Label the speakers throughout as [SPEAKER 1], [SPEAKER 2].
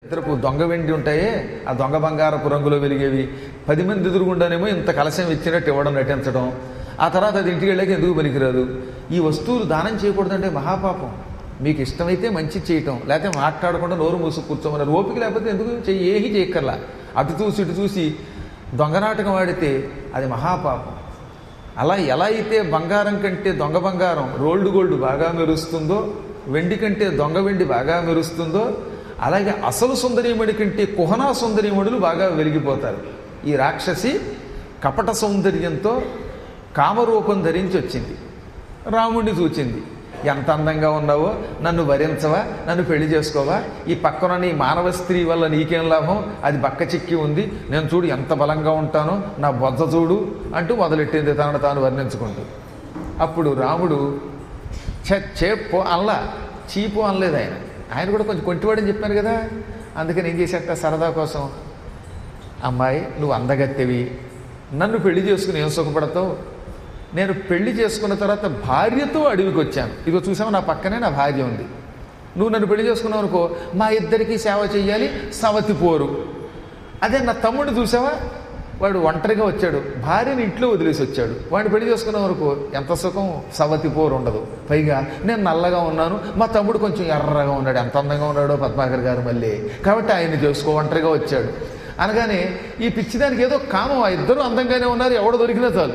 [SPEAKER 1] ఇతరపు దొంగ వెండి ఉంటాయే ఆ దొంగ బంగారపు రంగులో వెలిగేవి పది మంది ఎదురుగుండానేమో ఇంత కలశం ఇచ్చినట్టు ఇవ్వడం నటించడం ఆ తర్వాత అది ఇంటికి వెళ్ళాక ఎందుకు పనికిరాదు ఈ వస్తువులు దానం చేయకూడదంటే మహాపాపం మీకు ఇష్టమైతే మంచి చేయటం లేకపోతే మాట్లాడకుండా నోరు మూసు కూర్చోమన్నారు ఓపిక లేకపోతే ఎందుకు చెయ్యి ఏమీ చేయక్కర్లా అటు చూసి ఇటు చూసి దొంగనాటకం ఆడితే అది మహాపాపం అలా ఎలా అయితే బంగారం కంటే దొంగ బంగారం రోల్డ్ గోల్డ్ బాగా మెరుస్తుందో వెండి కంటే దొంగ వెండి బాగా మెరుస్తుందో అలాగే అసలు సుందరీమణి కంటే కుహనా సుందరీమణులు బాగా వెలిగిపోతారు ఈ రాక్షసి కపట సౌందర్యంతో కామరూపం ధరించి వచ్చింది రాముడిని చూచింది ఎంత అందంగా ఉన్నావో నన్ను వరించవా నన్ను పెళ్లి చేసుకోవా ఈ పక్కన నీ మానవ స్త్రీ వల్ల నీకేం లాభం అది బక్క చిక్కి ఉంది నేను చూడు ఎంత బలంగా ఉంటానో నా బొజ్జ చూడు అంటూ మొదలెట్టింది తనను తాను వర్ణించుకుంటూ అప్పుడు రాముడు ఛే చేపో అనలా చీపు అనలేదు ఆయన ఆయన కూడా కొంచెం కొంటివాడని చెప్పాను కదా అందుకని ఏం చేసేట సరదా కోసం అమ్మాయి నువ్వు అందగత్తెవి నన్ను పెళ్లి చేసుకుని ఏం సుఖపడతావు నేను పెళ్లి చేసుకున్న తర్వాత భార్యతో అడవికి వచ్చాను ఇదిగో చూసావు నా పక్కనే నా భార్య ఉంది నువ్వు నన్ను పెళ్లి చేసుకున్నావు అనుకో మా ఇద్దరికి సేవ చెయ్యాలి సవతి పోరు అదే నా తమ్ముడు చూసావా వాడు ఒంటరిగా వచ్చాడు భార్యని ఇంట్లో వదిలేసి వచ్చాడు వాడిని పెళ్లి చేసుకున్నాం వరకు ఎంత సుఖం సవతి పోరు ఉండదు పైగా నేను నల్లగా ఉన్నాను మా తమ్ముడు కొంచెం ఎర్రగా ఉన్నాడు ఎంత అందంగా ఉన్నాడో పద్మాకర్ గారు మళ్ళీ కాబట్టి ఆయన్ని చేసుకో ఒంటరిగా వచ్చాడు అనగానే ఈ పిచ్చిదానికి ఏదో కామం ఆ ఇద్దరు అందంగానే ఉన్నారు ఎవడు దొరికినా చాలు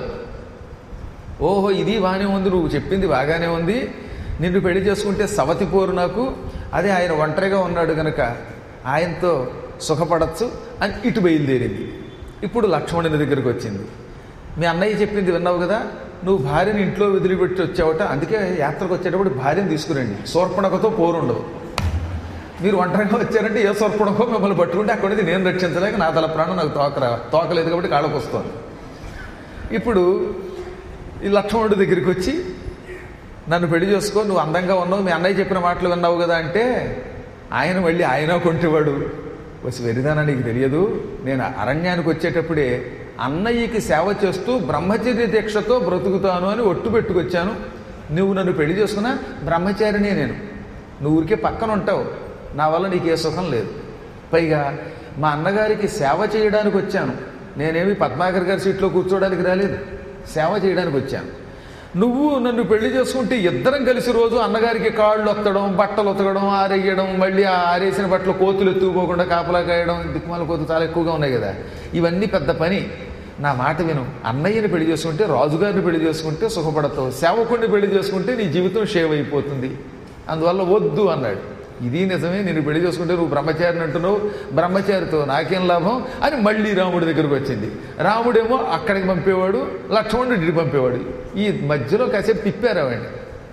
[SPEAKER 1] ఓహో ఇది బాగానే ఉంది నువ్వు చెప్పింది బాగానే ఉంది నిన్ను పెళ్లి చేసుకుంటే సవతి పోరు నాకు అదే ఆయన ఒంటరిగా ఉన్నాడు గనక ఆయనతో సుఖపడచ్చు అని ఇటు బయలుదేరింది ఇప్పుడు లక్ష్మణుని దగ్గరికి వచ్చింది మీ అన్నయ్య చెప్పింది విన్నావు కదా నువ్వు భార్యని ఇంట్లో వదిలిపెట్టి వచ్చావట అందుకే యాత్రకు వచ్చేటప్పుడు భార్యను తీసుకురండి శూర్పణకతో పోరు ఉండదు మీరు ఒంటరిగా వచ్చారంటే ఏ సొరపడకో మిమ్మల్ని పట్టుకుంటే అక్కడ నుంచి నేను రక్షించలేక నా తల ప్రాణం నాకు తోకరా తోకలేదు కాబట్టి కాళ్ళకు వస్తుంది ఇప్పుడు ఈ లక్ష్మణుడి దగ్గరికి వచ్చి నన్ను పెళ్లి చేసుకో నువ్వు అందంగా ఉన్నావు మీ అన్నయ్య చెప్పిన మాటలు విన్నావు కదా అంటే ఆయన మళ్ళీ ఆయన కొంటేవాడు వచ్చి వెరిదానా నీకు తెలియదు నేను అరణ్యానికి వచ్చేటప్పుడే అన్నయ్యకి సేవ చేస్తూ బ్రహ్మచర్య దీక్షతో బ్రతుకుతాను అని ఒట్టు పెట్టుకొచ్చాను నువ్వు నన్ను పెళ్లి చేసుకున్నా బ్రహ్మచారినే నేను నువ్వు ఊరికే పక్కన ఉంటావు నా వల్ల నీకు ఏ సుఖం లేదు పైగా మా అన్నగారికి సేవ చేయడానికి వచ్చాను నేనేమి పద్మాకర్ గారి సీట్లో కూర్చోడానికి రాలేదు సేవ చేయడానికి వచ్చాను నువ్వు నన్ను పెళ్లి చేసుకుంటే ఇద్దరం కలిసి రోజు అన్నగారికి కాళ్ళు ఒత్తడం బట్టలు ఉతకడం ఆరేయడం మళ్ళీ ఆ ఆరేసిన బట్టలు కోతులు ఎత్తుకుపోకుండా కాపలా కాయడం దిక్కుమాల కోతులు చాలా ఎక్కువగా ఉన్నాయి కదా ఇవన్నీ పెద్ద పని నా మాట విను అన్నయ్యని పెళ్లి చేసుకుంటే రాజుగారిని పెళ్లి చేసుకుంటే సుఖపడతావు సేవకుడిని పెళ్లి చేసుకుంటే నీ జీవితం షేవ్ అయిపోతుంది అందువల్ల వద్దు అన్నాడు ఇది నిజమే నేను పెళ్లి చేసుకుంటే నువ్వు బ్రహ్మచారిని అంటున్నావు బ్రహ్మచారితో నాకేం లాభం అని మళ్ళీ రాముడి దగ్గరకు వచ్చింది రాముడేమో అక్కడికి పంపేవాడు లక్ష్మణుడు ఇటు పంపేవాడు ఈ మధ్యలో కాసేపు తిప్పారు ఆవిడ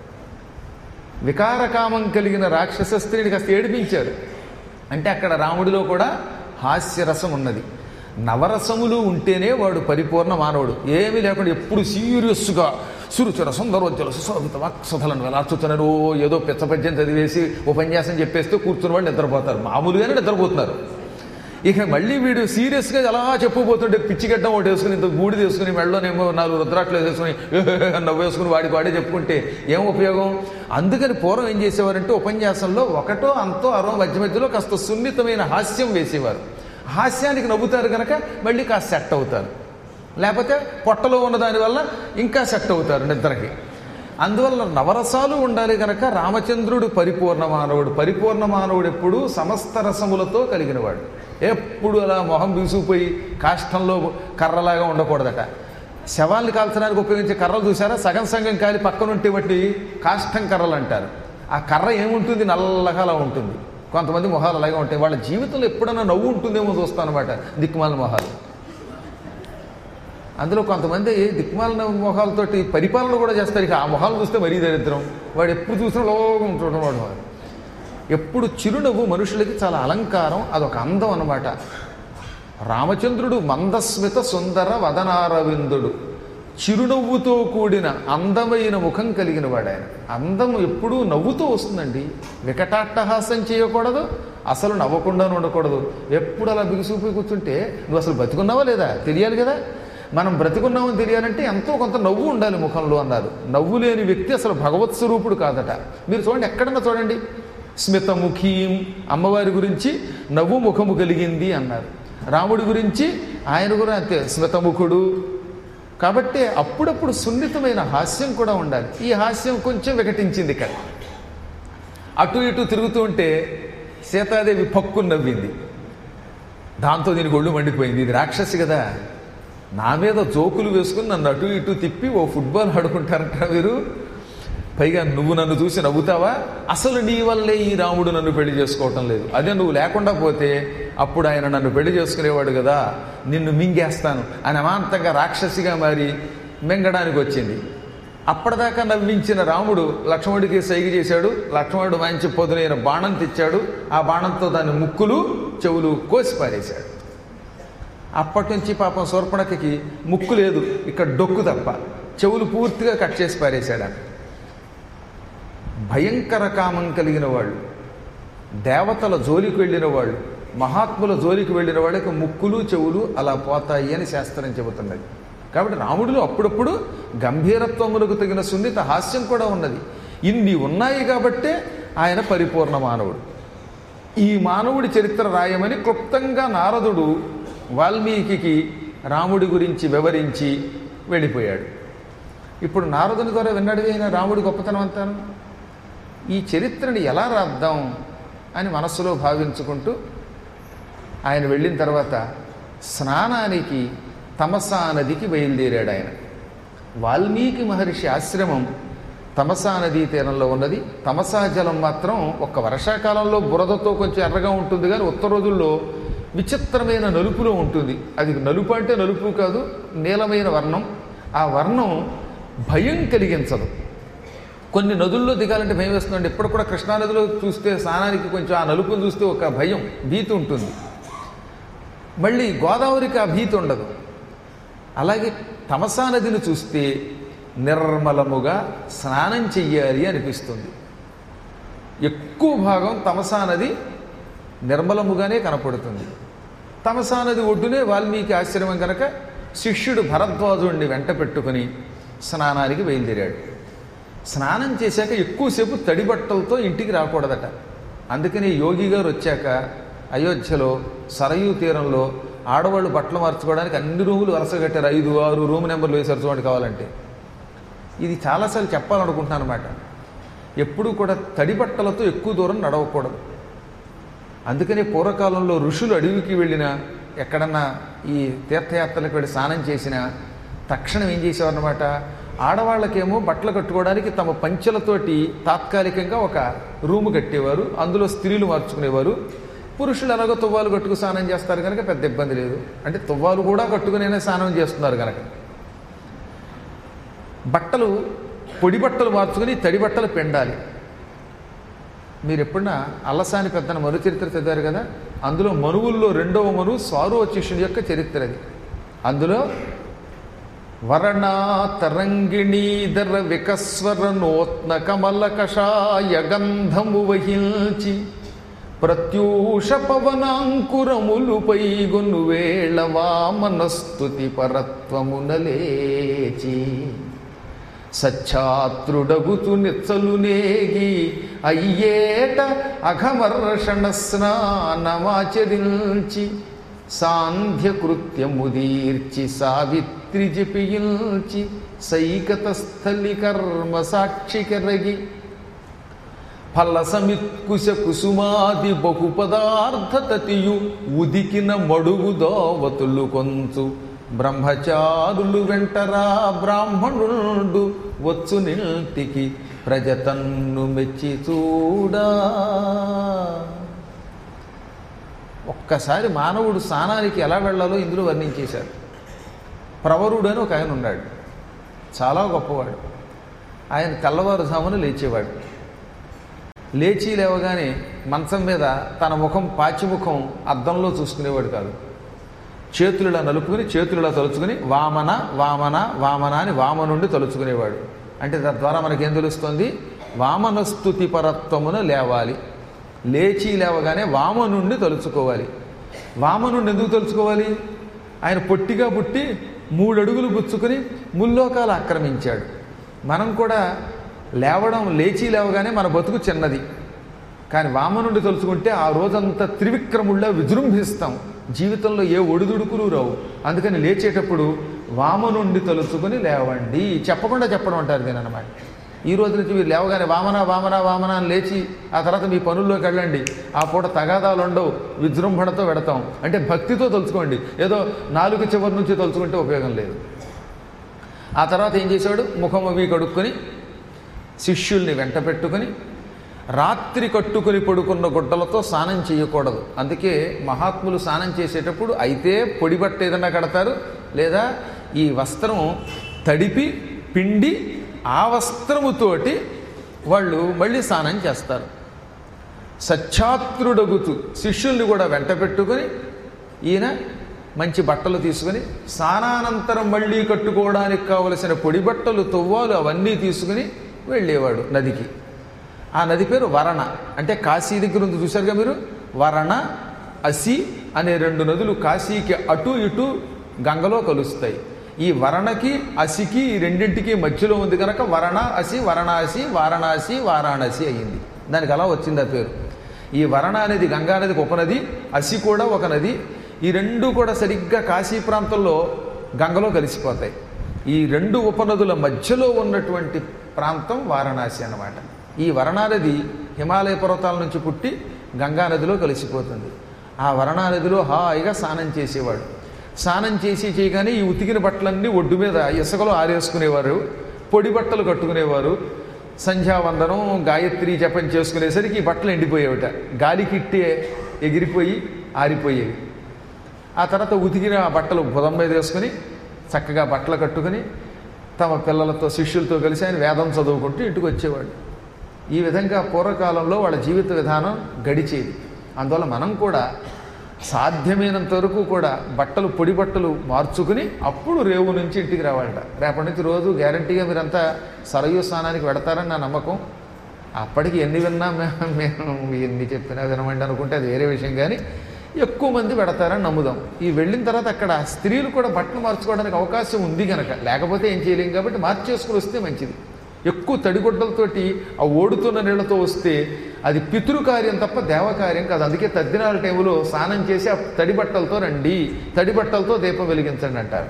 [SPEAKER 1] వికారకామం కలిగిన రాక్షస స్త్రీని కాస్త ఏడిపించారు అంటే అక్కడ రాముడిలో కూడా హాస్యరసం ఉన్నది నవరసములు ఉంటేనే వాడు పరిపూర్ణ మానవుడు ఏమీ లేకుండా ఎప్పుడు సీరియస్గా సురుచుర సుందరోజ్జల సుశోభిత వాక్సధలను వెలార్చుతున్నారు ఓ ఏదో పిచ్చపద్యం చదివేసి ఉపన్యాసం చెప్పేస్తే కూర్చున్న వాళ్ళు నిద్రపోతారు మామూలుగానే నిద్రపోతున్నారు ఇక మళ్ళీ వీడు సీరియస్గా ఎలా చెప్పుపోతుంటే పిచ్చిగడ్డం ఒకటి వేసుకుని ఇంత గూడి తీసుకుని మెళ్ళలోనేమో నాలుగు రుద్రాట్లు వేసుకుని నవ్వు వేసుకుని వాడికి వాడే చెప్పుకుంటే ఏం ఉపయోగం అందుకని పూర్వం ఏం చేసేవారంటే ఉపన్యాసంలో ఒకటో అంతో అరో మధ్య మధ్యలో కాస్త సున్నితమైన హాస్యం వేసేవారు హాస్యానికి నవ్వుతారు కనుక మళ్ళీ కాస్త సెట్ అవుతారు లేకపోతే పొట్టలో ఉన్న దానివల్ల ఇంకా సెట్ అవుతారు నిద్రకి అందువల్ల నవరసాలు ఉండాలి కనుక రామచంద్రుడు పరిపూర్ణ మానవుడు పరిపూర్ణ మానవుడు ఎప్పుడు సమస్త రసములతో కలిగినవాడు ఎప్పుడు అలా మొహం బీసుకుపోయి కాష్టంలో కర్రలాగా ఉండకూడదట శవాల్ని కాల్చడానికి ఉపయోగించే కర్రలు చూసారా సగం సగం కాలి పక్కనుంటే బట్టి కాష్టం కర్రలు అంటారు ఆ కర్ర ఏముంటుంది నల్లగా అలా ఉంటుంది కొంతమంది మొహాలు అలాగే ఉంటాయి వాళ్ళ జీవితంలో ఎప్పుడైనా నవ్వు ఉంటుందేమో చూస్తాను అనమాట దిక్కుమాల మొహాలు అందులో కొంతమంది దిక్మాలిన మొహాలతోటి పరిపాలన కూడా చేస్తారు ఇక ఆ మొహాలు చూస్తే మరీ దరిద్రం వాడు ఎప్పుడు చూసినా లోగా ఉంటాడు వాడు ఎప్పుడు చిరునవ్వు మనుషులకి చాలా అలంకారం అదొక అందం అన్నమాట రామచంద్రుడు మందస్మిత సుందర వదనారవిందుడు చిరునవ్వుతో కూడిన అందమైన ముఖం కలిగిన వాడు ఆయన అందం ఎప్పుడూ నవ్వుతూ వస్తుందండి వికటాట్టహాసం చేయకూడదు అసలు నవ్వకుండానే ఉండకూడదు ఎప్పుడు అలా బిగుసుకుపోయి కూర్చుంటే నువ్వు అసలు బతుకున్నావా లేదా తెలియాలి కదా మనం బ్రతికున్నామని తెలియాలంటే ఎంతో కొంత నవ్వు ఉండాలి ముఖంలో అన్నారు నవ్వు లేని వ్యక్తి అసలు భగవత్ స్వరూపుడు కాదట మీరు చూడండి ఎక్కడన్నా చూడండి స్మితముఖీం అమ్మవారి గురించి నవ్వు ముఖము కలిగింది అన్నారు రాముడి గురించి ఆయన కూడా అంతే స్మితముఖుడు కాబట్టి అప్పుడప్పుడు సున్నితమైన హాస్యం కూడా ఉండాలి ఈ హాస్యం కొంచెం వికటించింది ఇక్కడ అటు ఇటు తిరుగుతూ ఉంటే సీతాదేవి పక్కు నవ్వింది దాంతో దీనికి ఒళ్ళు మండిపోయింది ఇది రాక్షసి కదా నా మీద జోకులు వేసుకుని నన్ను అటు ఇటు తిప్పి ఓ ఫుట్బాల్ ఆడుకుంటారంట మీరు పైగా నువ్వు నన్ను చూసి నవ్వుతావా అసలు నీ వల్లే ఈ రాముడు నన్ను పెళ్లి చేసుకోవటం లేదు అదే నువ్వు లేకుండా పోతే అప్పుడు ఆయన నన్ను పెళ్లి చేసుకునేవాడు కదా నిన్ను మింగేస్తాను అని అమాంతంగా రాక్షసిగా మారి మింగడానికి వచ్చింది అప్పటిదాకా నవ్వించిన రాముడు లక్ష్మణుడికి సైగ చేశాడు లక్ష్మణుడు మంచి పొదునైన బాణం తెచ్చాడు ఆ బాణంతో దాని ముక్కులు చెవులు కోసి పారేశాడు అప్పటి నుంచి పాపం శూర్పణఖకి ముక్కు లేదు ఇక్కడ డొక్కు తప్ప చెవులు పూర్తిగా కట్ చేసి పారేశాడు ఆమె. భయంకర కామం కలిగిన వాళ్ళు దేవతల జోలికి వెళ్ళిన వాళ్ళు మహాత్ముల జోలికి వెళ్ళిన వాళ్ళకి ముక్కులు చెవులు అలా పోతాయి అని శాస్త్రం చెబుతున్నది కాబట్టి రాముడిలో అప్పుడప్పుడు గంభీరత్వములకు తగిన సున్నిత హాస్యం కూడా ఉన్నది ఇన్ని ఉన్నాయి కాబట్టే ఆయన పరిపూర్ణ మానవుడు ఈ మానవుడి చరిత్ర రాయమని క్లుప్తంగా నారదుడు వాల్మీకి రాముడి గురించి వివరించి వెళ్ళిపోయాడు ఇప్పుడు నారదుని ద్వారా విన్నాడు అయిన రాముడి గొప్పతనం అంతాను ఈ చరిత్రని ఎలా రాద్దాం అని మనస్సులో భావించుకుంటూ ఆయన వెళ్ళిన తర్వాత స్నానానికి తమసా నదికి బయలుదేరాడు ఆయన వాల్మీకి మహర్షి ఆశ్రమం తమసా నదీ తీరంలో ఉన్నది తమసా జలం మాత్రం ఒక్క వర్షాకాలంలో బురదతో కొంచెం ఎర్రగా ఉంటుంది కానీ ఉత్తర రోజుల్లో విచిత్రమైన నలుపులో ఉంటుంది అది నలుపు అంటే నలుపు కాదు నీలమైన వర్ణం ఆ వర్ణం భయం కలిగించదు కొన్ని నదుల్లో దిగాలంటే భయం వేస్తుందండి ఇప్పుడు కూడా కృష్ణానదిలో చూస్తే స్నానానికి కొంచెం ఆ నలుపును చూస్తే ఒక భయం భీతి ఉంటుంది మళ్ళీ గోదావరికి ఆ భీతి ఉండదు అలాగే తమసా నదిని చూస్తే నిర్మలముగా స్నానం చెయ్యాలి అనిపిస్తుంది ఎక్కువ భాగం తమసా నది నిర్మలముగానే కనపడుతుంది తమసా నది ఒడ్డునే వాల్మీకి ఆశ్రమం కనుక శిష్యుడు భరద్వాజుడిని వెంట పెట్టుకుని స్నానానికి బయలుదేరాడు స్నానం చేశాక ఎక్కువసేపు తడి బట్టలతో ఇంటికి రాకూడదట అందుకని యోగి గారు వచ్చాక అయోధ్యలో సరయూ తీరంలో ఆడవాళ్ళు బట్టలు మార్చుకోవడానికి అన్ని రూములు వరుస కట్టారు ఐదు ఆరు రూమ్ నెంబర్లు వేసారు చూడండి కావాలంటే ఇది చాలాసార్లు చెప్పాలనుకుంటున్నాను అనమాట ఎప్పుడూ కూడా తడి బట్టలతో ఎక్కువ దూరం నడవకూడదు అందుకనే పూర్వకాలంలో ఋషులు అడవికి వెళ్ళినా ఎక్కడన్నా ఈ తీర్థయాత్రలకు వెళ్ళి స్నానం చేసినా తక్షణం ఏం చేసేవారనమాట ఆడవాళ్ళకేమో బట్టలు కట్టుకోవడానికి తమ పంచెలతోటి తాత్కాలికంగా ఒక రూము కట్టేవారు అందులో స్త్రీలు మార్చుకునేవారు పురుషులు ఎలాగో తువ్వాలు కట్టుకు స్నానం చేస్తారు కనుక పెద్ద ఇబ్బంది లేదు అంటే తువ్వాలు కూడా కట్టుకునే స్నానం చేస్తున్నారు కనుక బట్టలు పొడి బట్టలు మార్చుకుని తడి బట్టలు పెండాలి మీరు ఎప్పుడన్నా అల్లసాని పెద్దన మరు చరిత్ర చదివారు కదా అందులో మనువుల్లో రెండవ మనువు సారోచిషుని యొక్క చరిత్ర అది అందులో వరణా తరంగిణీధర వికస్వర నూత్న కమల కషాయ గంధము వహించి ప్రత్యూష పవనాంకురములు పైగొను వేళ వామనస్తుతి పరత్వమునలేచి సచ్ఛాత్రుడగుతు నిచ్చలు నేగి అయ్యేట అఘమర్షణ స్నానమాచరించి సాంధ్యకృత్యముదీర్చి సావిత్రి జపియించి సైకత స్థలి కర్మ సాక్షి కెరగి ఫలసమిత్కుశ కుసుమాది బహు పదార్థతతియు ఉదికిన మడుగు దోవతులు కొంచు బ్రహ్మచారులు వెంటరా బ్రాహ్మణుడు వచ్చు నిల్టికి ప్రజతన్ను మెచ్చి చూడా ఒక్కసారి మానవుడు స్నానానికి ఎలా వెళ్ళాలో ఇందులో వర్ణించేశారు ప్రవరుడు అని ఒక ఆయన ఉన్నాడు చాలా గొప్పవాడు ఆయన తెల్లవారుజామున లేచేవాడు లేచి లేవగానే మంచం మీద తన ముఖం పాచిముఖం అద్దంలో చూసుకునేవాడు కాదు చేతులులా నలుపుకుని చేతులులా తలుచుకుని వామన వామన వామన అని వామ నుండి తలుచుకునేవాడు అంటే తద్వారా మనకేం తెలుస్తుంది వామనస్తుతి పరత్వమున లేవాలి లేచి లేవగానే వామ నుండి తలుచుకోవాలి వామ నుండి ఎందుకు తలుచుకోవాలి ఆయన పొట్టిగా పుట్టి మూడు అడుగులు పుచ్చుకుని ముల్లోకాలు ఆక్రమించాడు మనం కూడా లేవడం లేచి లేవగానే మన బతుకు చిన్నది కానీ వామనుండి తలుచుకుంటే ఆ రోజంతా త్రివిక్రముళ్ళ విజృంభిస్తాం జీవితంలో ఏ ఒడిదుడుకులు రావు అందుకని లేచేటప్పుడు వామనుండి తలుచుకొని లేవండి చెప్పకుండా చెప్పడం అంటారు దీని అనమాట ఈ రోజు నుంచి మీరు లేవగానే వామన వామన వామన అని లేచి ఆ తర్వాత మీ పనుల్లోకి వెళ్ళండి ఆ పూట తగాదాలు ఉండవు విజృంభణతో పెడతాం అంటే భక్తితో తలుచుకోండి ఏదో నాలుగు చివరి నుంచి తలుచుకుంటే ఉపయోగం లేదు ఆ తర్వాత ఏం చేశాడు ముఖం అవి కడుక్కొని శిష్యుల్ని వెంట పెట్టుకుని రాత్రి కట్టుకుని పడుకున్న గుడ్డలతో స్నానం చేయకూడదు అందుకే మహాత్ములు స్నానం చేసేటప్పుడు అయితే పొడి బట్ట ఏదైనా కడతారు లేదా ఈ వస్త్రం తడిపి పిండి ఆ వస్త్రముతోటి వాళ్ళు మళ్ళీ స్నానం చేస్తారు సచ్ఛాత్రుడగుతూ శిష్యుల్ని కూడా వెంట పెట్టుకుని ఈయన మంచి బట్టలు తీసుకుని స్నానానంతరం మళ్ళీ కట్టుకోవడానికి కావలసిన పొడి బట్టలు తువ్వాలు అవన్నీ తీసుకుని వెళ్ళేవాడు నదికి ఆ నది పేరు వరణ అంటే కాశీ దగ్గర ఉంది చూశారుగా మీరు వరణ అసి అనే రెండు నదులు కాశీకి అటు ఇటు గంగలో కలుస్తాయి ఈ వరణకి అసికి ఈ రెండింటికి మధ్యలో ఉంది కనుక వరణ అసి వరణాసి వారణాసి వారాణసి అయ్యింది దానికి అలా వచ్చింది ఆ పేరు ఈ వరణ అనేది గంగా నదికి ఉపనది అసి కూడా ఒక నది ఈ రెండు కూడా సరిగ్గా కాశీ ప్రాంతంలో గంగలో కలిసిపోతాయి ఈ రెండు ఉపనదుల మధ్యలో ఉన్నటువంటి ప్రాంతం వారణాసి అన్నమాట ఈ వరణానది హిమాలయ పర్వతాల నుంచి పుట్టి గంగా నదిలో కలిసిపోతుంది ఆ వరణానదిలో హాయిగా స్నానం చేసేవాడు స్నానం చేసి చేయగానే ఈ ఉతికిన బట్టలన్నీ ఒడ్డు మీద ఇసుకలో ఆరేసుకునేవారు పొడి బట్టలు కట్టుకునేవారు సంధ్యావందనం గాయత్రి జపం చేసుకునేసరికి ఈ బట్టలు ఎండిపోయేవిట గాలికిట్టే ఎగిరిపోయి ఆరిపోయేవి ఆ తర్వాత ఉతికిన ఆ బట్టలు బుధం మీద వేసుకుని చక్కగా బట్టలు కట్టుకుని తమ పిల్లలతో శిష్యులతో కలిసి ఆయన వేదం చదువుకుంటూ ఇంటికి వచ్చేవాడు ఈ విధంగా పూర్వకాలంలో వాళ్ళ జీవిత విధానం గడిచేది అందువల్ల మనం కూడా సాధ్యమైనంత వరకు కూడా బట్టలు పొడి బట్టలు మార్చుకుని అప్పుడు రేవు నుంచి ఇంటికి రావాలట రేపటి నుంచి రోజు గ్యారంటీగా మీరంతా సరయు స్నానానికి పెడతారని నా నమ్మకం అప్పటికి ఎన్ని విన్నా మేము మేము ఎన్ని చెప్పినా వినమండి అనుకుంటే అది వేరే విషయం కానీ ఎక్కువ మంది పెడతారని నమ్ముదాం ఈ వెళ్ళిన తర్వాత అక్కడ స్త్రీలు కూడా బట్టలు మార్చుకోవడానికి అవకాశం ఉంది కనుక లేకపోతే ఏం చేయలేం కాబట్టి మార్చేసుకుని వస్తే మంచిది ఎక్కువ తడిగుడ్డలతోటి ఆ ఓడుతున్న నీళ్లతో వస్తే అది పితృకార్యం తప్ప దేవకార్యం కాదు అందుకే తద్దినాల టైంలో స్నానం చేసి ఆ తడి బట్టలతో రండి తడి బట్టలతో దీపం వెలిగించండి అంటారు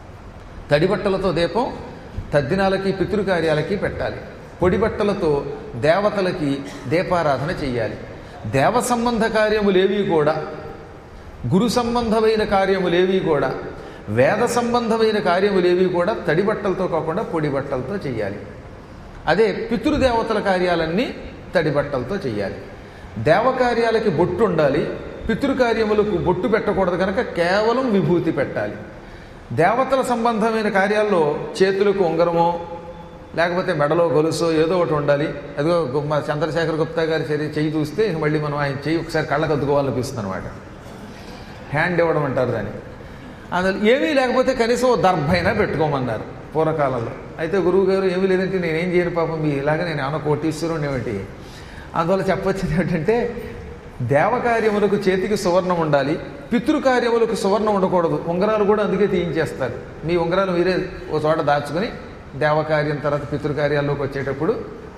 [SPEAKER 1] తడి బట్టలతో దీపం తద్దినాలకి పితృకార్యాలకి పెట్టాలి పొడి బట్టలతో దేవతలకి దీపారాధన చెయ్యాలి దేవ సంబంధ కార్యములేవి కూడా గురు సంబంధమైన కార్యములేవి కూడా వేద సంబంధమైన కార్యములేవి కూడా తడి బట్టలతో కాకుండా పొడి బట్టలతో చెయ్యాలి అదే పితృదేవతల కార్యాలన్నీ తడి బట్టలతో చెయ్యాలి దేవకార్యాలకి బొట్టు ఉండాలి పితృకార్యములకు బొట్టు పెట్టకూడదు కనుక కేవలం విభూతి పెట్టాలి దేవతల సంబంధమైన కార్యాల్లో చేతులకు ఉంగరమో లేకపోతే మెడలో గొలుసో ఏదో ఒకటి ఉండాలి అదిగో గు- మా చంద్రశేఖర్ గుప్తా గారి చర్య చెయ్యి చూస్తే ఇంక మళ్ళీ మనం ఆయన చెయ్యి ఒకసారి కళ్ళకు అద్దుకోవాలనిపిస్తుంది అనమాట హ్యాండ్ ఇవ్వడం అంటారు దాన్ని అందులో ఏమీ లేకపోతే కనీసం ఓ దర్భైనా పెట్టుకోమన్నారు పూర్వకాలంలో అయితే గురువు గారు ఏమీ లేదంటే నేనేం చేయను పాపం మీ ఇలాగ నేను ఏమన్నా కోటీశ్వరుని ఏమిటి అందువల్ల చెప్పొచ్చింది ఏమిటంటే దేవకార్యములకు చేతికి సువర్ణం ఉండాలి పితృకార్యములకు సువర్ణం ఉండకూడదు ఉంగరాలు కూడా అందుకే తీయించేస్తారు మీ ఉంగరాలు మీరే ఓ చోట దాచుకుని దేవకార్యం తర్వాత పితృకార్యాల్లోకి వచ్చేటప్పుడు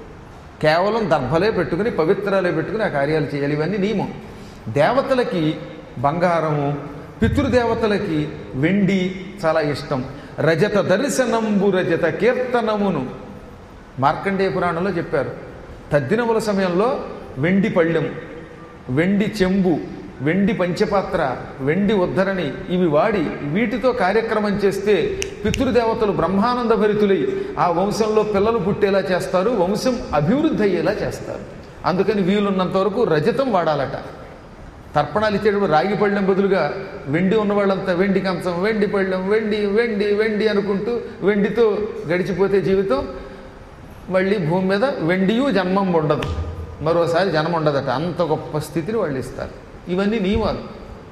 [SPEAKER 1] కేవలం దర్భలే పెట్టుకుని పవిత్రాలే పెట్టుకుని ఆ కార్యాలు చేయాలి ఇవన్నీ నియమం దేవతలకి బంగారము పితృదేవతలకి వెండి చాలా ఇష్టం రజత దర్శనంబు రజత కీర్తనమును మార్కండేయ పురాణంలో చెప్పారు తద్దినముల సమయంలో వెండి పళ్ళెం వెండి చెంబు వెండి పంచపాత్ర వెండి ఉద్ధరణి ఇవి వాడి వీటితో కార్యక్రమం చేస్తే పితృదేవతలు బ్రహ్మానంద భరితులై ఆ వంశంలో పిల్లలు పుట్టేలా చేస్తారు వంశం అభివృద్ధి అయ్యేలా చేస్తారు అందుకని వీలున్నంత వరకు రజతం వాడాలట తర్పణాలు ఇచ్చేటప్పుడు రాగి పళ్ళెం బదులుగా వెండి ఉన్న వాళ్ళంతా వెండి కంచం వెండి పళ్ళెం వెండి వెండి వెండి అనుకుంటూ వెండితో గడిచిపోతే జీవితం మళ్ళీ భూమి మీద వెండియు జన్మం ఉండదు మరోసారి జన్మ ఉండదట అంత గొప్ప స్థితిని వాళ్ళు ఇస్తారు ఇవన్నీ నియమాలు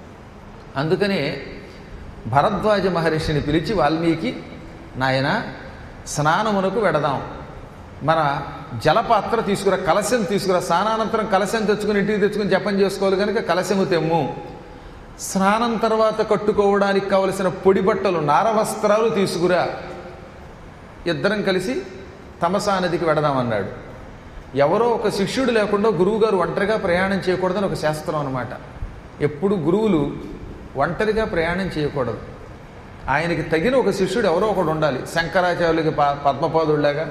[SPEAKER 1] అందుకనే భరద్వాజ మహర్షిని పిలిచి వాల్మీకి నాయన స్నానమునకు వెడదాం మన జలపాత్ర తీసుకురా కలశం తీసుకురా స్నానానంతరం కలశం తెచ్చుకుని ఇంటికి తెచ్చుకుని జపం చేసుకోవాలి కనుక కలశము తెమ్ము స్నానం తర్వాత కట్టుకోవడానికి కావలసిన పొడి బట్టలు నారవస్త్రాలు తీసుకురా ఇద్దరం కలిసి తమసా నదికి వెడదామన్నాడు ఎవరో ఒక శిష్యుడు లేకుండా గురువుగారు ఒంటరిగా ప్రయాణం చేయకూడదని ఒక శాస్త్రం అనమాట ఎప్పుడు గురువులు ఒంటరిగా ప్రయాణం చేయకూడదు ఆయనకి తగిన ఒక శిష్యుడు ఎవరో ఒకడు ఉండాలి శంకరాచార్యులకి ప పద్మపాదుడిలాగా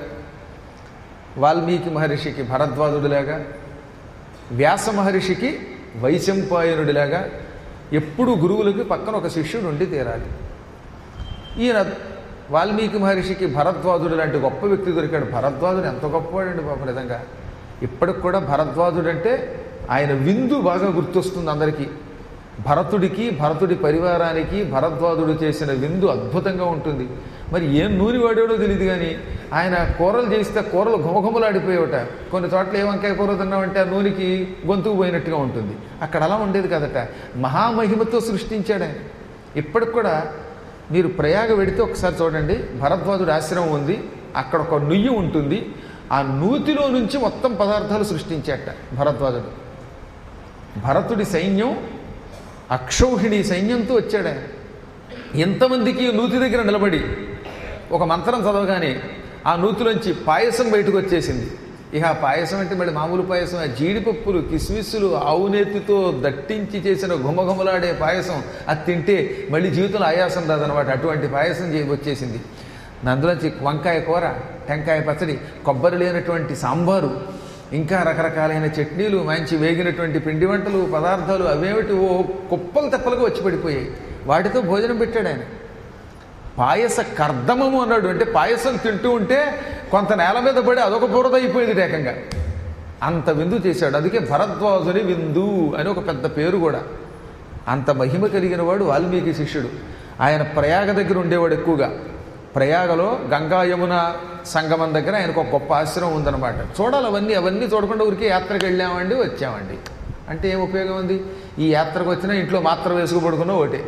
[SPEAKER 1] వాల్మీకి మహర్షికి భరద్వాజుడిలాగా వ్యాస మహర్షికి వైశంపాయనుడిలాగా ఎప్పుడు గురువులకి పక్కన ఒక శిష్యుడు ఉండి తీరాలి ఈయన వాల్మీకి మహర్షికి భరద్వాజుడు లాంటి గొప్ప వ్యక్తి దొరికాడు భరద్వాజుడు ఎంత గొప్పవాడండి పాప నిజంగా ఇప్పటికి కూడా భరద్వాజుడు అంటే ఆయన విందు బాగా గుర్తొస్తుంది అందరికీ భరతుడికి భరతుడి పరివారానికి భరద్వాజుడు చేసిన విందు అద్భుతంగా ఉంటుంది మరి ఏం నూనె వాడాడో తెలియదు కానీ ఆయన కూరలు చేస్తే కూరలు ఘుమఘుమలాడిపోయేవట కొన్ని చోట్ల ఏ వంకాయ కూర తిన్నామంటే ఆ నూనెకి గొంతుకు పోయినట్టుగా ఉంటుంది అక్కడ అలా ఉండేది కదట మహామహిమతో సృష్టించాడు ఆయన ఇప్పటికి కూడా మీరు ప్రయాగ వెడితే ఒకసారి చూడండి భరద్వాజుడి ఆశ్రమం ఉంది అక్కడ ఒక నుయ్యి ఉంటుంది ఆ నూతిలో నుంచి మొత్తం పదార్థాలు సృష్టించాట భరద్వాజుడు భరతుడి సైన్యం అక్షౌహిణి సైన్యంతో వచ్చాడు ఆయన ఎంతమందికి నూతి దగ్గర నిలబడి ఒక మంత్రం చదవగానే ఆ నూతిలోంచి పాయసం బయటకు వచ్చేసింది ఇక ఆ పాయసం అంటే మళ్ళీ మామూలు పాయసం ఆ జీడిపప్పులు కిస్మిస్సులు ఆవు నేతితో దట్టించి చేసిన ఘుమఘుమలాడే పాయసం అది తింటే మళ్ళీ జీవితంలో ఆయాసం రాదనమాట అటువంటి పాయసం చే- వచ్చేసింది అందులోంచి వంకాయ కూర టెంకాయ పచ్చడి కొబ్బరి లేనటువంటి సాంబారు ఇంకా రకరకాలైన చట్నీలు మంచి వేగినటువంటి పిండి వంటలు పదార్థాలు అవేమిటి ఓ కుప్పలు తెప్పలుగా వచ్చి పడిపోయాయి వాటితో భోజనం పెట్టాడు ఆయన పాయస కర్దమము అన్నాడు అంటే పాయసం తింటూ ఉంటే కొంత నేల మీద పడి అదొక బురద అయిపోయింది ఏకంగా అంత విందు చేశాడు అందుకే భరద్వాజుని విందు అని ఒక పెద్ద పేరు కూడా అంత మహిమ కలిగిన వాడు వాల్మీకి శిష్యుడు ఆయన ప్రయాగ దగ్గర ఉండేవాడు ఎక్కువగా ప్రయాగలో గంగా యమున సంగమం దగ్గర ఆయనకు ఒక గొప్ప ఆశ్రమం ఉందన్నమాట చూడాలి అవన్నీ అవన్నీ చూడకుండా ఊరికే యాత్రకు వెళ్ళామండి వచ్చామండి అంటే ఏం ఉపయోగం ఉంది ఈ యాత్రకు వచ్చినా ఇంట్లో మాత్రం వేసుకు పడుకున్నా ఒకటే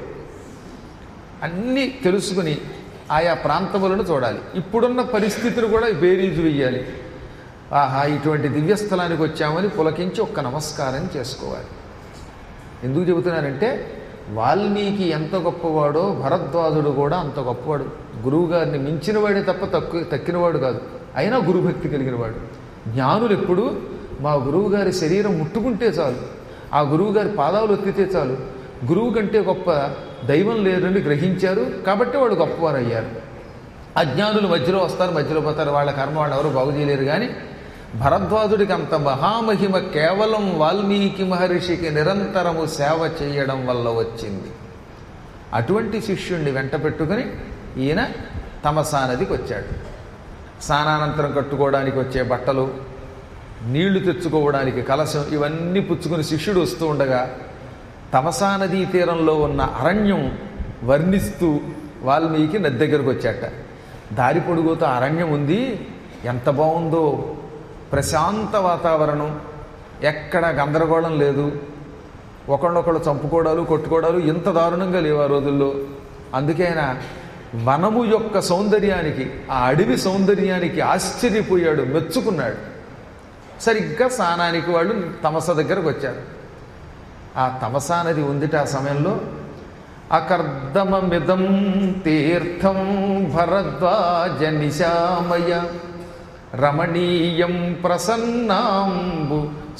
[SPEAKER 1] అన్నీ తెలుసుకుని ఆయా ప్రాంతములను చూడాలి ఇప్పుడున్న పరిస్థితులు కూడా బేరీజు వెయ్యాలి ఆహా ఇటువంటి దివ్యస్థలానికి వచ్చామని పులకించి ఒక్క నమస్కారం చేసుకోవాలి ఎందుకు చెబుతున్నానంటే వాల్మీకి ఎంత గొప్పవాడో భరద్వాజుడు కూడా అంత గొప్పవాడు గురువుగారిని మించినవాడే తప్ప తక్కువ తక్కినవాడు కాదు అయినా గురుభక్తి కలిగినవాడు జ్ఞానులు ఎప్పుడు మా గురువుగారి శరీరం ముట్టుకుంటే చాలు ఆ గురువుగారి పాదాలు ఎత్తితే చాలు గురువు కంటే గొప్ప దైవం లేరని గ్రహించారు కాబట్టి వాడు గొప్పవారు అయ్యారు అజ్ఞానులు మధ్యలో వస్తారు మధ్యలో పోతారు వాళ్ళ కర్మ వాళ్ళు ఎవరు బాగు చేయలేరు కానీ భరద్వాజుడికి అంత మహామహిమ కేవలం వాల్మీకి మహర్షికి నిరంతరము సేవ చేయడం వల్ల వచ్చింది అటువంటి శిష్యుణ్ణి వెంట పెట్టుకుని ఈయన తమసా నదికి వచ్చాడు స్నానానంతరం కట్టుకోవడానికి వచ్చే బట్టలు నీళ్లు తెచ్చుకోవడానికి కలశం ఇవన్నీ పుచ్చుకుని శిష్యుడు వస్తూ ఉండగా తమసా నదీ తీరంలో ఉన్న అరణ్యం వర్ణిస్తూ వాల్మీకి నది దగ్గరకు వచ్చాట దారి పొడుగుతో అరణ్యం ఉంది ఎంత బాగుందో ప్రశాంత వాతావరణం ఎక్కడ గందరగోళం లేదు ఒకళ్ళొకళ్ళు చంపుకోవడాలు కొట్టుకోవడాలు ఇంత దారుణంగా లేవు ఆ రోజుల్లో అందుకే ఆయన వనము యొక్క సౌందర్యానికి ఆ అడవి సౌందర్యానికి ఆశ్చర్యపోయాడు మెచ్చుకున్నాడు సరిగ్గా స్నానానికి వాళ్ళు తమస దగ్గరకు వచ్చారు ఆ తమసా నది ఉందిట ఆ సమయంలో అకర్దమమిదం తీర్థం భరద్వాజ నిశామయ రమణీయం ప్రసన్నాంబు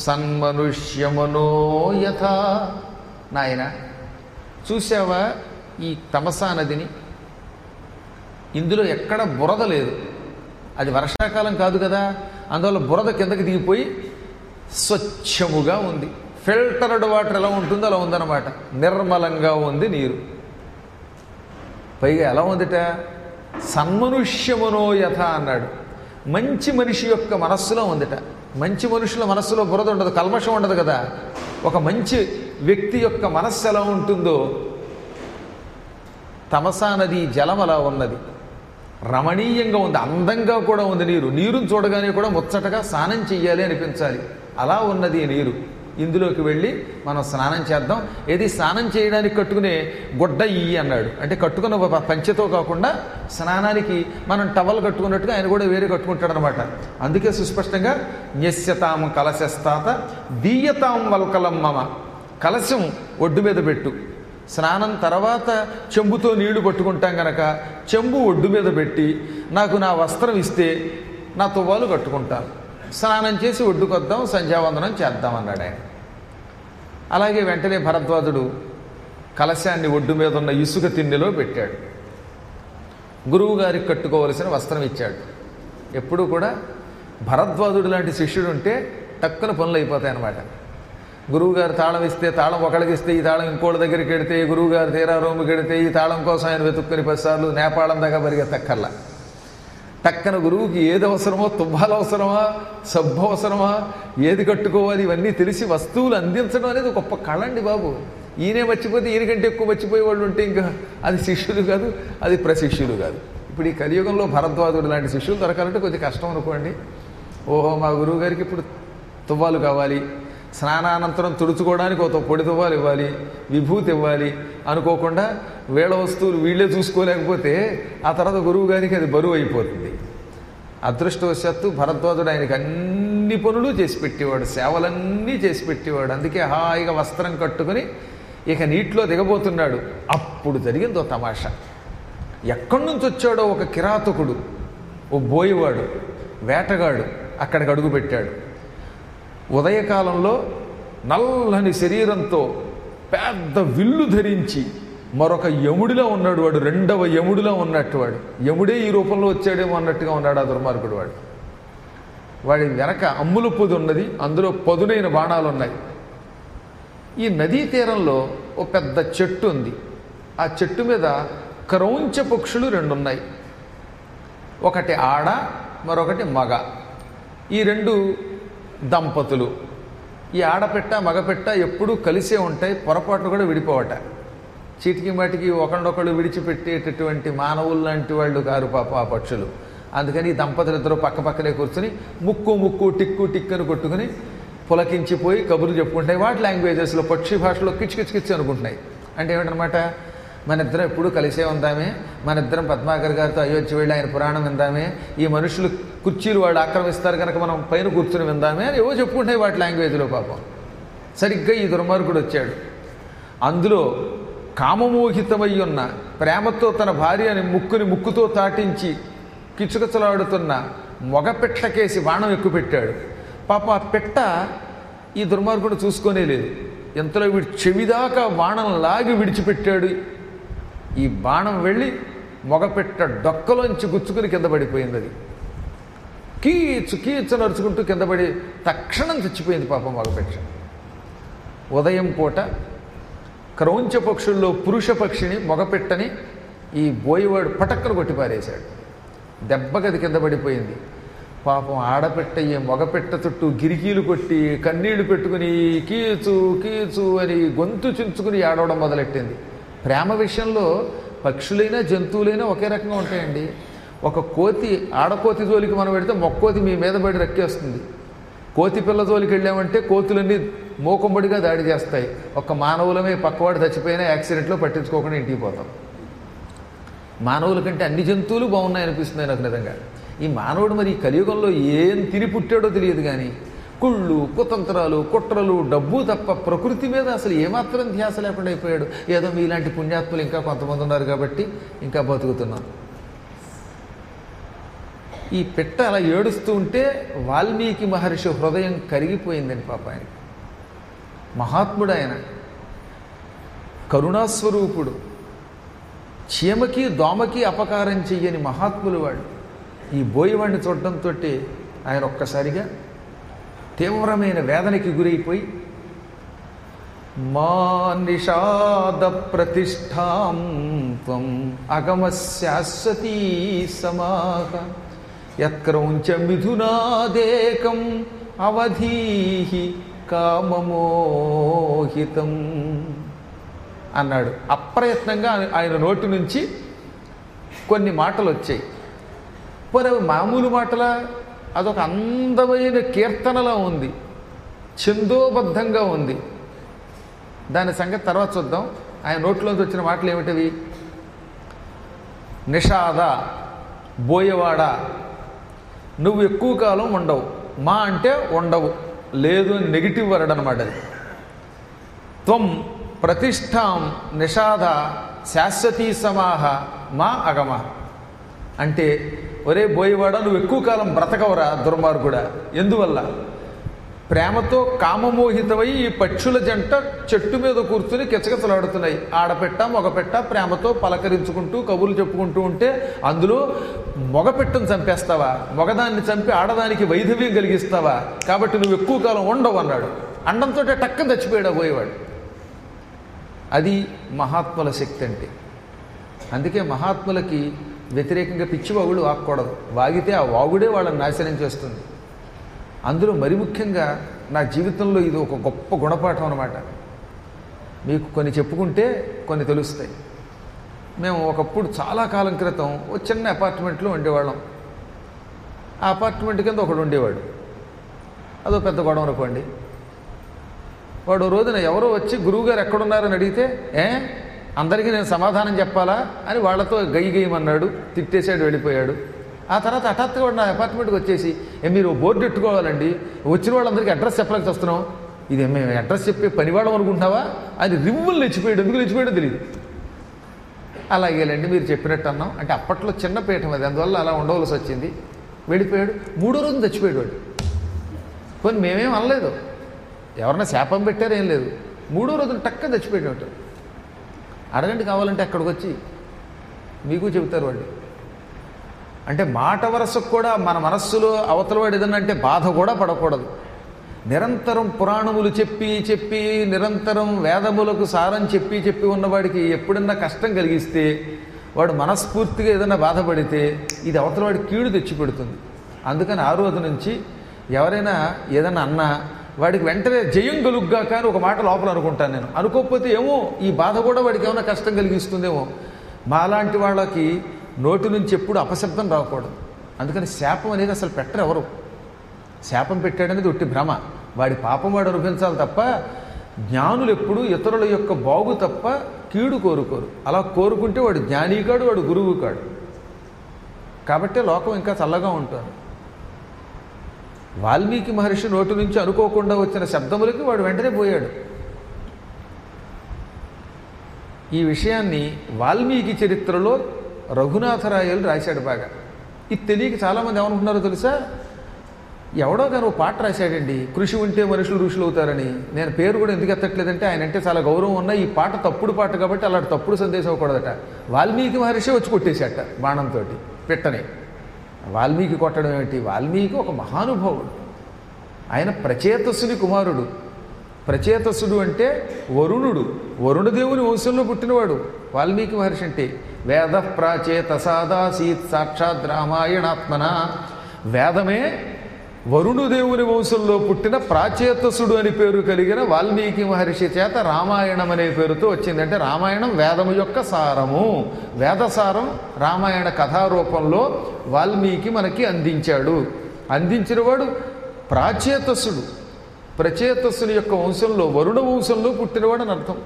[SPEAKER 1] సన్మనుష్యమనోయథ నాయన చూసావా ఈ తమసా నదిని ఇందులో ఎక్కడ బురద లేదు అది వర్షాకాలం కాదు కదా అందువల్ల బురద కిందకి దిగిపోయి స్వచ్ఛముగా ఉంది ఫిల్టర్డ్ వాటర్ ఎలా ఉంటుందో అలా ఉందన్నమాట నిర్మలంగా ఉంది నీరు పైగా ఎలా ఉందిట సన్మనుష్యమనో యథ అన్నాడు మంచి మనిషి యొక్క మనస్సులో ఉందిట మంచి మనుషుల మనస్సులో బురద ఉండదు కల్మషం ఉండదు కదా ఒక మంచి వ్యక్తి యొక్క మనస్సు ఎలా ఉంటుందో తమసా నది జలం అలా ఉన్నది రమణీయంగా ఉంది అందంగా కూడా ఉంది నీరు నీరుని చూడగానే కూడా ముచ్చటగా స్నానం చెయ్యాలి అనిపించాలి అలా ఉన్నది ఈ నీరు ఇందులోకి వెళ్ళి మనం స్నానం చేద్దాం ఏది స్నానం చేయడానికి కట్టుకునే గుడ్డ ఇయ్యి అన్నాడు అంటే కట్టుకున్న ప- పంచెతో కాకుండా స్నానానికి మనం టవల్ కట్టుకున్నట్టుగా ఆయన కూడా వేరే కట్టుకుంటాడు అనమాట అందుకే సుస్పష్టంగా న్యస్యతాం కలశస్తాత దీయతాం వల్కలం మమ కలశం ఒడ్డు మీద పెట్టు స్నానం తర్వాత చెంబుతో నీళ్లు పట్టుకుంటాం గనక చెంబు ఒడ్డు మీద పెట్టి నాకు నా వస్త్రం ఇస్తే నా తువ్వాలు కట్టుకుంటాను స్నానం చేసి ఒడ్డుకొద్దాం సంధ్యావందనం చేద్దాం అన్నాడు ఆయన అలాగే వెంటనే భరద్వాజుడు కలశాన్ని ఒడ్డు మీద ఉన్న ఇసుక తిన్నెలో పెట్టాడు గురువు గారికి కట్టుకోవలసిన వస్త్రం ఇచ్చాడు ఎప్పుడు కూడా భరద్వాజుడు లాంటి శిష్యుడు ఉంటే టక్కున పనులు అయిపోతాయి అన్నమాట గురువుగారు తాళం ఇస్తే తాళం ఒకడికి ఇస్తే ఈ తాళం ఇంకోటి దగ్గరికి వెడితే గురువుగారు తీరా రూముకి వెడితే ఈ తాళం కోసం ఆయన వెతుక్కుని పదిసార్లు నేపాళం దాకా పరిగెత్తక్కర్లా టక్కన గురువుకి ఏది అవసరమో తువ్వాలు అవసరమా సబ్బు అవసరమా ఏది కట్టుకోవాలి ఇవన్నీ తెలిసి వస్తువులు అందించడం అనేది గొప్ప కళ అండి బాబు ఈయనే మర్చిపోతే ఈయనకంటే ఎక్కువ మర్చిపోయే వాళ్ళు ఉంటే ఇంకా అది శిష్యులు కాదు అది ప్రశిష్యులు కాదు ఇప్పుడు ఈ కలియుగంలో భరద్వాజుడు లాంటి శిష్యులు దొరకాలంటే కొద్దిగా కష్టం అనుకోండి ఓహో మా గురువు గారికి ఇప్పుడు తువ్వాలు కావాలి స్నానానంతరం తుడుచుకోవడానికి ఒక పొడి తువ్వాలు ఇవ్వాలి విభూతి ఇవ్వాలి అనుకోకుండా వేళ వస్తువులు వీళ్ళే చూసుకోలేకపోతే ఆ తర్వాత గురువు గారికి అది బరువు అయిపోతుంది అదృష్టవశాత్తు భరద్వాజుడు ఆయనకి అన్ని పనులు చేసి పెట్టేవాడు సేవలన్నీ చేసి పెట్టేవాడు అందుకే హాయిగా వస్త్రం కట్టుకుని ఇక నీటిలో దిగబోతున్నాడు అప్పుడు జరిగింది ఓ తమాషా ఎక్కడి నుంచి వచ్చాడో ఒక కిరాతకుడు ఓ బోయివాడు వేటగాడు అక్కడికి అడుగు పెట్టాడు ఉదయకాలంలో నల్లని శరీరంతో పెద్ద విల్లు ధరించి మరొక యముడిలో ఉన్నాడు వాడు రెండవ యముడిలో ఉన్నట్టు వాడు యముడే ఈ రూపంలో వచ్చాడేమో అన్నట్టుగా ఉన్నాడు ఆ దుర్మార్గుడు వాడు వాడి వెనక అమ్ముల పొది ఉన్నది అందులో పదునైన బాణాలు ఉన్నాయి ఈ నదీ తీరంలో ఓ పెద్ద చెట్టు ఉంది ఆ చెట్టు మీద క్రౌంచ పక్షులు రెండు ఉన్నాయి ఒకటి ఆడ మరొకటి మగ ఈ రెండు దంపతులు ఈ ఆడపెట్ట మగపెట్ట ఎప్పుడూ కలిసే ఉంటాయి పొరపాటు కూడా విడిపోవట చీటికి మాటికి ఒకళ్ళొకళ్ళు విడిచిపెట్టేటటువంటి మానవులు లాంటి వాళ్ళు కారు పాప ఆ పక్షులు అందుకని ఈ దంపతులు ఇద్దరు పక్క పక్కనే కూర్చుని ముక్కు ముక్కు టిక్కు టిక్కు కొట్టుకుని పులకించిపోయి కబుర్లు చెప్పుకుంటాయి వాటి లాంగ్వేజెస్లో పక్షి భాషలో కిచ్ కిచ్ కిచ్ అనుకుంటున్నాయి అంటే ఏమిటనమాట మన ఇద్దరం ఎప్పుడు కలిసే ఉందామే మన ఇద్దరం పద్మాకర్ గారితో అయోధ్య వెళ్ళి ఆయన పురాణం విందామే ఈ మనుషులు కుర్చీలు వాళ్ళు ఆక్రమిస్తారు కనుక మనం పైన కూర్చుని విందామే అని ఏవో చెప్పుకుంటాయి వాటి లాంగ్వేజ్లో పాపం సరిగ్గా ఈ దుర్మార్గుడు వచ్చాడు అందులో కామమోహితమై ఉన్న ప్రేమతో తన భార్యని ముక్కుని ముక్కుతో తాటించి కిచుకచలాడుతున్న మొగ పెట్టకేసి బాణం ఎక్కువ పెట్టాడు పాప ఆ పెట్ట ఈ దుర్మార్గుడు చూసుకోనే లేదు ఎంతలో వీడు చెవిదాకా బాణం లాగి విడిచిపెట్టాడు ఈ బాణం వెళ్ళి మొగపెట్ట డొక్కలోంచి గుచ్చుకుని కింద పడిపోయింది అది కీచు కీచు నడుచుకుంటూ కింద పడి తక్షణం చచ్చిపోయింది పాపం మగపెట్ట ఉదయం పూట క్రౌంచ పక్షుల్లో పురుష పక్షిని మొగపెట్టని ఈ బోయివాడు పటక్కన కొట్టి పారేశాడు దెబ్బగది కింద పడిపోయింది పాపం ఆడపెట్ట ఈ మగపెట్ట చుట్టూ గిరికీలు కొట్టి కన్నీళ్లు పెట్టుకుని కీచు కీచు అని గొంతు చించుకుని ఏడవడం మొదలెట్టింది ప్రేమ విషయంలో పక్షులైనా జంతువులైనా ఒకే రకంగా ఉంటాయండి ఒక కోతి ఆడకోతి జోలికి మనం పెడితే మొక్కోతి మీ మీద పడి రక్కేస్తుంది కోతి పిల్ల జోలికి వెళ్ళామంటే కోతులన్నీ మోకొమ్మడిగా దాడి చేస్తాయి ఒక మానవులమే పక్కవాడు చచ్చిపోయినా యాక్సిడెంట్లో పట్టించుకోకుండా ఇంటికి పోతాం మానవుల కంటే అన్ని జంతువులు బాగున్నాయి అనిపిస్తుంది నాకు నిజంగా ఈ మానవుడు మరి ఈ కలియుగంలో ఏం తిని పుట్టాడో తెలియదు కానీ కుళ్ళు కుతంత్రాలు కుట్రలు డబ్బు తప్ప ప్రకృతి మీద అసలు ఏమాత్రం ధ్యాస లేకుండా అయిపోయాడు ఏదో మీలాంటి పుణ్యాత్ములు ఇంకా కొంతమంది ఉన్నారు కాబట్టి ఇంకా బతుకుతున్నాం ఈ పెట్ట అలా ఏడుస్తూ ఉంటే వాల్మీకి మహర్షి హృదయం కరిగిపోయిందని పాప ఆయన మహాత్ముడు ఆయన కరుణాస్వరూపుడు చీమకి దోమకి అపకారం చెయ్యని మహాత్ములు వాడు ఈ బోయవాడిని చూడడంతో ఆయన ఒక్కసారిగా తీవ్రమైన వేదనకి గురైపోయి మా నిషాద ప్రతిష్టాం త్వం అగమశాశ్వతీ సమాహ యత్క్రౌంచ మిథునాదేకం అవధీహి కామమోహితం అన్నాడు అప్రయత్నంగా ఆయన నోటి నుంచి కొన్ని మాటలు వచ్చాయి పోనీ అవి మామూలు మాటల అదొక అందమైన కీర్తనలా ఉంది ఛందోబద్ధంగా ఉంది దాని సంగతి తర్వాత చూద్దాం ఆయన నోట్లోంచి వచ్చిన మాటలు ఏమిటవి నిషాద బోయవాడ నువ్వు ఎక్కువ కాలం ఉండవు మా అంటే ఉండవు లేదు అని నెగిటివ్ వర్డ్ అనమాట అది త్వం ప్రతిష్టాం నిషాద శాశ్వతీ సమాహ మా అగమ అంటే ఒరే బోయేవాడా నువ్వు ఎక్కువ కాలం బ్రతకవరా దుర్మార్గుడా ఎందువల్ల ప్రేమతో కామమోహితమై ఈ పక్షుల జంట చెట్టు మీద కూర్చుని కిచకిచలాడుతున్నాయి ఆడపెట్ట మగపెట్ట ప్రేమతో పలకరించుకుంటూ కబుర్లు చెప్పుకుంటూ ఉంటే అందులో మగపెట్టను చంపేస్తావా మగదాన్ని చంపి ఆడదానికి వైధవ్యం కలిగిస్తావా కాబట్టి నువ్వు ఎక్కువ కాలం ఉండవు అన్నాడు అండంతో టక్కన చచ్చిపోయాడు పోయేవాడు అది మహాత్ముల శక్తి అంటే అందుకే మహాత్ములకి వ్యతిరేకంగా పిచ్చివాగుడు వాగకూడదు వాగితే ఆ వాగుడే వాళ్ళని నాశనం చేస్తుంది అందులో మరి ముఖ్యంగా నా జీవితంలో ఇది ఒక గొప్ప గుణపాఠం అనమాట మీకు కొన్ని చెప్పుకుంటే కొన్ని తెలుస్తాయి మేము ఒకప్పుడు చాలా కాలం క్రితం ఒక చిన్న అపార్ట్మెంట్లో ఉండేవాళ్ళం ఆ అపార్ట్మెంట్ కింద ఒకడు ఉండేవాడు అదో పెద్ద గొడవ అనుకోండి వాడు ఓ రోజున ఎవరో వచ్చి గురువుగారు ఎక్కడున్నారని అడిగితే ఏ అందరికీ నేను సమాధానం చెప్పాలా అని వాళ్ళతో గయ్యి గయ్యమన్నాడు తిట్టేసాడు వెళ్ళిపోయాడు ఆ తర్వాత హఠాత్తుగా వాడు నా అపార్ట్మెంట్కి వచ్చేసి ఏ మీరు ఓ బోర్డు పెట్టుకోవాలండి వచ్చిన వాళ్ళందరికీ అడ్రస్ చెప్పలేక వస్తున్నాం ఇది మేము అడ్రస్ చెప్పే పనివాడం అనుకుంటున్నావా అని రివ్వులు లేచిపోయాడు ఎందుకు లేచిపోయాడో తెలియదు అలాగేలండి మీరు చెప్పినట్టు అన్నాం అంటే అప్పట్లో చిన్న పీఠం అది అందువల్ల అలా ఉండవలసి వచ్చింది వెళ్ళిపోయాడు మూడో రోజు చచ్చిపోయాడు వాడు కొన్ని మేమేం అనలేదు ఎవరన్నా శాపం పెట్టారు ఏం లేదు మూడో రోజున టక్క చచ్చిపోయినట్టు అడగండి కావాలంటే అక్కడికి వచ్చి మీకు చెబుతారు వాళ్ళు అంటే మాట వరసకు కూడా మన మనస్సులో అవతలవాడు ఏదన్నా అంటే బాధ కూడా పడకూడదు నిరంతరం పురాణములు చెప్పి చెప్పి నిరంతరం వేదములకు సారం చెప్పి చెప్పి ఉన్నవాడికి ఎప్పుడన్నా కష్టం కలిగిస్తే వాడు మనస్ఫూర్తిగా ఏదైనా బాధపడితే ఇది అవతలవాడి కీడు తెచ్చిపెడుతుంది అందుకని ఆ రోజు నుంచి ఎవరైనా ఏదైనా అన్నా వాడికి వెంటనే జయం కలుగ్గా కానీ ఒక మాట లోపల అనుకుంటాను నేను అనుకోకపోతే ఏమో ఈ బాధ కూడా వాడికి ఏమైనా కష్టం కలిగిస్తుందేమో మాలాంటి వాళ్ళకి నోటి నుంచి ఎప్పుడు అపశబ్దం రాకూడదు అందుకని శాపం అనేది అసలు పెట్టరు ఎవరు శాపం పెట్టాడనేది ఒట్టి భ్రమ వాడి పాపం వాడు అనుభవించాలి తప్ప జ్ఞానులు ఎప్పుడు ఇతరుల యొక్క బాగు తప్ప కీడు కోరుకోరు అలా కోరుకుంటే వాడు జ్ఞాని కాడు వాడు గురువు కాడు కాబట్టే లోకం ఇంకా చల్లగా ఉంటుంది వాల్మీకి మహర్షి నోటి నుంచి అనుకోకుండా వచ్చిన శబ్దములకి వాడు వెంటనే పోయాడు ఈ విషయాన్ని వాల్మీకి చరిత్రలో రఘునాథరాయలు రాశాడు బాగా ఇది తెలియక చాలామంది ఏమనుకుంటున్నారో తెలుసా ఎవడో కానీ ఒక పాట రాశాడండి కృషి ఉంటే మనుషులు ఋషులు అవుతారని నేను పేరు కూడా ఎందుకు ఎత్తట్లేదంటే ఆయన అంటే చాలా గౌరవం ఉన్న ఈ పాట తప్పుడు పాట కాబట్టి అలాంటి తప్పుడు సందేశం అవ్వకూడదట వాల్మీకి మహర్షి వచ్చి కొట్టేశాట బాణంతో పెట్టని వాల్మీకి కొట్టడం ఏమిటి వాల్మీకి ఒక మహానుభావుడు ఆయన ప్రచేతస్సుని కుమారుడు ప్రచేతస్సుడు అంటే వరుణుడు వరుణదేవుని వంశంలో పుట్టినవాడు వాల్మీకి మహర్షి అంటే వేద ప్రాచేత సాదాసీత్ సాక్షాత్ రామాయణాత్మన వేదమే వరుణుదేవుని వంశంలో పుట్టిన ప్రాచేతసుడు అని పేరు కలిగిన వాల్మీకి మహర్షి చేత రామాయణం అనే పేరుతో వచ్చింది అంటే రామాయణం వేదము యొక్క సారము వేదసారం రామాయణ కథారూపంలో వాల్మీకి మనకి అందించాడు అందించినవాడు ప్రాచేతసుడు ప్రచేతస్సుని యొక్క వంశంలో వరుణ వంశంలో పుట్టినవాడు అని అర్థం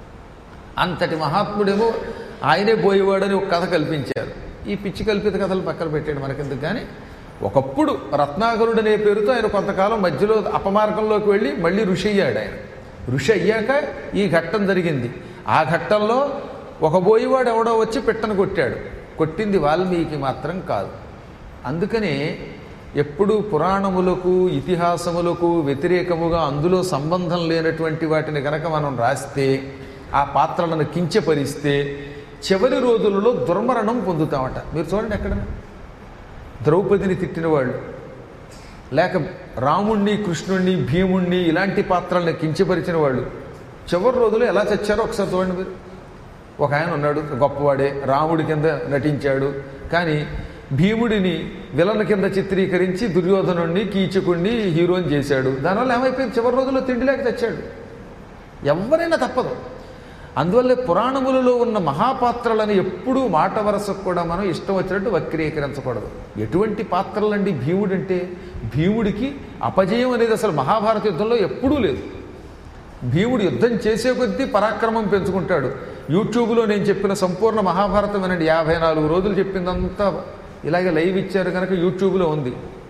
[SPEAKER 1] అంతటి మహాత్ముడేమో ఆయనే పోయేవాడని ఒక కథ కల్పించారు ఈ పిచ్చి కల్పిత కథలు పక్కన పెట్టాడు మనకెందుకు కానీ ఒకప్పుడు రత్నాకరుడు అనే పేరుతో ఆయన కొంతకాలం మధ్యలో అపమార్గంలోకి వెళ్ళి మళ్ళీ ఋషి అయ్యాడు ఆయన ఋషి అయ్యాక ఈ ఘట్టం జరిగింది ఆ ఘట్టంలో ఒక బోయివాడు ఎవడో వచ్చి పిట్టను కొట్టాడు కొట్టింది వాల్మీకి మాత్రం కాదు అందుకనే ఎప్పుడూ పురాణములకు ఇతిహాసములకు వ్యతిరేకముగా అందులో సంబంధం లేనటువంటి వాటిని గనక మనం రాస్తే ఆ పాత్రలను కించపరిస్తే చివరి రోజులలో దుర్మరణం పొందుతామట మీరు చూడండి ఎక్కడ ద్రౌపదిని తిట్టిన వాళ్ళు లేక రాముణ్ణి కృష్ణుణ్ణి భీముణ్ణి ఇలాంటి పాత్రల్ని కించపరిచిన వాళ్ళు చివరి రోజులు ఎలా చచ్చారో ఒకసారి చూడండి మీరు ఒక ఆయన ఉన్నాడు గొప్పవాడే రాముడి కింద నటించాడు కానీ భీముడిని విలన్ కింద చిత్రీకరించి దుర్యోధనుణ్ణి కీచకుణ్ణి హీరోని చేశాడు దానివల్ల ఏమైపోయింది చివరి రోజుల్లో తిండి లేక తెచ్చాడు ఎవరైనా తప్పదు అందువల్లే పురాణములలో ఉన్న మహాపాత్రలను ఎప్పుడూ మాట వరసకు కూడా మనం ఇష్టం వచ్చినట్టు వక్రీకరించకూడదు ఎటువంటి పాత్రలండి భీముడంటే భీముడికి అపజయం అనేది అసలు మహాభారత యుద్ధంలో ఎప్పుడూ లేదు భీముడు యుద్ధం చేసే కొద్దీ పరాక్రమం పెంచుకుంటాడు యూట్యూబ్లో నేను చెప్పిన సంపూర్ణ మహాభారతం అనండి యాభై నాలుగు రోజులు చెప్పిందంతా ఇలాగే లైవ్ ఇచ్చారు కనుక యూట్యూబ్లో ఉంది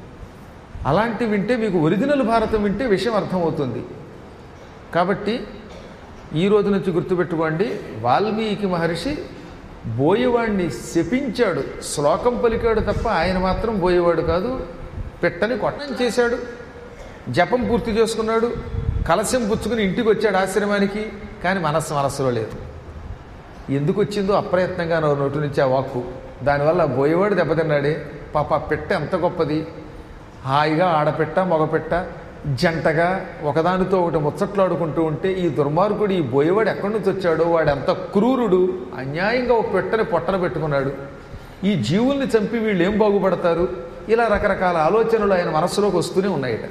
[SPEAKER 1] అలాంటి వింటే మీకు ఒరిజినల్ భారతం వింటే విషయం అర్థమవుతుంది కాబట్టి ఈ రోజు నుంచి గుర్తుపెట్టుకోండి వాల్మీకి మహర్షి బోయేవాడిని శపించాడు శ్లోకం పలికాడు తప్ప ఆయన మాత్రం బోయేవాడు కాదు పెట్టని కొట్టం చేశాడు జపం పూర్తి చేసుకున్నాడు కలశం పుచ్చుకుని ఇంటికి వచ్చాడు ఆశ్రమానికి కానీ మనస్సు మనస్సులో లేదు ఎందుకు వచ్చిందో అప్రయత్నంగా నా నోటి నుంచి ఆ వాక్కు దానివల్ల బోయేవాడు దెబ్బతిన్నాడే పాప ఆ పెట్ట ఎంత గొప్పది హాయిగా ఆడపెట్ట మగపెట్ట జంటగా ఒకదానితో ఒకటి ముచ్చట్లాడుకుంటూ ఉంటే ఈ దుర్మార్గుడు ఈ బోయేవాడు ఎక్కడి నుంచి వచ్చాడో వాడు ఎంత క్రూరుడు అన్యాయంగా ఒక పెట్టని పొట్టన పెట్టుకున్నాడు ఈ జీవుల్ని చంపి వీళ్ళు ఏం బాగుపడతారు ఇలా రకరకాల ఆలోచనలు ఆయన మనస్సులోకి వస్తూనే ఉన్నాయట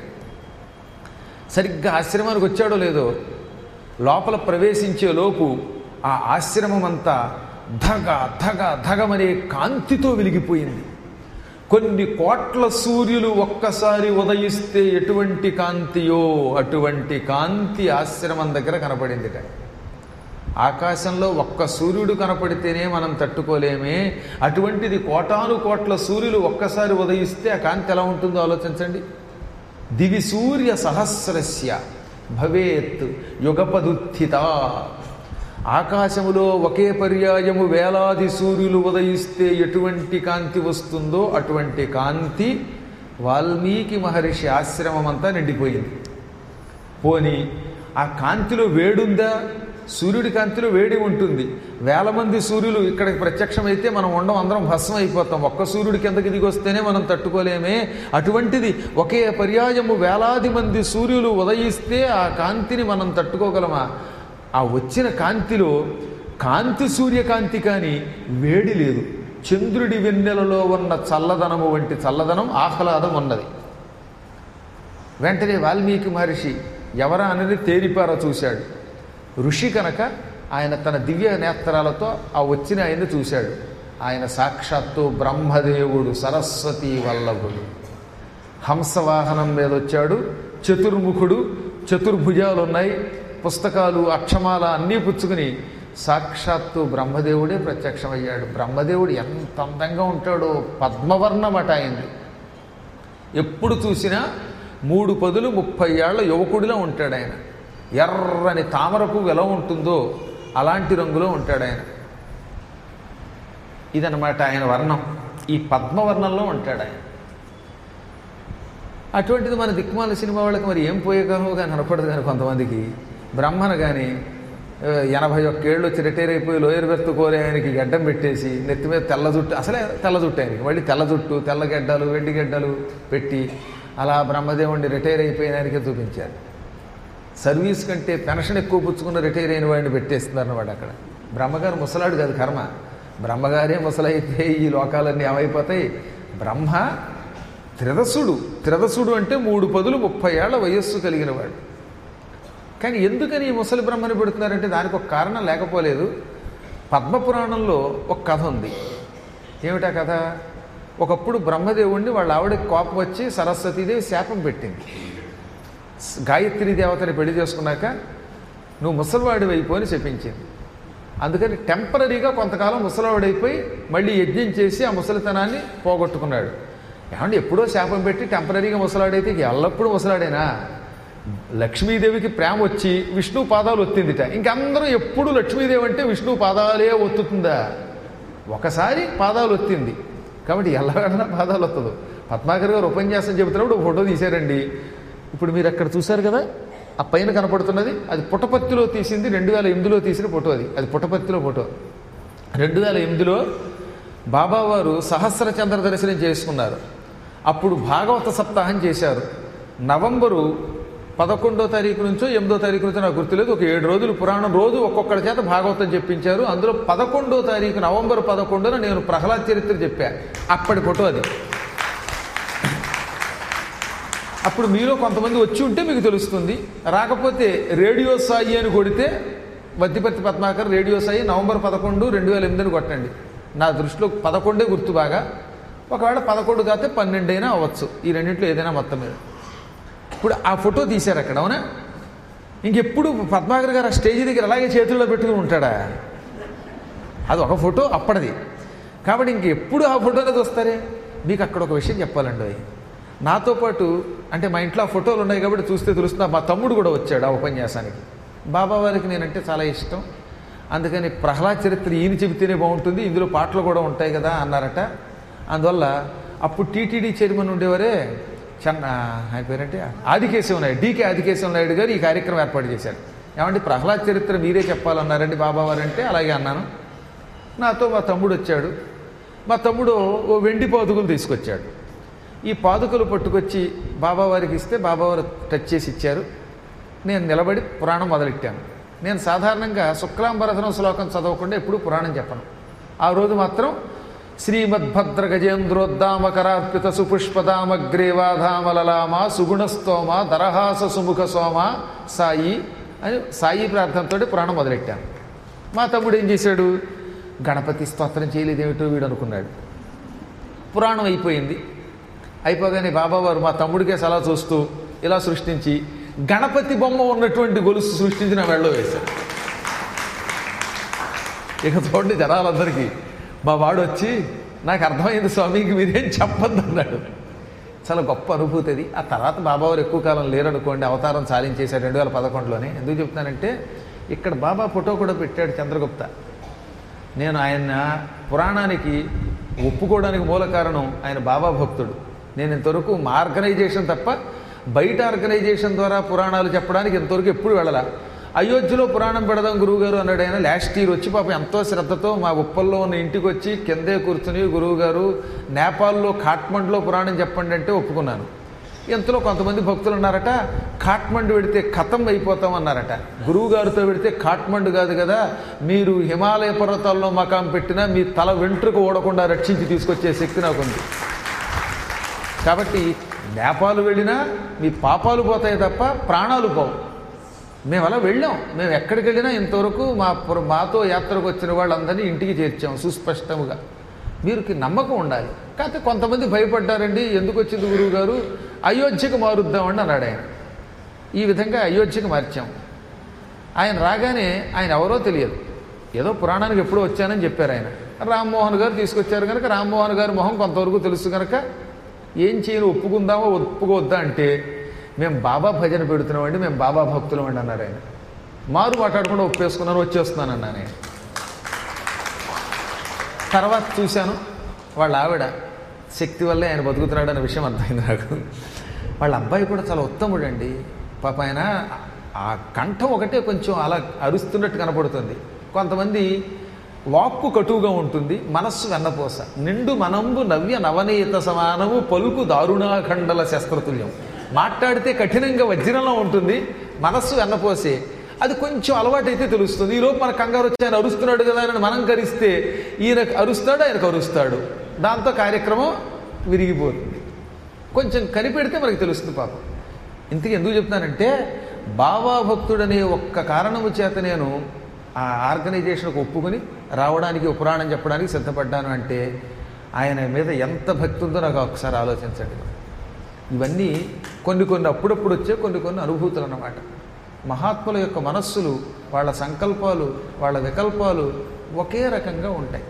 [SPEAKER 1] సరిగ్గా ఆశ్రమానికి వచ్చాడో లేదో లోపల ప్రవేశించే లోపు ఆ ఆశ్రమం అంతా ధగ ధగ ధగమనే కాంతితో వెలిగిపోయింది కొన్ని కోట్ల సూర్యులు ఒక్కసారి ఉదయిస్తే ఎటువంటి కాంతియో అటువంటి కాంతి ఆశ్రమం దగ్గర కనపడిందిట ఆకాశంలో ఒక్క సూర్యుడు కనపడితేనే మనం తట్టుకోలేమే అటువంటిది కోటాను కోట్ల సూర్యులు ఒక్కసారి ఉదయిస్తే ఆ కాంతి ఎలా ఉంటుందో ఆలోచించండి దివి సూర్య సహస్రస్య భవేత్ యుగపదుత్థిత ఆకాశములో ఒకే పర్యాయము వేలాది సూర్యులు ఉదయిస్తే ఎటువంటి కాంతి వస్తుందో అటువంటి కాంతి వాల్మీకి మహర్షి ఆశ్రమం అంతా నిండిపోయింది పోని ఆ కాంతిలో వేడుందా సూర్యుడి కాంతిలో వేడి ఉంటుంది వేల మంది సూర్యులు ఇక్కడికి ప్రత్యక్షమైతే మనం ఉండం అందరం భస్మం అయిపోతాం ఒక్క సూర్యుడి కిందకి దిగి వస్తేనే మనం తట్టుకోలేమే అటువంటిది ఒకే పర్యాయము వేలాది మంది సూర్యులు ఉదయిస్తే ఆ కాంతిని మనం తట్టుకోగలమా ఆ వచ్చిన కాంతిలో కాంతి సూర్యకాంతి కానీ వేడి లేదు చంద్రుడి వెన్నెలలో ఉన్న చల్లదనము వంటి చల్లదనం ఆహ్లాదం ఉన్నది వెంటనే వాల్మీకి మహర్షి ఎవరా అనేది తేరిపారా చూశాడు ఋషి కనుక ఆయన తన దివ్య నేత్రాలతో ఆ వచ్చిన ఆయన్ని చూశాడు ఆయన సాక్షాత్తు బ్రహ్మదేవుడు సరస్వతి వల్లభుడు హంసవాహనం మీద వచ్చాడు చతుర్ముఖుడు చతుర్భుజాలు ఉన్నాయి పుస్తకాలు అక్షమాల అన్నీ పుచ్చుకుని సాక్షాత్తు బ్రహ్మదేవుడే ప్రత్యక్షమయ్యాడు బ్రహ్మదేవుడు ఎంత అందంగా ఉంటాడో పద్మవర్ణమట అయింది ఎప్పుడు చూసినా మూడు పదులు ముప్పై ఏళ్ల యువకుడిలో ఉంటాడు ఆయన ఎర్రని తామర పువ్వు ఎలా ఉంటుందో అలాంటి రంగులో ఉంటాడు ఆయన ఇదనమాట ఆయన వర్ణం ఈ పద్మవర్ణంలో ఉంటాడు ఆయన అటువంటిది మన దిక్కుమాల సినిమా వాళ్ళకి మరి ఏం పోయేగానో కానీ కనపడదు కానీ కొంతమందికి బ్రహ్మణ కానీ ఆ, ఎనభై ఒక్కేళ్ళు వచ్చి రిటైర్ అయిపోయి లోయర్ బెర్త్ కోరే ఆయనకి గడ్డం పెట్టేసి నెత్తి మీద తెల్ల జుట్టు అసలే తెల్ల జుట్టు ఆయనకి మళ్ళీ తెల్ల జుట్టు తెల్ల గడ్డలు వెండి గడ్డలు పెట్టి అలా బ్రహ్మదేవుడిని రిటైర్ అయిపోయిన ఆయనకే చూపించారు సర్వీస్ కంటే పెన్షన్ ఎక్కువ పుచ్చుకున్న రిటైర్ అయిన వాడిని పెట్టేస్తున్నారు అన్నమాట అక్కడ బ్రహ్మగారు ముసలాడు కాదు కర్మ బ్రహ్మగారే ముసలైతే ఈ లోకాలన్నీ ఏమైపోతాయి బ్రహ్మ త్రిదసుడు త్రిదసుడు అంటే మూడు పదులు ముప్పై ఏళ్ల వయస్సు కలిగిన వాడు కానీ ఎందుకని ఈ ముసలి బ్రహ్మని పెడుతున్నారంటే దానికి ఒక కారణం లేకపోలేదు పద్మపురాణంలో ఒక కథ ఉంది ఏమిటా కథ ఒకప్పుడు బ్రహ్మదేవుణ్ణి వాళ్ళ ఆవిడకి కోపం వచ్చి సరస్వతీదేవి శాపం పెట్టింది గాయత్రి దేవతని పెళ్లి చేసుకున్నాక నువ్వు ముసలివాడి అయిపోయి చెప్పించింది అందుకని టెంపరీగా కొంతకాలం ముసలివాడైపోయి మళ్ళీ యజ్ఞం చేసి ఆ ముసలితనాన్ని పోగొట్టుకున్నాడు ఏమంటే ఎప్పుడో శాపం పెట్టి టెంపరీగా ముసలాడైతే ఇక ఎల్లప్పుడూ ముసలాడేనా లక్ష్మీదేవికి ప్రేమ వచ్చి విష్ణు పాదాలు ఒత్తిందిట ఇంకందరూ ఎప్పుడు లక్ష్మీదేవి అంటే విష్ణు పాదాలే ఒత్తుతుందా ఒకసారి పాదాలు ఒత్తింది కాబట్టి ఎల్లవేళనా పాదాలు ఒత్తదు పద్మాకర్ గారు ఉపన్యాసం చెబుతున్నప్పుడు ఒక ఫోటో తీశారండి ఇప్పుడు మీరు అక్కడ చూశారు కదా ఆ పైన కనపడుతున్నది అది పుట్టపత్తిలో తీసింది రెండు వేల ఎనిమిదిలో తీసిన ఫోటో అది అది పుట్టపత్తిలో ఫోటో రెండు వేల ఎనిమిదిలో బాబావారు సహస్ర చంద్ర దర్శనం చేసుకున్నారు అప్పుడు భాగవత సప్తాహం చేశారు నవంబరు పదకొండో తారీఖు నుంచో ఎనిమిదో తారీఖు నుంచో నాకు గుర్తులేదు ఒక ఏడు రోజులు పురాణం రోజు ఒక్కొక్కడి చేత భాగవతం చెప్పించారు అందులో పదకొండో తారీఖు నవంబర్ పదకొండున నేను ప్రహ్లాద్ చరిత్ర చెప్పా అప్పటి ఫోటో అది అప్పుడు మీలో కొంతమంది వచ్చి ఉంటే మీకు తెలుస్తుంది రాకపోతే రేడియో సాయి అని కొడితే వద్దిపత్తి పద్మాకర్ రేడియో సాయి నవంబర్ పదకొండు రెండు వేల ఎనిమిదిని కొట్టండి నా దృష్టిలో పదకొండే గుర్తు బాగా ఒకవేళ పదకొండు కాతే పన్నెండు అయినా అవ్వచ్చు ఈ రెండింటిలో ఏదైనా మొత్తం మీద ఇప్పుడు ఆ ఫోటో తీశారు అక్కడ అవునా ఇంకెప్పుడు పద్మాకర్ గారు ఆ స్టేజ్ దగ్గర అలాగే చేతుల్లో పెట్టుకుని ఉంటాడా అది ఒక ఫోటో అప్పటిది కాబట్టి ఇంక ఎప్పుడు ఆ ఫోటోలో వస్తారే మీకు అక్కడ ఒక విషయం చెప్పాలండి నాతో పాటు అంటే మా ఇంట్లో ఆ ఫోటోలు ఉన్నాయి కాబట్టి చూస్తే తెలుస్తున్నా మా తమ్ముడు కూడా వచ్చాడు ఆ ఉపన్యాసానికి బాబా వారికి నేనంటే చాలా ఇష్టం అందుకని ప్రహ్లాద చరిత్ర ఈయన చెబితేనే బాగుంటుంది ఇందులో పాటలు కూడా ఉంటాయి కదా అన్నారట అందువల్ల అప్పుడు టీటీడీ చైర్మన్ ఉండేవారే చెన్న ఆయన పేరంటే ఆదికేశవ నాయుడు డీకే ఆదికేశవ నాయుడు గారు ఈ కార్యక్రమం ఏర్పాటు చేశారు ఏమంటే ప్రహ్లాద చరిత్ర మీరే చెప్పాలన్నారండి బాబావారు అంటే అలాగే అన్నాను నాతో మా తమ్ముడు వచ్చాడు మా తమ్ముడు ఓ వెండి పాదుకలు తీసుకొచ్చాడు ఈ పాదుకలు పట్టుకొచ్చి బాబావారికి ఇస్తే బాబావారు టచ్ చేసి ఇచ్చారు నేను నిలబడి పురాణం మొదలెట్టాను నేను సాధారణంగా శుక్లాంబరధనం శ్లోకం చదవకుండా ఎప్పుడూ పురాణం చెప్పను ఆ రోజు మాత్రం శ్రీమద్భద్ర గజేంద్రోద్దామకరార్పిత సుపుష్పదామగ్రేవాధామలలామ సుగుణస్తోమ దరహాస సుముఖ సోమ సాయి అని సాయి ప్రార్థనతో పురాణం మొదలెట్టాను మా తమ్ముడు ఏం చేశాడు గణపతి స్తోత్రం చేయలేదేమిటో వీడు అనుకున్నాడు పురాణం అయిపోయింది అయిపోగానే బాబావారు మా తమ్ముడికే సలహా చూస్తూ ఇలా సృష్టించి గణపతి బొమ్మ ఉన్నటువంటి గొలుసు సృష్టించి నా మెడలో వేశాడు ఇక చూడండి జనాలందరికీ మా వాడు వచ్చి నాకు అర్థమైంది స్వామికి మీరేం చెప్పొద్దు అన్నాడు చాలా గొప్ప అనుభూతి అది ఆ తర్వాత బాబావారు ఎక్కువ కాలం లేరనుకోండి అవతారం సాధించేశాడు రెండు వేల పదకొండులోనే ఎందుకు చెప్తున్నానంటే ఇక్కడ బాబా ఫోటో కూడా పెట్టాడు చంద్రగుప్త నేను ఆయన పురాణానికి ఒప్పుకోవడానికి మూల కారణం ఆయన బాబా భక్తుడు నేను ఇంతవరకు మా ఆర్గనైజేషన్ తప్ప బయట ఆర్గనైజేషన్ ద్వారా పురాణాలు చెప్పడానికి ఇంతవరకు ఎప్పుడు వెళ్ళాల అయోధ్యలో పురాణం పెడదాం గురువుగారు అన్నాడు ఆయన లాస్ట్ ఇయర్ వచ్చి పాపం ఎంతో శ్రద్ధతో మా ఉప్పల్లో ఉన్న ఇంటికి వచ్చి కిందే కూర్చుని గురువుగారు నేపాల్లో కాట్మండ్లో పురాణం చెప్పండి అంటే ఒప్పుకున్నాను ఇంతలో కొంతమంది భక్తులు ఉన్నారట కాట్మండు పెడితే కథం అయిపోతాం అన్నారట గురువు గారితో పెడితే కాట్మండు కాదు కదా మీరు హిమాలయ పర్వతాల్లో మకాం పెట్టినా మీ తల వెంట్రుక ఓడకుండా రక్షించి తీసుకొచ్చే శక్తి నాకుంది కాబట్టి నేపాలు వెళ్ళినా మీ పాపాలు పోతాయి తప్ప ప్రాణాలు పోవు మేము అలా వెళ్ళాం మేము ఎక్కడికి వెళ్ళినా ఇంతవరకు మా పుర- మాతో యాత్రకు వచ్చిన వాళ్ళందరినీ ఇంటికి చేర్చాం సుస్పష్టముగా వీరికి నమ్మకం ఉండాలి కాకపోతే కొంతమంది భయపడ్డారండి ఎందుకు వచ్చింది గురువు గారు అయోధ్యకు మారుద్దామండి అన్నాడు ఆయన ఈ విధంగా అయోధ్యకు మార్చాం ఆయన రాగానే ఆయన ఎవరో తెలియదు ఏదో పురాణానికి ఎప్పుడో వచ్చానని చెప్పారు ఆయన రామ్మోహన్ గారు తీసుకొచ్చారు కనుక రామ్మోహన్ గారి మొహం కొంతవరకు తెలుసు కనుక ఏం చేయను ఒప్పుకుందామో ఒప్పుకోవద్దా అంటే మేము బాబా భజన పెడుతున్నామండి మేము బాబా భక్తులం అండి అన్నారు ఆయన మారు మాట్లాడకుండా ఒప్పేసుకున్నారు వచ్చేస్తున్నాను అన్నాను నేను తర్వాత చూశాను వాళ్ళ ఆవిడ శక్తి వల్లే ఆయన బతుకుతున్నాడు అనే విషయం అర్థమైంది నాకు వాళ్ళ అబ్బాయి కూడా చాలా ఉత్తముడు అండి పాప ఆయన ఆ కంఠం ఒకటే కొంచెం అలా అరుస్తున్నట్టు కనపడుతుంది కొంతమంది వాక్కు కటువుగా ఉంటుంది మనస్సు వెన్నపోస నిండు మనంబు నవ్య నవనీత సమానము పలుకు దారుణాఖండల శస్త్రతుల్యం మాట్లాడితే కఠినంగా వజ్రంలో ఉంటుంది మనస్సు వెన్నపోసే అది కొంచెం అలవాటైతే తెలుస్తుంది ఈలోపు మన కంగారు వచ్చి ఆయన అరుస్తున్నాడు కదా అని మనం కరిస్తే ఈయన అరుస్తాడు ఆయనకు అరుస్తాడు దాంతో కార్యక్రమం విరిగిపోతుంది కొంచెం కనిపెడితే మనకి తెలుస్తుంది పాపం ఇంతకీ ఎందుకు చెప్తానంటే బాబా భక్తుడనే ఒక్క కారణము చేత నేను ఆ ఆర్గనైజేషన్కు ఒప్పుకొని రావడానికి ఒక పురాణం చెప్పడానికి సిద్ధపడ్డాను అంటే ఆయన మీద ఎంత భక్తి ఉందో నాకు ఒకసారి ఆలోచించండి ఇవన్నీ కొన్ని కొన్ని అప్పుడప్పుడు వచ్చే కొన్ని కొన్ని అనుభూతులు అన్నమాట మహాత్ముల యొక్క మనస్సులు వాళ్ళ సంకల్పాలు వాళ్ళ వికల్పాలు ఒకే రకంగా ఉంటాయి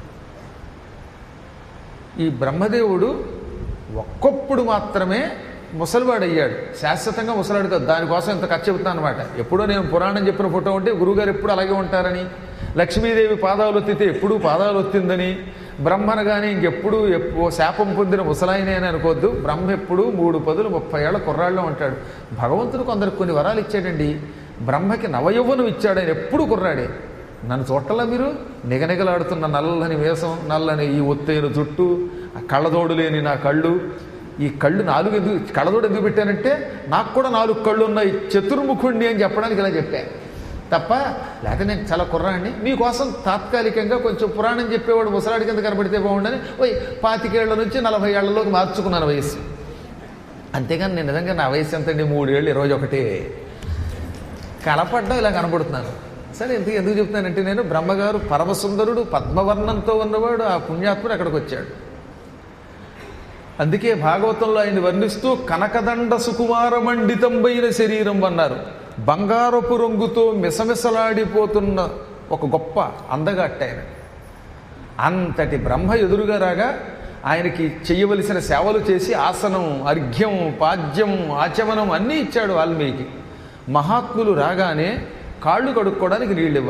[SPEAKER 1] ఈ బ్రహ్మదేవుడు ఒక్కొప్పుడు మాత్రమే ముసలివాడు అయ్యాడు శాశ్వతంగా ముసలాడు కాదు దానికోసం ఇంత ఖర్చు చెబుతాను అనమాట ఎప్పుడో నేను పురాణం చెప్పిన ఫోటో ఉంటే గురువుగారు ఎప్పుడు అలాగే ఉంటారని లక్ష్మీదేవి పాదాలు ఒత్తితే ఎప్పుడూ పాదాలు ఒత్తిందని బ్రహ్మను కానీ ఇంకెప్పుడు ఎప్పు శాపం పొందిన ముసలాయనే అని అనుకోవద్దు బ్రహ్మ ఎప్పుడు మూడు పదులు ముప్పై ఏళ్ళ కుర్రాళ్ళలో ఉంటాడు భగవంతుడు కొందరికి కొన్ని వరాలు ఇచ్చాడండి బ్రహ్మకి నవయవ్వనం ఇచ్చాడు ఆయన ఎప్పుడు కుర్రాడే నన్ను చూడటంలా మీరు నిగనిగలాడుతున్న నల్లని వేషం నల్లని ఈ ఒత్తైన జుట్టు ఆ కళ్ళదోడు లేని నా కళ్ళు ఈ కళ్ళు నాలుగు ఎందుకు కళ్ళదోడు ఎందుకు పెట్టానంటే నాకు కూడా నాలుగు కళ్ళు ఉన్నాయి చతుర్ముఖుణ్ణి అని చెప్పడానికి ఇలా చెప్పా తప్ప లేకపోతే నేను చాలా కుర్రాడిని మీకోసం తాత్కాలికంగా కొంచెం పురాణం చెప్పేవాడు ముసలాడి కింద కనబడితే బాగుండని ఓయ్ పాతికేళ్ల నుంచి నలభై ఏళ్లలోకి మార్చుకున్నాను వయస్సు అంతేగాని నేను నిజంగా నా వయసు ఎంతండి మూడేళ్ళు ఇరవై ఒకటి కనపడ్డం ఇలా కనపడుతున్నాను సరే ఎందుకు ఎందుకు చెప్తానంటే నేను బ్రహ్మగారు పరమసుందరుడు పద్మవర్ణంతో ఉన్నవాడు ఆ పుణ్యాత్ముడు అక్కడికి వచ్చాడు అందుకే భాగవతంలో ఆయన వర్ణిస్తూ కనకదండ సుకుమారమండితంబైన శరీరం అన్నారు బంగారపు రంగుతో మిసమిసలాడిపోతున్న ఒక గొప్ప అందగాట్ట ఆయన అంతటి బ్రహ్మ ఎదురుగా రాగా ఆయనకి చెయ్యవలసిన సేవలు చేసి ఆసనం అర్ఘ్యం పాద్యం ఆచమనం అన్నీ ఇచ్చాడు వాల్మీకి మహాత్ములు రాగానే కాళ్ళు కడుక్కోవడానికి నీళ్ళు ఇవ్వాలి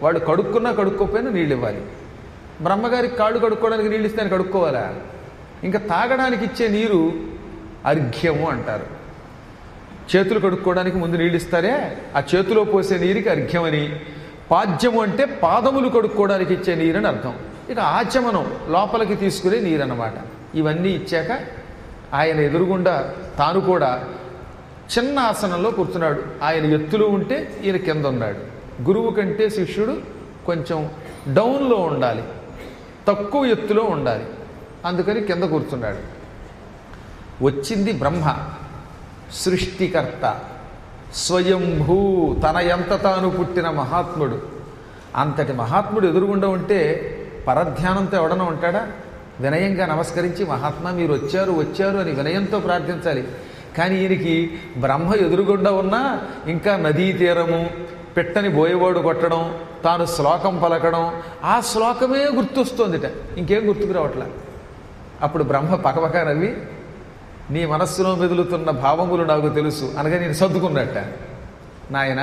[SPEAKER 1] వాడు కడుక్కున్నా కడుక్కోపోయినా నీళ్ళు ఇవ్వాలి బ్రహ్మగారికి కాళ్ళు కడుక్కోవడానికి నీళ్ళు ఇస్తే ఆయన కడుక్కోవాలా ఇంకా తాగడానికి ఇచ్చే నీరు అర్ఘ్యము అంటారు చేతులు కడుక్కోవడానికి ముందు నీళ్ళు ఇస్తారే ఆ చేతిలో పోసే నీరుకి అర్ఘ్యమని పాద్యము అంటే పాదములు కడుక్కోవడానికి ఇచ్చే నీరని అర్థం ఇక ఆచమనం లోపలికి తీసుకునే నీరు అన్నమాట ఇవన్నీ ఇచ్చాక ఆయన ఎదురుగుండా తాను కూడా చిన్న ఆసనంలో కూర్చున్నాడు ఆయన ఎత్తులో ఉంటే ఈయన కింద ఉన్నాడు గురువు కంటే శిష్యుడు కొంచెం డౌన్లో ఉండాలి తక్కువ ఎత్తులో ఉండాలి అందుకని కింద కూర్చున్నాడు వచ్చింది బ్రహ్మ సృష్టికర్త స్వయంభూ తన ఎంత తాను పుట్టిన మహాత్ముడు అంతటి మహాత్ముడు ఎదురుగుండా ఉంటే పరధ్యానంతో ఎవడన్నా ఉంటాడా వినయంగా నమస్కరించి మహాత్మా మీరు వచ్చారు వచ్చారు అని వినయంతో ప్రార్థించాలి కానీ ఈయనకి బ్రహ్మ ఎదురుగుండా ఉన్నా ఇంకా నదీ తీరము పెట్టని బోయవాడు కొట్టడం తాను శ్లోకం పలకడం ఆ శ్లోకమే గుర్తొస్తోందిట ఇంకేం గుర్తుకు రావట్లా అప్పుడు బ్రహ్మ పకపక నవ్వి నీ మనస్సులో మెదులుతున్న భావములు నాకు తెలుసు అనగా నేను సర్దుకున్నట్ట నాయన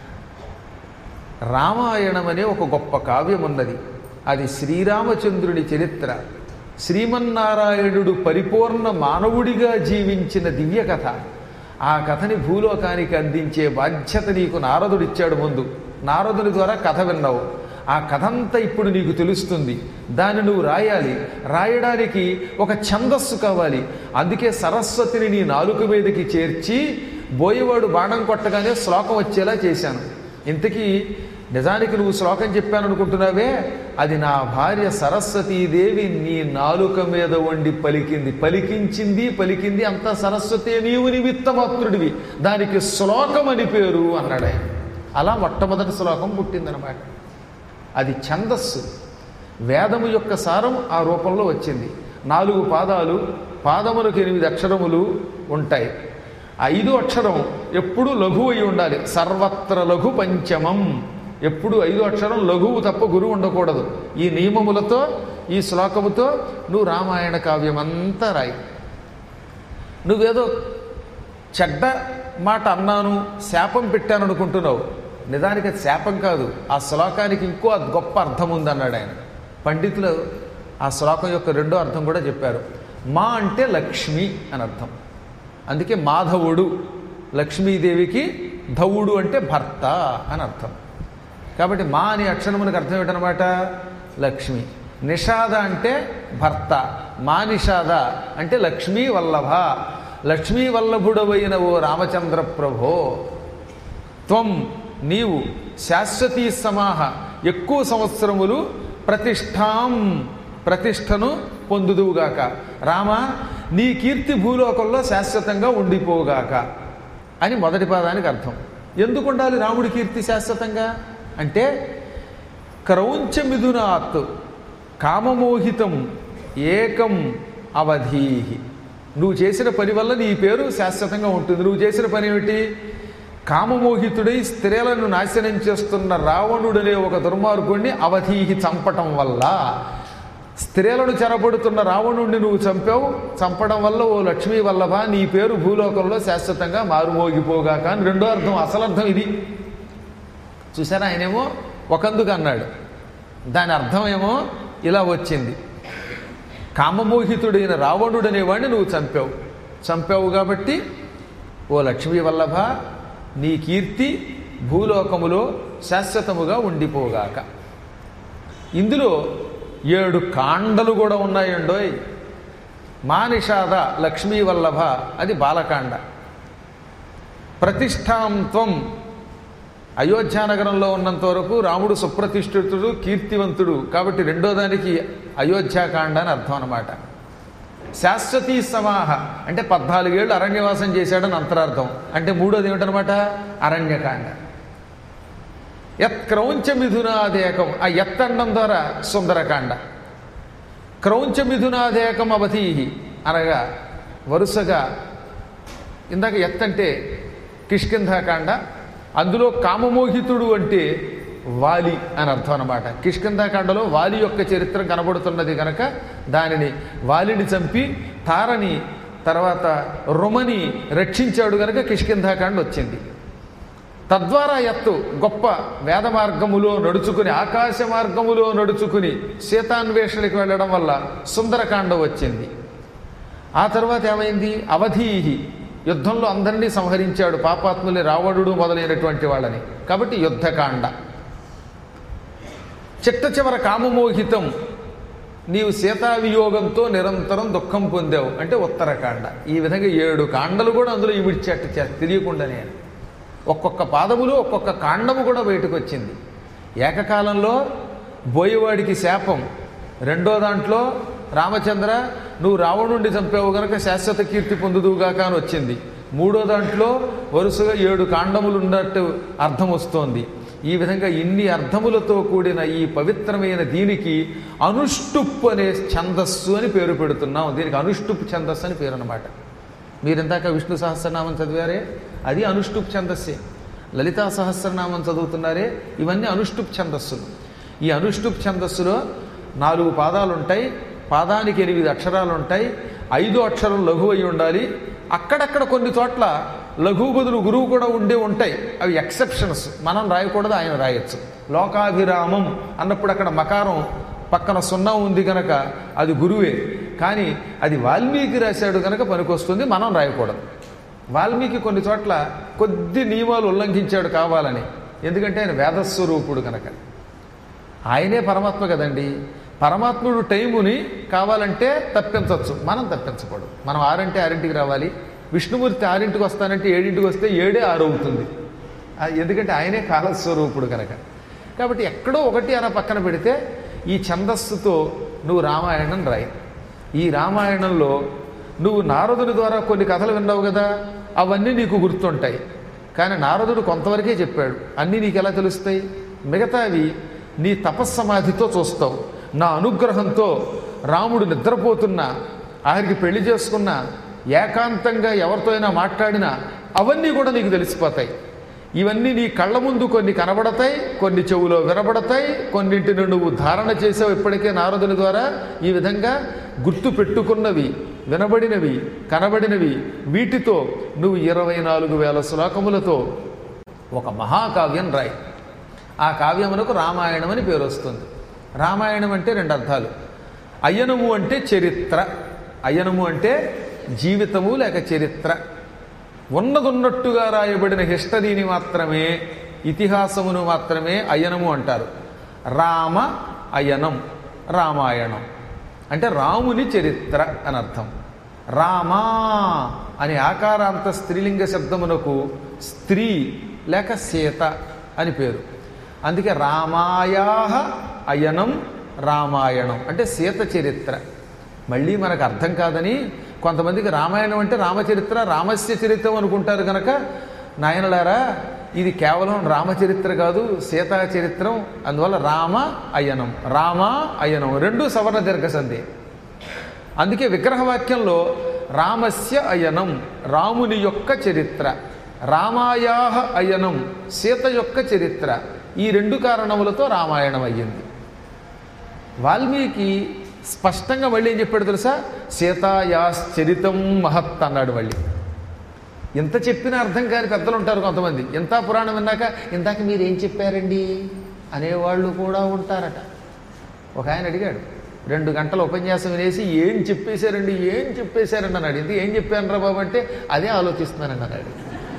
[SPEAKER 1] రామాయణం అనే ఒక గొప్ప కావ్యం ఉన్నది అది శ్రీరామచంద్రుని చరిత్ర శ్రీమన్నారాయణుడు పరిపూర్ణ మానవుడిగా జీవించిన దివ్య కథ ఆ కథని భూలోకానికి అందించే బాధ్యత నీకు నారదుడిచ్చాడు ముందు నారదుని ద్వారా కథ విన్నావు ఆ కథంతా ఇప్పుడు నీకు తెలుస్తుంది దాన్ని నువ్వు రాయాలి రాయడానికి ఒక ఛందస్సు కావాలి అందుకే సరస్వతిని నీ నాలుక మీదకి చేర్చి బోయేవాడు బాణం కొట్టగానే శ్లోకం వచ్చేలా చేశాను ఇంతకీ నిజానికి నువ్వు శ్లోకం చెప్పాను అనుకుంటున్నావే అది నా భార్య సరస్వతీదేవి నీ నాలుక మీద వండి పలికింది పలికించింది పలికింది అంతా సరస్వతి నీవు నిమిత్తమాత్రుడివి దానికి శ్లోకం అని పేరు అన్నాడు ఆయన అలా మొట్టమొదటి శ్లోకం పుట్టిందనమాట అది ఛందస్సు వేదము యొక్క సారం ఆ రూపంలో వచ్చింది నాలుగు పాదాలు పాదములకు ఎనిమిది అక్షరములు ఉంటాయి ఐదు అక్షరం ఎప్పుడు లఘువు అయి ఉండాలి సర్వత్ర లఘు పంచమం ఎప్పుడు ఐదు అక్షరం లఘువు తప్ప గురువు ఉండకూడదు ఈ నియమములతో ఈ శ్లోకముతో నువ్వు రామాయణ కావ్యమంతా రాయి నువ్వేదో చెడ్డ మాట అన్నాను శాపం పెట్టాను అనుకుంటున్నావు నిజానికి అది శాపం కాదు ఆ శ్లోకానికి ఇంకో గొప్ప అర్థం ఉందన్నాడు ఆయన పండితులు ఆ శ్లోకం యొక్క రెండో అర్థం కూడా చెప్పారు మా అంటే లక్ష్మి అని అర్థం అందుకే మాధవుడు లక్ష్మీదేవికి ధవుడు అంటే భర్త అని అర్థం కాబట్టి మా అనే అక్షరమునికి అర్థం ఏంటనమాట లక్ష్మి నిషాద అంటే భర్త మా నిషాద అంటే లక్ష్మీ వల్లభ లక్ష్మీ వల్లభుడవైన ఓ రామచంద్ర ప్రభో త్వం నీవు శాశ్వతీ సమాహ ఎక్కువ సంవత్సరములు ప్రతిష్టాం ప్రతిష్టను పొందుదువుగాక రామ నీ కీర్తి భూలోకంలో శాశ్వతంగా ఉండిపోగాక అని మొదటి పాదానికి అర్థం ఎందుకు ఉండాలి రాముడి కీర్తి శాశ్వతంగా అంటే క్రౌంచమిథునాత్ కామమోహితం ఏకం అవధీహి నువ్వు చేసిన పని వల్ల నీ పేరు శాశ్వతంగా ఉంటుంది నువ్వు చేసిన పని ఏమిటి కామమోహితుడై స్త్రీలను నాశనం చేస్తున్న రావణుడనే ఒక దుర్మార్గుణ్ణి అవధీహి చంపటం వల్ల స్త్రీలను చెరబడుతున్న రావణుణ్ణి నువ్వు చంపావు చంపడం వల్ల ఓ లక్ష్మీ వల్లభ నీ పేరు భూలోకంలో శాశ్వతంగా మారుమోగిపోగాక అని రెండో అర్థం అసలు అర్థం ఇది చూసారా ఆయనేమో ఒకందుకు అన్నాడు దాని అర్థమేమో ఇలా వచ్చింది కామమోహితుడైన రావణుడు అనేవాడిని నువ్వు చంపావు చంపావు కాబట్టి ఓ లక్ష్మీ వల్లభ నీ కీర్తి భూలోకములో శాశ్వతముగా ఉండిపోగాక ఇందులో ఏడు కాండలు కూడా ఉన్నాయండోయ్ మానిషాద లక్ష్మీ వల్లభ అది బాలకాండ ప్రతిష్టాంత్వం అయోధ్యానగరంలో ఉన్నంత వరకు రాముడు సుప్రతిష్ఠితుడు కీర్తివంతుడు కాబట్టి రెండో దానికి అయోధ్యాకాండ అని అర్థం అనమాట శాశ్వతీ సమాహ అంటే పద్నాలుగేళ్ళు అరణ్యవాసం చేశాడని అంతరార్థం అంటే మూడోది ఏమిటనమాట అరణ్యకాండ యత్ క్రౌంచ మిథునాదేకం ఆ ఎత్ అనడం ద్వారా సుందరకాండ క్రౌంచ మిథునాదేకం అవధీహి అనగా వరుసగా ఇందాక ఎత్ అంటే కిష్కింధాకాండ అందులో కామమోహితుడు అంటే వాలి అని అర్థం అనమాట కిష్కింధాకాండలో వాలి యొక్క చరిత్ర కనబడుతున్నది కనుక దానిని వాలిని చంపి తారని తర్వాత రుమని రక్షించాడు కనుక కిష్కింధాకాండ వచ్చింది తద్వారా ఎత్తు గొప్ప వేద మార్గములో నడుచుకుని ఆకాశ మార్గములో నడుచుకుని సీతాన్వేషణకి వెళ్ళడం వల్ల సుందరకాండ వచ్చింది ఆ తర్వాత ఏమైంది అవధీహి యుద్ధంలో అందరినీ సంహరించాడు పాపాత్ముని రావణుడు మొదలైనటువంటి వాళ్ళని కాబట్టి యుద్ధకాండ చిట్ట చివర కామమోహితం నీవు సీతావియోగంతో నిరంతరం దుఃఖం పొందావు అంటే ఉత్తరకాండ ఈ విధంగా ఏడు కాండలు కూడా అందులో ఇమిడ్చేట చే- తెలియకుండానే ఒక్కొక్క పాదములు ఒక్కొక్క కాండము కూడా బయటకు వచ్చింది ఏకకాలంలో బోయేవాడికి శాపం రెండో దాంట్లో రామచంద్ర నువ్వు రావణుండి చంపావు గనక శాశ్వత కీర్తి పొందుదువుగాక అని వచ్చింది మూడో దాంట్లో వరుసగా ఏడు కాండములు ఉన్నట్టు అర్థం వస్తోంది ఈ విధంగా ఇన్ని అర్థములతో కూడిన ఈ పవిత్రమైన దీనికి అనుష్టుప్ అనే ఛందస్సు అని పేరు పెడుతున్నాం దీనికి అనుష్టుప్ ఛందస్సు అని పేరు అనమాట మీరు ఇందాక విష్ణు సహస్రనామం చదివారే అది అనుష్టుప్ ఛందస్సే లలితా సహస్రనామం చదువుతున్నారే ఇవన్నీ అనుష్టుప్ ఛందస్సులు ఈ అనుష్టుప్ ఛందస్సులో నాలుగు పాదాలు ఉంటాయి పాదానికి ఎనిమిది అక్షరాలు ఉంటాయి ఐదో అక్షరం లఘు అయి ఉండాలి అక్కడక్కడ కొన్ని చోట్ల లఘువు బదులు గురువు కూడా ఉండే ఉంటాయి అవి ఎక్సెప్షన్స్ మనం రాయకూడదు ఆయన రాయొచ్చు లోకాభిరామం అన్నప్పుడు అక్కడ మకారం పక్కన సున్నా ఉంది కనుక అది గురువే కానీ అది వాల్మీకి రాశాడు కనుక పనికొస్తుంది మనం రాయకూడదు వాల్మీకి కొన్ని చోట్ల కొద్ది నియమాలు ఉల్లంఘించాడు కావాలని ఎందుకంటే ఆయన వేదస్వరూపుడు కనుక ఆయనే పరమాత్మ కదండి పరమాత్ముడు టైముని కావాలంటే తప్పించవచ్చు మనం తప్పించకూడదు మనం ఆరింటి ఆరింటికి రావాలి విష్ణుమూర్తి ఆరింటికి వస్తానంటే ఏడింటికి వస్తే ఏడే ఆరు అవుతుంది ఆ, ఎందుకంటే ఆయనే కాలస్వరూపుడు కనుక కాబట్టి ఎక్కడో ఒకటి అలా పక్కన పెడితే ఈ ఛందస్సుతో నువ్వు రామాయణం రాయి ఈ రామాయణంలో నువ్వు నారదుని ద్వారా కొన్ని కథలు విన్నావు కదా అవన్నీ నీకు గుర్తుంటాయి కానీ నారదుడు కొంతవరకే చెప్పాడు అన్నీ నీకు ఎలా తెలుస్తాయి మిగతావి నీ తపస్సమాధితో చూస్తావు నా అనుగ్రహంతో రాముడు నిద్రపోతున్నా ఆఖరికి పెళ్లి చేసుకున్నా ఏకాంతంగా ఎవరితో అయినా మాట్లాడినా అవన్నీ కూడా నీకు తెలిసిపోతాయి ఇవన్నీ నీ కళ్ళ ముందు కొన్ని కనబడతాయి కొన్ని చెవులో వినబడతాయి కొన్నింటిని నువ్వు ధారణ చేసావు ఇప్పటికే నారదుని ద్వారా ఈ విధంగా గుర్తు పెట్టుకున్నవి వినబడినవి కనబడినవి వీటితో నువ్వు ఇరవై నాలుగు వేల శ్లోకములతో ఒక మహాకావ్యం రాయి ఆ కావ్యమునకు రామాయణం అని పేరు వస్తుంది రామాయణం అంటే రెండు అర్థాలు అయ్యనము అంటే చరిత్ర అయ్యనము అంటే జీవితము లేక చరిత్ర ఉన్నదున్నట్టుగా రాయబడిన హిస్టరీని మాత్రమే ఇతిహాసమును మాత్రమే అయనము అంటారు రామ అయనం రామాయణం అంటే రాముని చరిత్ర అని అర్థం రామా అనే ఆకారాంత స్త్రీలింగ శబ్దమునకు స్త్రీ లేక సీత అని పేరు అందుకే రామాయాహ అయనం రామాయణం అంటే సీత చరిత్ర మళ్ళీ మనకు అర్థం కాదని కొంతమందికి రామాయణం అంటే రామచరిత్ర రామస్య చరిత్రం అనుకుంటారు కనుక నాయనలారా ఇది కేవలం రామచరిత్ర కాదు సీతా చరిత్రం అందువల్ల రామ అయనం రామ అయనం రెండు సవర్ణ దీర్ఘ సంధి అందుకే విగ్రహవాక్యంలో రామస్య అయనం రాముని యొక్క చరిత్ర రామాయాహ అయనం సీత యొక్క చరిత్ర ఈ రెండు కారణములతో రామాయణం అయ్యింది వాల్మీకి స్పష్టంగా మళ్ళీ ఏం చెప్పాడు తెలుసా సీతాయాశ్చరితం మహత్ అన్నాడు మళ్ళీ ఎంత చెప్పినా అర్థం కాని పెద్దలు ఉంటారు కొంతమంది ఎంత పురాణం విన్నాక ఇందాక మీరు ఏం చెప్పారండి అనేవాళ్ళు కూడా ఉంటారట ఒక ఆయన అడిగాడు రెండు గంటల ఉపన్యాసం వినేసి ఏం చెప్పేశారండి ఏం చెప్పేశారండి అన్నాడు ఇది ఏం చెప్పాను రా బాబు అంటే అదే ఆలోచిస్తున్నానండి అన్నాడు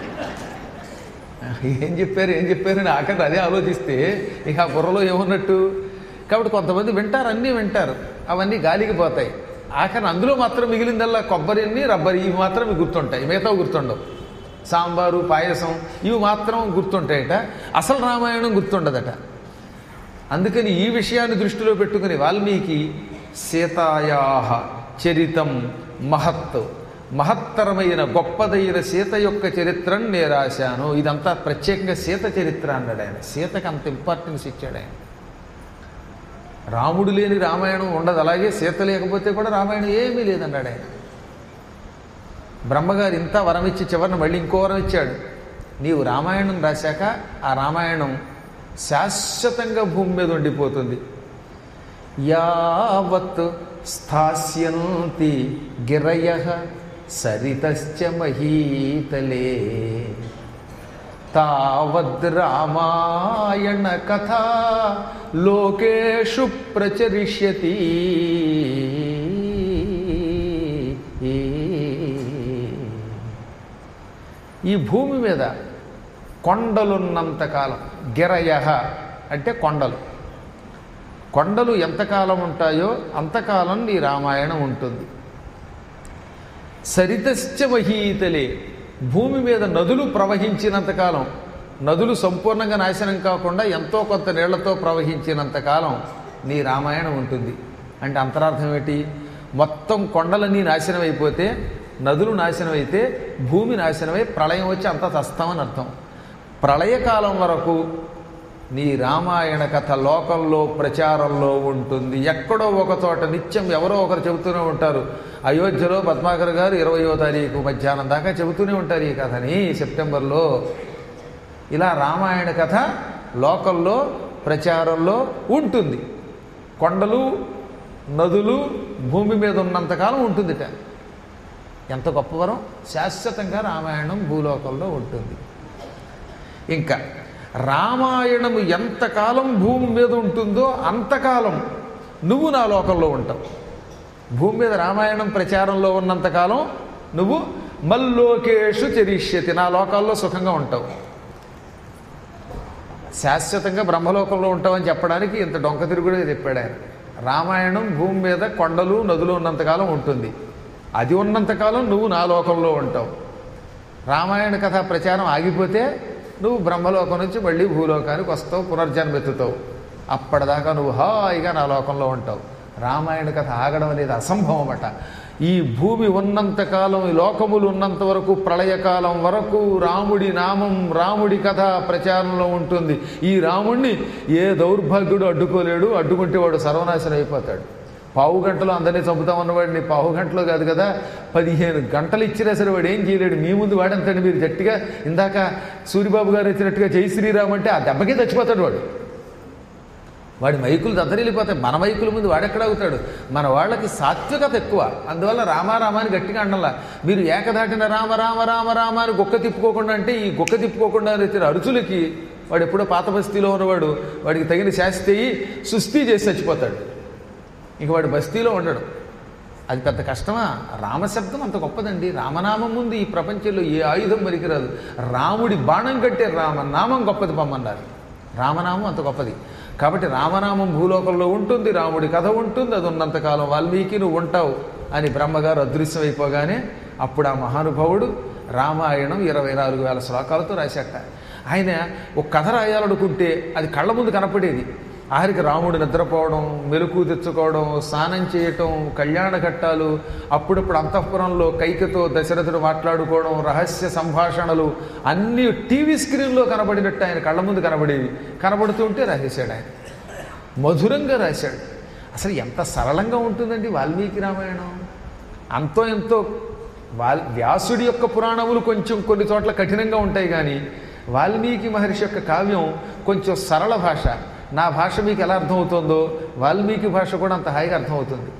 [SPEAKER 1] ఏం చెప్పారు ఏం చెప్పారని ఆఖరి అదే ఆలోచిస్తే ఇక ఆ బుర్రలో ఏమున్నట్టు కాబట్టి కొంతమంది వింటారు అన్నీ వింటారు అవన్నీ గాలికి పోతాయి ఆఖరి అందులో మాత్రం మిగిలిందల్లా కొబ్బరి అన్ని రబ్బరి ఇవి మాత్రం మీకు గుర్తుంటాయి మిగతావి గుర్తుండవు సాంబారు పాయసం ఇవి మాత్రం గుర్తుంటాయట అసలు రామాయణం గుర్తుండదట అందుకని ఈ విషయాన్ని దృష్టిలో పెట్టుకుని వాల్మీకి సీతాయాహ చరితం మహత్ మహత్తరమైన గొప్పదైన సీత యొక్క చరిత్రను నేను రాశాను ఇదంతా ప్రత్యేకంగా సీత చరిత్ర అన్నాడు ఆయన సీతకి అంత ఇంపార్టెన్స్ ఇచ్చాడు ఆయన రాముడు లేని రామాయణం ఉండదు అలాగే సీత లేకపోతే కూడా రామాయణం ఏమీ లేదన్నాడు ఆయన బ్రహ్మగారు ఇంత వరం ఇచ్చి చివరిని మళ్ళీ ఇంకో వరం ఇచ్చాడు నీవు రామాయణం రాశాక ఆ రామాయణం శాశ్వతంగా భూమి మీద ఉండిపోతుంది యావత్ స్థాస్యంతి గిరయ సరితశ్చ మహీతలే తావద్ రామాయణ కథ లోకేషు ప్రచరిష్యతి ఈ భూమి మీద కొండలున్నంతకాలం గిరయ అంటే కొండలు కొండలు ఎంతకాలం ఉంటాయో అంతకాలం నీ రామాయణం ఉంటుంది సరితశ్చ మహీతలే భూమి మీద నదులు ప్రవహించినంతకాలం నదులు సంపూర్ణంగా నాశనం కాకుండా ఎంతో కొంత నీళ్లతో ప్రవహించినంతకాలం నీ రామాయణం ఉంటుంది అంటే అంతరార్థం ఏంటి మొత్తం కొండలన్నీ నాశనం అయిపోతే నదులు నాశనం అయితే భూమి నాశనమై ప్రళయం వచ్చి అంతా చస్తామని అర్థం ప్రళయకాలం వరకు నీ రామాయణ కథ లోకంలో ప్రచారంలో ఉంటుంది ఎక్కడో ఒక చోట నిత్యం ఎవరో ఒకరు చెబుతూనే ఉంటారు అయోధ్యలో పద్మాకర్ గారు ఇరవయో తారీఖు మధ్యాహ్నం దాకా చెబుతూనే ఉంటారు ఈ కథని సెప్టెంబర్లో ఇలా రామాయణ కథ లోకంలో ప్రచారంలో ఉంటుంది కొండలు నదులు భూమి మీద ఉన్నంతకాలం ఉంటుందిట ఎంత గొప్పవరం శాశ్వతంగా రామాయణం భూలోకంలో ఉంటుంది ఇంకా రామాయణము ఎంతకాలం భూమి మీద ఉంటుందో అంతకాలం నువ్వు నా లోకంలో ఉంటావు భూమి మీద రామాయణం ప్రచారంలో ఉన్నంతకాలం నువ్వు మల్లోకేషు చరిష్యతి నా లోకాల్లో సుఖంగా ఉంటావు శాశ్వతంగా బ్రహ్మలోకంలో ఉంటావని చెప్పడానికి ఇంత డొంక తిరుగుడే చెప్పాడు ఆయన రామాయణం భూమి మీద కొండలు నదులు ఉన్నంతకాలం ఉంటుంది అది ఉన్నంతకాలం నువ్వు నా లోకంలో ఉంటావు రామాయణ కథ ప్రచారం ఆగిపోతే నువ్వు బ్రహ్మలోకం నుంచి మళ్ళీ భూలోకానికి వస్తావు పునర్జన్మెత్తుతావు అప్పటిదాకా నువ్వు హాయిగా నా లోకంలో ఉంటావు రామాయణ కథ ఆగడం అనేది అసంభవం అట ఈ భూమి ఉన్నంతకాలం ఈ లోకములు ఉన్నంత వరకు ప్రళయకాలం వరకు రాముడి నామం రాముడి కథ ప్రచారంలో ఉంటుంది ఈ రాముణ్ణి ఏ దౌర్భాగ్యుడు అడ్డుకోలేడు అడ్డుకుంటే వాడు సర్వనాశనం అయిపోతాడు పావు గంటలో అందరినీ చంపుతాం అన్నవాడిని పావు గంటలో కాదు కదా పదిహేను గంటలు ఇచ్చినా సరే వాడు ఏం చేయలేడు మీ ముందు వాడంతండి మీరు గట్టిగా ఇందాక సూరిబాబు గారు ఇచ్చినట్టుగా జై శ్రీరామ్ అంటే ఆ దెబ్బకే చచ్చిపోతాడు వాడు వాడి మైకులు దద్దరిల్లిపోతాయి మన మైకుల ముందు వాడెక్కడ అవుతాడు మన వాళ్ళకి సాత్వికత ఎక్కువ అందువల్ల రామారామాని గట్టిగా అండల్లా మీరు ఏకదాటిన రామ రామ రామ రామ అని గొక్క తిప్పుకోకుండా అంటే ఈ గొక్క తిప్పుకోకుండా వచ్చిన అరుచులకి వాడు ఎప్పుడో పాత బస్తీలో ఉన్నవాడు వాడికి తగిన శాస్తి అయ్యి సుస్థి చేసి చచ్చిపోతాడు ఇంక వాడు బస్తీలో ఉండడు అది పెద్ద కష్టమా రామశబ్దం అంత గొప్పదండి రామనామం ముందు ఈ ప్రపంచంలో ఏ ఆయుధం పనికిరాదు రాముడి బాణం కట్టే రామనామం గొప్పది పొమ్మన్నారు రామనామం అంత గొప్పది కాబట్టి రామనామం భూలోకంలో ఉంటుంది రాముడి కథ ఉంటుంది అది ఉన్నంతకాలం వాల్మీకి నువ్వు ఉంటావు అని బ్రహ్మగారు అదృశ్యం అయిపోగానే అప్పుడు ఆ మహానుభావుడు రామాయణం ఇరవై నాలుగు వేల శ్లోకాలతో రాశాట ఆయన ఒక కథ రాయాలనుకుంటే అది కళ్ళ ముందు కనపడేది ఆఖరికి రాముడు నిద్రపోవడం మెలకు తెచ్చుకోవడం స్నానం చేయటం కళ్యాణ ఘట్టాలు అప్పుడప్పుడు అంతఃపురంలో కైకతో దశరథుడు మాట్లాడుకోవడం రహస్య సంభాషణలు అన్నీ టీవీ స్క్రీన్లో కనబడినట్టు ఆయన కళ్ళ ముందు కనబడేవి కనబడుతుంటే రాసేశాడు ఆయన మధురంగా రాశాడు అసలు ఎంత సరళంగా ఉంటుందండి వాల్మీకి రామాయణం అంతో ఎంతో వాల్ వ్యాసుడి యొక్క పురాణములు కొంచెం కొన్ని చోట్ల కఠినంగా ఉంటాయి కానీ వాల్మీకి మహర్షి యొక్క కావ్యం కొంచెం సరళ భాష నా భాష మీకు ఎలా అర్థమవుతుందో వాల్మీకి భాష కూడా అంత హాయిగా అర్థమవుతుంది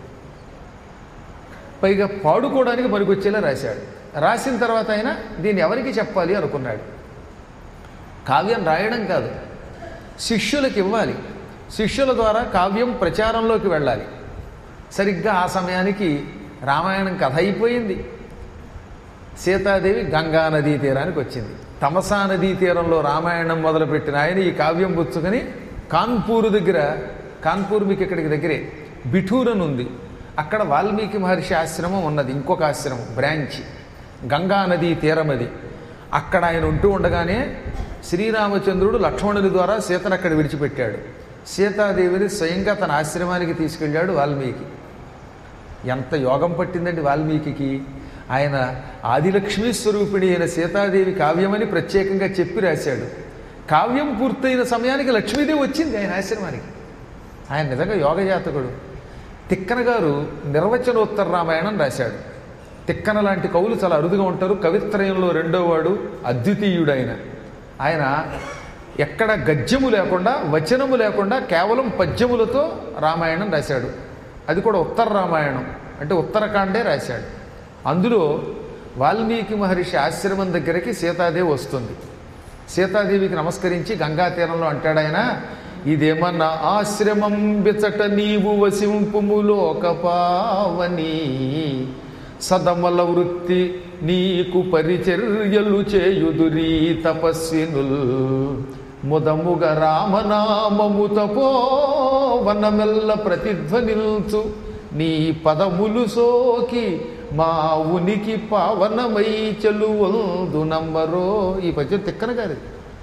[SPEAKER 1] పైగా పాడుకోవడానికి పనికొచ్చేలా రాశాడు రాసిన తర్వాత ఆయన దీన్ని ఎవరికి చెప్పాలి అనుకున్నాడు కావ్యం రాయడం కాదు శిష్యులకు ఇవ్వాలి శిష్యుల ద్వారా కావ్యం ప్రచారంలోకి వెళ్ళాలి సరిగ్గా ఆ సమయానికి రామాయణం కథ అయిపోయింది సీతాదేవి గంగా నదీ తీరానికి వచ్చింది తమసా నదీ తీరంలో రామాయణం మొదలుపెట్టిన ఆయన ఈ కావ్యం పుచ్చుకొని కాన్పూర్ దగ్గర కాన్పూర్ మీకు ఇక్కడికి దగ్గరే బిఠూర్ అని ఉంది అక్కడ వాల్మీకి మహర్షి ఆశ్రమం ఉన్నది ఇంకొక ఆశ్రమం బ్రాంచ్ గంగా నదీ తీరం అది అక్కడ ఆయన ఉంటూ ఉండగానే శ్రీరామచంద్రుడు లక్ష్మణుడి ద్వారా సీతను అక్కడ విడిచిపెట్టాడు సీతాదేవిని స్వయంగా తన ఆశ్రమానికి తీసుకెళ్ళాడు వాల్మీకి ఎంత యోగం పట్టిందండి వాల్మీకి ఆయన ఆదిలక్ష్మీ స్వరూపిణి అయిన సీతాదేవి కావ్యమని ప్రత్యేకంగా చెప్పి రాశాడు కావ్యం పూర్తయిన సమయానికి లక్ష్మీదేవి వచ్చింది ఆయన ఆశ్రమానికి ఆయన నిజంగా యోగజాతకుడు తిక్కన గారు నిర్వచనోత్తర రామాయణం రాశాడు తిక్కన లాంటి కవులు చాలా అరుదుగా ఉంటారు కవిత్రయంలో రెండో వాడు అద్వితీయుడైన ఆయన ఎక్కడ గద్యము లేకుండా వచనము లేకుండా కేవలం పద్యములతో రామాయణం రాశాడు అది కూడా ఉత్తర రామాయణం అంటే ఉత్తరకాండే రాశాడు అందులో వాల్మీకి మహర్షి ఆశ్రమం దగ్గరికి సీతాదేవి వస్తుంది సీతాదేవికి నమస్కరించి గంగా తీరంలో అంటాడు ఆయన ఇదేమన్నా ఆశ్రమం బిచట నీవు వసింపుములోకపావని సదమల వృత్తి నీకు పరిచర్యలు చేయుదురీ తపస్వినుల్ ముదముగ రామనామము తపో వనమెల్ల ప్రతిధ్వనిల్చు నీ పదములు సోకి మా ఉనికి పావనమై చెలువల్దు నమ్మరో ఈ పద్యం తిక్కన గారి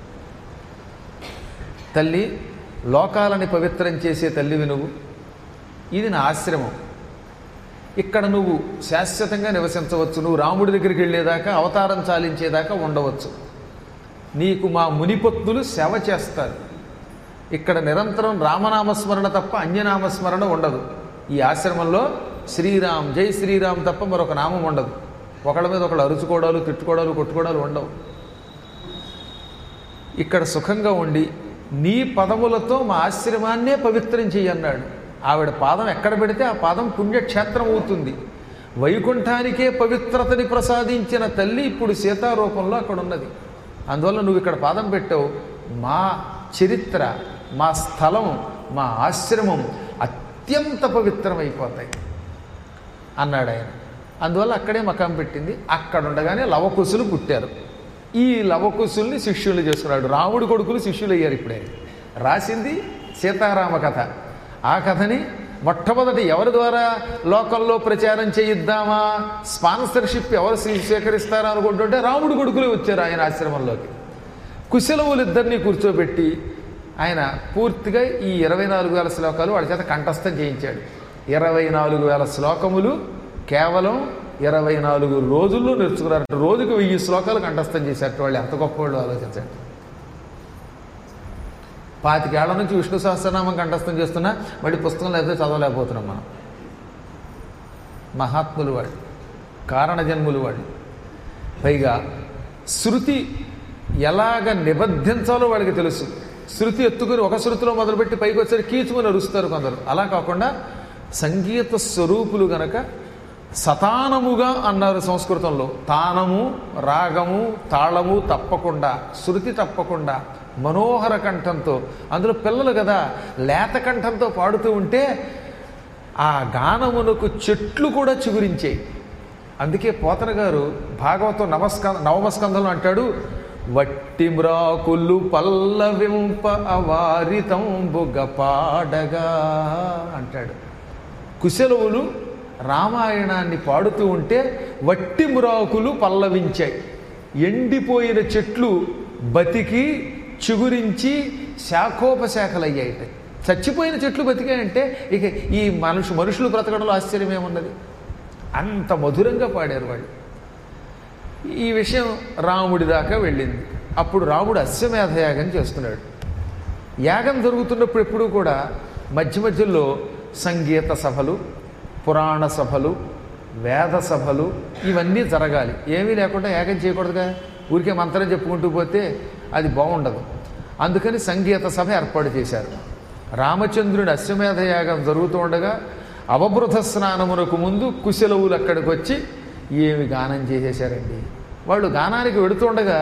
[SPEAKER 1] తల్లి లోకాలని పవిత్రం చేసే తల్లివి నువ్వు ఇది నా ఆశ్రమం ఇక్కడ నువ్వు శాశ్వతంగా నివసించవచ్చు నువ్వు రాముడి దగ్గరికి వెళ్ళేదాకా అవతారం చాలించేదాకా ఉండవచ్చు నీకు మా మునిపత్తులు సేవ చేస్తారు ఇక్కడ నిరంతరం రామనామస్మరణ తప్ప అన్యనామస్మరణ ఉండదు ఈ ఆశ్రమంలో శ్రీరామ్ జై శ్రీరామ్ తప్ప మరొక నామం ఉండదు ఒకళ్ళ మీద ఒకళ్ళు అరుచుకోవడాలు తిట్టుకోవడాలు కొట్టుకోవడాలు ఉండవు ఇక్కడ సుఖంగా ఉండి నీ పదములతో మా ఆశ్రమాన్నే పవిత్రం చెయ్యన్నాడు ఆవిడ పాదం ఎక్కడ పెడితే ఆ పాదం పుణ్యక్షేత్రం అవుతుంది వైకుంఠానికే పవిత్రతని ప్రసాదించిన తల్లి ఇప్పుడు సీతారూపంలో అక్కడ ఉన్నది అందువల్ల నువ్వు ఇక్కడ పాదం పెట్టావు మా చరిత్ర మా స్థలం మా ఆశ్రమం అత్యంత పవిత్రమైపోతాయి అన్నాడు ఆయన అందువల్ల అక్కడే మకాం పెట్టింది అక్కడ ఉండగానే లవకుశులు పుట్టారు ఈ లవకుశుల్ని శిష్యులు చేసుకున్నాడు రాముడి కొడుకులు శిష్యులు అయ్యారు ఇప్పుడే రాసింది సీతారామ కథ ఆ కథని మొట్టమొదటి ఎవరి ద్వారా లోకంలో ప్రచారం చేయిద్దామా స్పాన్సర్షిప్ ఎవరు స్వీ- స్వీకరిస్తారా అనుకుంటుంటే రాముడి కొడుకులు వచ్చారు ఆయన ఆశ్రమంలోకి కుశలవులిద్దరినీ కూర్చోబెట్టి ఆయన పూర్తిగా ఈ ఇరవై నాలుగు వేల శ్లోకాలు వాళ్ళ చేత కంఠస్థం చేయించాడు ఇరవై నాలుగు వేల శ్లోకములు కేవలం ఇరవై నాలుగు రోజుల్లో నేర్చుకున్నారు రోజుకు వెయ్యి శ్లోకాలు కంఠస్థం చేశారు వాళ్ళు ఎంత గొప్ప వాళ్ళు ఆలోచించండి పాతికేళ్ల నుంచి విష్ణు సహస్రనామం కంఠస్థం చేస్తున్నా మళ్ళీ పుస్తకం లేకపోతే చదవలేకపోతున్నాం మనం మహాత్ములు వాళ్ళు కారణజన్ములు వాళ్ళు పైగా శృతి ఎలాగ నిబద్ధించాలో వాడికి తెలుసు శృతి ఎత్తుకుని ఒక శృతిలో మొదలుపెట్టి పైకి వచ్చారు కీచుకుని అరుస్తారు కొందరు అలా కాకుండా సంగీత స్వరూపులు గనక సతానముగా అన్నారు సంస్కృతంలో తానము రాగము తాళము తప్పకుండా శృతి తప్పకుండా మనోహర కంఠంతో అందులో పిల్లలు కదా లేత కంఠంతో పాడుతూ ఉంటే ఆ గానమునకు చెట్లు కూడా చిగురించాయి అందుకే పోతన గారు భాగవతం నమస్కంద నవమస్కందంలో అంటాడు వట్టి మ్రాకులు పల్లవింప అవారితంబుగ పాడగా అంటాడు కుశలవులు రామాయణాన్ని పాడుతూ ఉంటే వట్టి మురాకులు పల్లవించాయి ఎండిపోయిన చెట్లు బతికి చిగురించి శాఖోపశాఖలయ్యాయిట చచ్చిపోయిన చెట్లు బతికాయంటే ఇక ఈ మనుషు మనుషులు బ్రతకడంలో ఆశ్చర్యం ఏమున్నది అంత మధురంగా పాడారు వాళ్ళు ఈ విషయం రాముడి దాకా వెళ్ళింది అప్పుడు రాముడు అశ్వమేధ యాగం చేస్తున్నాడు యాగం జరుగుతున్నప్పుడు ఎప్పుడూ కూడా మధ్య మధ్యలో సంగీత సభలు పురాణ సభలు వేద సభలు ఇవన్నీ జరగాలి ఏమీ లేకుండా యాగం చేయకూడదుగా ఊరికే మంత్రం చెప్పుకుంటూ పోతే అది బాగుండదు అందుకని సంగీత సభ ఏర్పాటు చేశారు రామచంద్రుడి అశ్వమేధ యాగం జరుగుతూ ఉండగా అవబృధ స్నానమునకు ముందు కుశలవులు అక్కడికి వచ్చి ఏమి గానం చేసేశారండి వాళ్ళు గానానికి వెడుతుండగా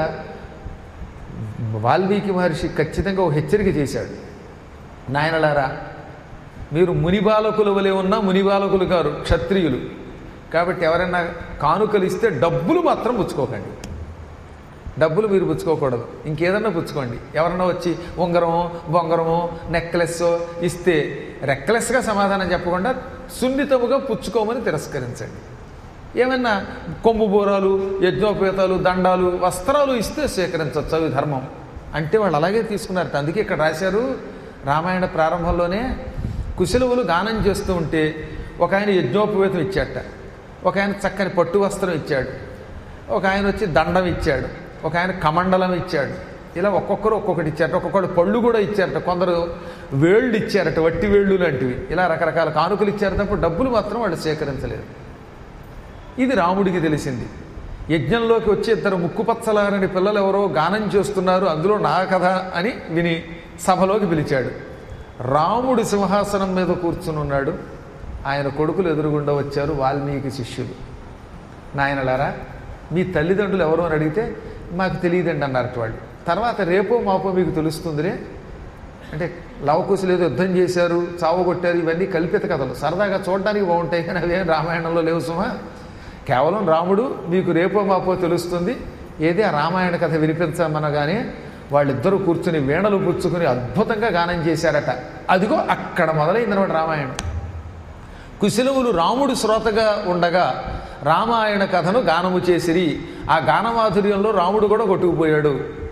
[SPEAKER 1] వాల్మీకి మహర్షి ఖచ్చితంగా ఒక హెచ్చరిక చేశాడు నాయనలారా మీరు మునిబాలకుల వలె ఉన్న మునిబాలకులు గారు క్షత్రియులు కాబట్టి ఎవరైనా కానుకలు ఇస్తే డబ్బులు మాత్రం పుచ్చుకోకండి డబ్బులు మీరు పుచ్చుకోకూడదు ఇంకేదన్నా పుచ్చుకోండి ఎవరన్నా వచ్చి ఉంగరమో బొంగరమో నెక్లెస్ ఇస్తే రెక్లెస్గా సమాధానం చెప్పకుండా సున్నితముగా పుచ్చుకోమని తిరస్కరించండి ఏమన్నా కొమ్ము బోరాలు యజ్ఞోపేతాలు దండాలు వస్త్రాలు ఇస్తే స్వీకరించవచ్చు అవి ధర్మం అంటే వాళ్ళు అలాగే తీసుకున్నారట అందుకే ఇక్కడ రాశారు రామాయణ ప్రారంభంలోనే కుశలువులు గానం చేస్తూ ఉంటే ఒక ఆయన యజ్ఞోపవేతం ఇచ్చాట ఒక ఆయన చక్కని పట్టు వస్త్రం ఇచ్చాడు ఒక ఆయన వచ్చి దండం ఇచ్చాడు ఒక ఆయన కమండలం ఇచ్చాడు ఇలా ఒక్కొక్కరు ఒక్కొక్కటి ఇచ్చారట ఒక్కొక్కరు పళ్ళు కూడా ఇచ్చారట కొందరు వేళ్ళు ఇచ్చారట వట్టి వేళ్ళు లాంటివి ఇలా రకరకాల కానుకలు ఇచ్చారు తప్ప డబ్బులు మాత్రం వాళ్ళు స్వీకరించలేదు ఇది రాముడికి తెలిసింది యజ్ఞంలోకి వచ్చి ఇద్దరు ముక్కుపచ్చలారని పిల్లలు ఎవరో గానం చేస్తున్నారు అందులో నా కథ అని విని సభలోకి పిలిచాడు రాముడు సింహాసనం మీద కూర్చుని ఉన్నాడు ఆయన కొడుకులు ఎదురుగుండా వచ్చారు వాల్మీకి శిష్యులు నాయనలారా మీ తల్లిదండ్రులు ఎవరు అని అడిగితే మాకు తెలియదండి అన్నారట వాళ్ళు తర్వాత రేపో మాపో మీకు తెలుస్తుందిలే అంటే లవకుశులు ఏదో యుద్ధం చేశారు చావు కొట్టారు ఇవన్నీ కల్పిత కథలు సరదాగా చూడడానికి బాగుంటాయి కానీ అవేం రామాయణంలో లేవు సుమా కేవలం రాముడు మీకు రేపో మాపో తెలుస్తుంది ఏది ఆ రామాయణ కథ వినిపించమనగానే వాళ్ళిద్దరూ కూర్చుని వీణలు పుచ్చుకుని అద్భుతంగా గానం చేశారట అదిగో అక్కడ మొదలైందనమాట రామాయణం కుశలవులు రాముడు శ్రోతగా ఉండగా రామాయణ కథను గానము చేసిరి ఆ గానమాధుర్యంలో రాముడు కూడా కొట్టుకుపోయాడు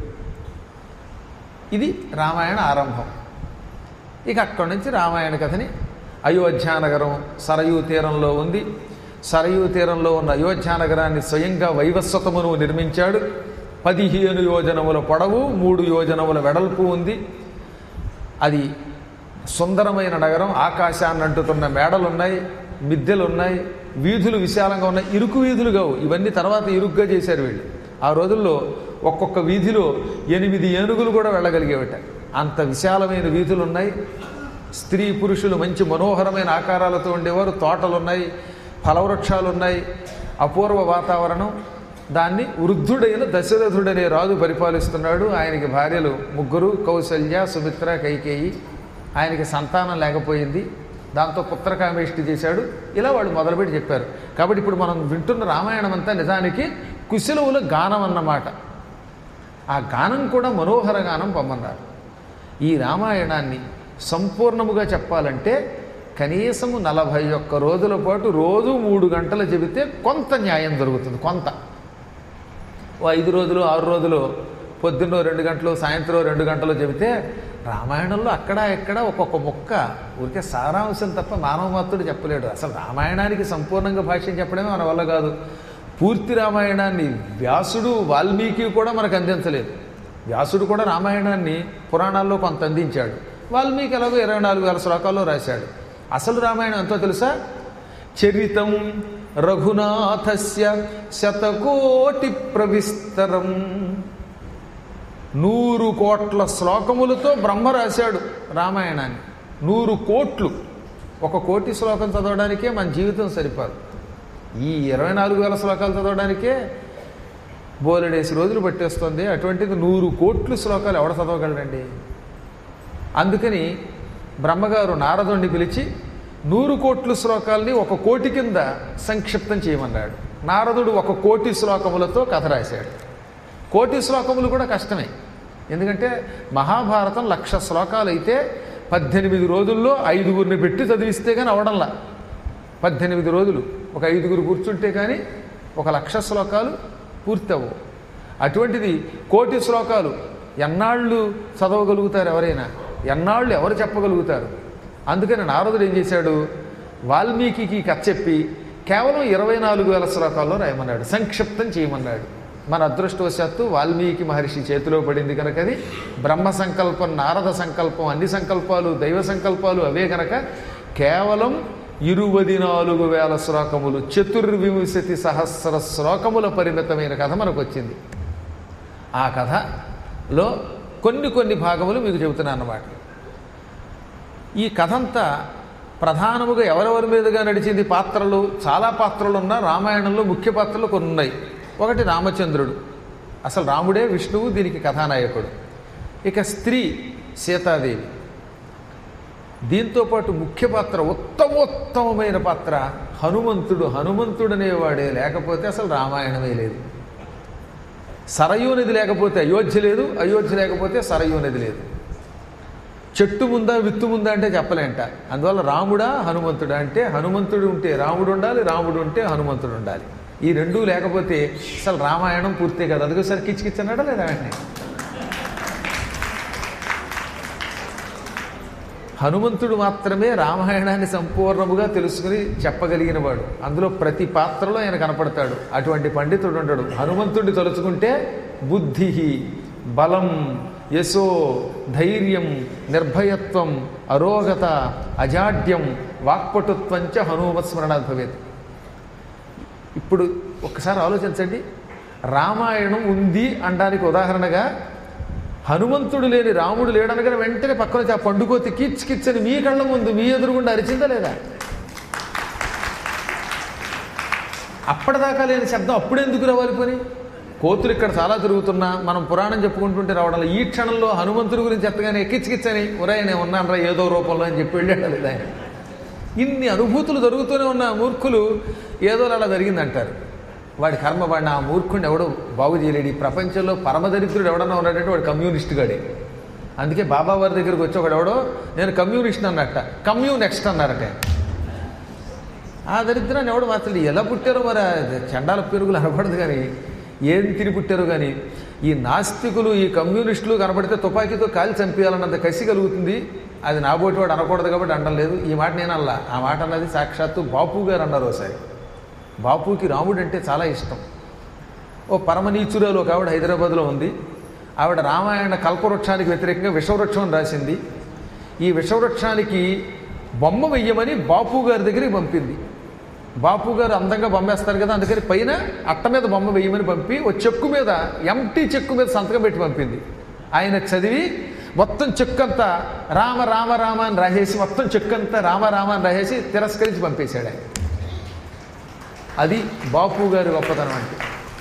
[SPEAKER 1] ఇది రామాయణ ఆరంభం ఇక అక్కడి నుంచి రామాయణ కథని అయోధ్యానగరం సరయూ తీరంలో ఉంది సరయూ తీరంలో ఉన్న అయోధ్యానగరాన్ని స్వయంగా వైవస్వతమును నిర్మించాడు పదిహేను యోజనముల పొడవు మూడు యోజనముల వెడల్పు ఉంది అది సుందరమైన నగరం ఆకాశాన్ని అంటుతున్న మేడలు ఉన్నాయి మిద్దెలు ఉన్నాయి వీధులు విశాలంగా ఉన్నాయి ఇరుకు వీధులు కావు ఇవన్నీ తర్వాత ఇరుగ్గా చేశారు వీళ్ళు ఆ రోజుల్లో ఒక్కొక్క వీధిలో ఎనిమిది ఏనుగులు కూడా వెళ్ళగలిగేవట అంత విశాలమైన వీధులు ఉన్నాయి స్త్రీ పురుషులు మంచి మనోహరమైన ఆకారాలతో ఉండేవారు తోటలు ఉన్నాయి ఫలవృక్షాలు ఉన్నాయి అపూర్వ వాతావరణం దాన్ని వృద్ధుడైన దశరథుడనే రాజు పరిపాలిస్తున్నాడు ఆయనకి భార్యలు ముగ్గురు కౌసల్య సుమిత్ర కైకేయి ఆయనకి సంతానం లేకపోయింది దాంతో పుత్రకామేష్టి చేశాడు ఇలా వాళ్ళు మొదలుపెట్టి చెప్పారు కాబట్టి ఇప్పుడు మనం వింటున్న రామాయణం అంతా నిజానికి కుశలవుల గానం అన్నమాట ఆ గానం కూడా మనోహర గానం పొమ్మన్నారు ఈ రామాయణాన్ని సంపూర్ణముగా చెప్పాలంటే కనీసము నలభై ఒక్క రోజుల పాటు రోజు మూడు గంటలు చెబితే కొంత న్యాయం దొరుకుతుంది కొంత ఓ ఐదు రోజులు ఆరు రోజులు పొద్దున్నో రెండు గంటలు సాయంత్రం రెండు గంటలు చెబితే రామాయణంలో అక్కడ ఎక్కడ ఒక్కొక్క ముక్క ఊరికే సారాంశం తప్ప మానవ మాత్రుడు చెప్పలేడు అసలు రామాయణానికి సంపూర్ణంగా భాష్యం చెప్పడమే మన వల్ల కాదు పూర్తి రామాయణాన్ని వ్యాసుడు వాల్మీకి కూడా మనకు అందించలేదు వ్యాసుడు కూడా రామాయణాన్ని పురాణాల్లో కొంత అందించాడు వాల్మీకి ఎలాగో ఇరవై నాలుగు వేల శ్లోకాల్లో రాశాడు అసలు రామాయణం ఎంతో తెలుసా చరితం రఘునాథస్య శతకోటి ప్రవిస్తరం నూరు కోట్ల శ్లోకములతో బ్రహ్మ రాశాడు రామాయణాన్ని నూరు కోట్లు ఒక కోటి శ్లోకం చదవడానికే మన జీవితం సరిపోదు ఈ ఇరవై నాలుగు వేల శ్లోకాలు చదవడానికే బోలెడేసి రోజులు పట్టేస్తుంది అటువంటిది నూరు కోట్లు శ్లోకాలు ఎవడ చదవగలడండి అందుకని బ్రహ్మగారు నారదుణ్ణి పిలిచి నూరు కోట్ల శ్లోకాల్ని ఒక కోటి కింద సంక్షిప్తం చేయమన్నాడు నారదుడు ఒక కోటి శ్లోకములతో కథ రాశాడు కోటి శ్లోకములు కూడా కష్టమే ఎందుకంటే మహాభారతం లక్ష శ్లోకాలు అయితే పద్దెనిమిది రోజుల్లో ఐదుగురిని పెట్టి చదివిస్తే కానీ అవడంలా పద్దెనిమిది రోజులు ఒక ఐదుగురు కూర్చుంటే కానీ ఒక లక్ష శ్లోకాలు పూర్తవు అటువంటిది కోటి శ్లోకాలు ఎన్నాళ్ళు చదవగలుగుతారు ఎవరైనా ఎన్నాళ్ళు ఎవరు చెప్పగలుగుతారు అందుకని నారదుడు ఏం చేశాడు వాల్మీకి కథ చెప్పి కేవలం ఇరవై నాలుగు వేల శ్లోకాల్లో రాయమన్నాడు సంక్షిప్తం చేయమన్నాడు మన అదృష్టవశాత్తు వాల్మీకి మహర్షి చేతిలో పడింది కనుక అది బ్రహ్మ సంకల్పం నారద సంకల్పం అన్ని సంకల్పాలు దైవ సంకల్పాలు అవే కనుక కేవలం ఇరువది నాలుగు వేల శ్లోకములు చతుర్వింశతి సహస్ర శ్లోకముల పరిమితమైన కథ మనకు వచ్చింది ఆ కథలో కొన్ని కొన్ని భాగములు మీకు చెబుతున్నాను అన్నమాట ఈ కథంతా ప్రధానముగా ఎవరెవరి మీదుగా నడిచింది పాత్రలు చాలా పాత్రలు ఉన్న రామాయణంలో ముఖ్య పాత్రలు కొన్ని ఉన్నాయి ఒకటి రామచంద్రుడు అసలు రాముడే విష్ణువు దీనికి కథానాయకుడు ఇక స్త్రీ సీతాదేవి దీంతోపాటు ముఖ్య పాత్ర ఉత్తమోత్తమమైన పాత్ర హనుమంతుడు హనుమంతుడు అనేవాడే లేకపోతే అసలు రామాయణమే లేదు సరయూ నది లేకపోతే అయోధ్య లేదు అయోధ్య లేకపోతే సరయూ నది లేదు చెట్టు ముందా విత్తు ముందా అంటే చెప్పలేంట అందువల్ల రాముడా హనుమంతుడా అంటే హనుమంతుడు ఉంటే రాముడు ఉండాలి రాముడు ఉంటే హనుమంతుడు ఉండాలి ఈ రెండూ లేకపోతే అసలు రామాయణం పూర్తే కదా అదిగోసారి కిచ్చికిచ్చన్నాడా లేదా వెంటనే హనుమంతుడు మాత్రమే రామాయణాన్ని సంపూర్ణముగా తెలుసుకుని చెప్పగలిగిన వాడు అందులో ప్రతి పాత్రలో ఆయన కనపడతాడు అటువంటి పండితుడు ఉంటాడు హనుమంతుడిని తలుచుకుంటే బుద్ధి బలం యశో ధైర్యం నిర్భయత్వం అరోగత అజాడ్యం వాక్పటుత్వంచ హనుమస్మరణాత్ భవేత్ ఇప్పుడు ఒక్కసారి ఆలోచించండి రామాయణం ఉంది అనడానికి ఉదాహరణగా హనుమంతుడు లేని రాముడు లేడనగానే వెంటనే పక్కన వచ్చి ఆ పండుకోతి కిచ్ కిచ్ అని మీ కళ్ళ ముందు మీ ఎదురుగుండా అరిచిందా లేదా అప్పటిదాకా లేని శబ్దం అప్పుడెందుకు రావాలి పని కోతులు ఇక్కడ చాలా తిరుగుతున్నా మనం పురాణం చెప్పుకుంటుంటే రావడం ఈ క్షణంలో హనుమంతుడి గురించి ఎత్తగానే ఎక్కిచ్చికిచ్చని ఒరే నేను ఉన్నాను రా ఏదో రూపంలో అని చెప్పి వెళ్ళాడు లేదు ఆయన ఇన్ని అనుభూతులు జరుగుతూనే ఉన్న మూర్ఖులు ఏదో అలా జరిగిందంటారు వాడి కర్మ వాడిని ఆ మూర్ఖుడిని ఎవడో బాగు చేయలేడు ఈ ప్రపంచంలో పరమదరిద్రుడు ఎవడన్నా ఉన్నాడంటే వాడు కమ్యూనిస్ట్ గాడే అందుకే బాబా వారి దగ్గరికి వచ్చి ఒకడు ఎవడో నేను కమ్యూనిస్ట్ అన్నట్ట కమ్యూ నెక్స్ట్ అన్నారట ఆ దరిద్రాన్ని ఎవడు మార్చలేదు ఎలా పుట్టారో మరి ఆ చండాల పెరుగులు అనకూడదు కానీ ఏం తిని పుట్టారో కానీ ఈ నాస్తికులు ఈ కమ్యూనిస్టులు కనబడితే తుపాకీతో కాలి చంపేయాలన్నంత కసి కలుగుతుంది అది నాబోటి వాడు అనకూడదు కాబట్టి అనడం లేదు ఈ మాట నేను అల్లా ఆ మాట అన్నది సాక్షాత్తు బాపు గారు అన్నారు ఒకసారి బాపుకి రాముడు అంటే చాలా ఇష్టం ఓ పరమనీచురాలు ఒక ఆవిడ హైదరాబాద్లో ఉంది ఆవిడ రామాయణ కల్పవృక్షానికి వ్యతిరేకంగా విషవృక్షం అని రాసింది ఈ విషవృక్షానికి బొమ్మ వెయ్యమని బాపు గారి దగ్గరికి పంపింది బాపు గారు అందంగా బొమ్మేస్తారు కదా అందుకని పైన అట్ట మీద బొమ్మ వెయ్యమని పంపి ఓ చెక్కు మీద ఎంటీ చెక్కు మీద సంతకం పెట్టి పంపింది ఆయన చదివి మొత్తం చెక్కంతా రామ రామ రామ అని రాసేసి మొత్తం చెక్కంతా రామ రామ అని రాసేసి తిరస్కరించి పంపేశాడు ఆయన అది బాపు గారి గొప్పతనం అంటే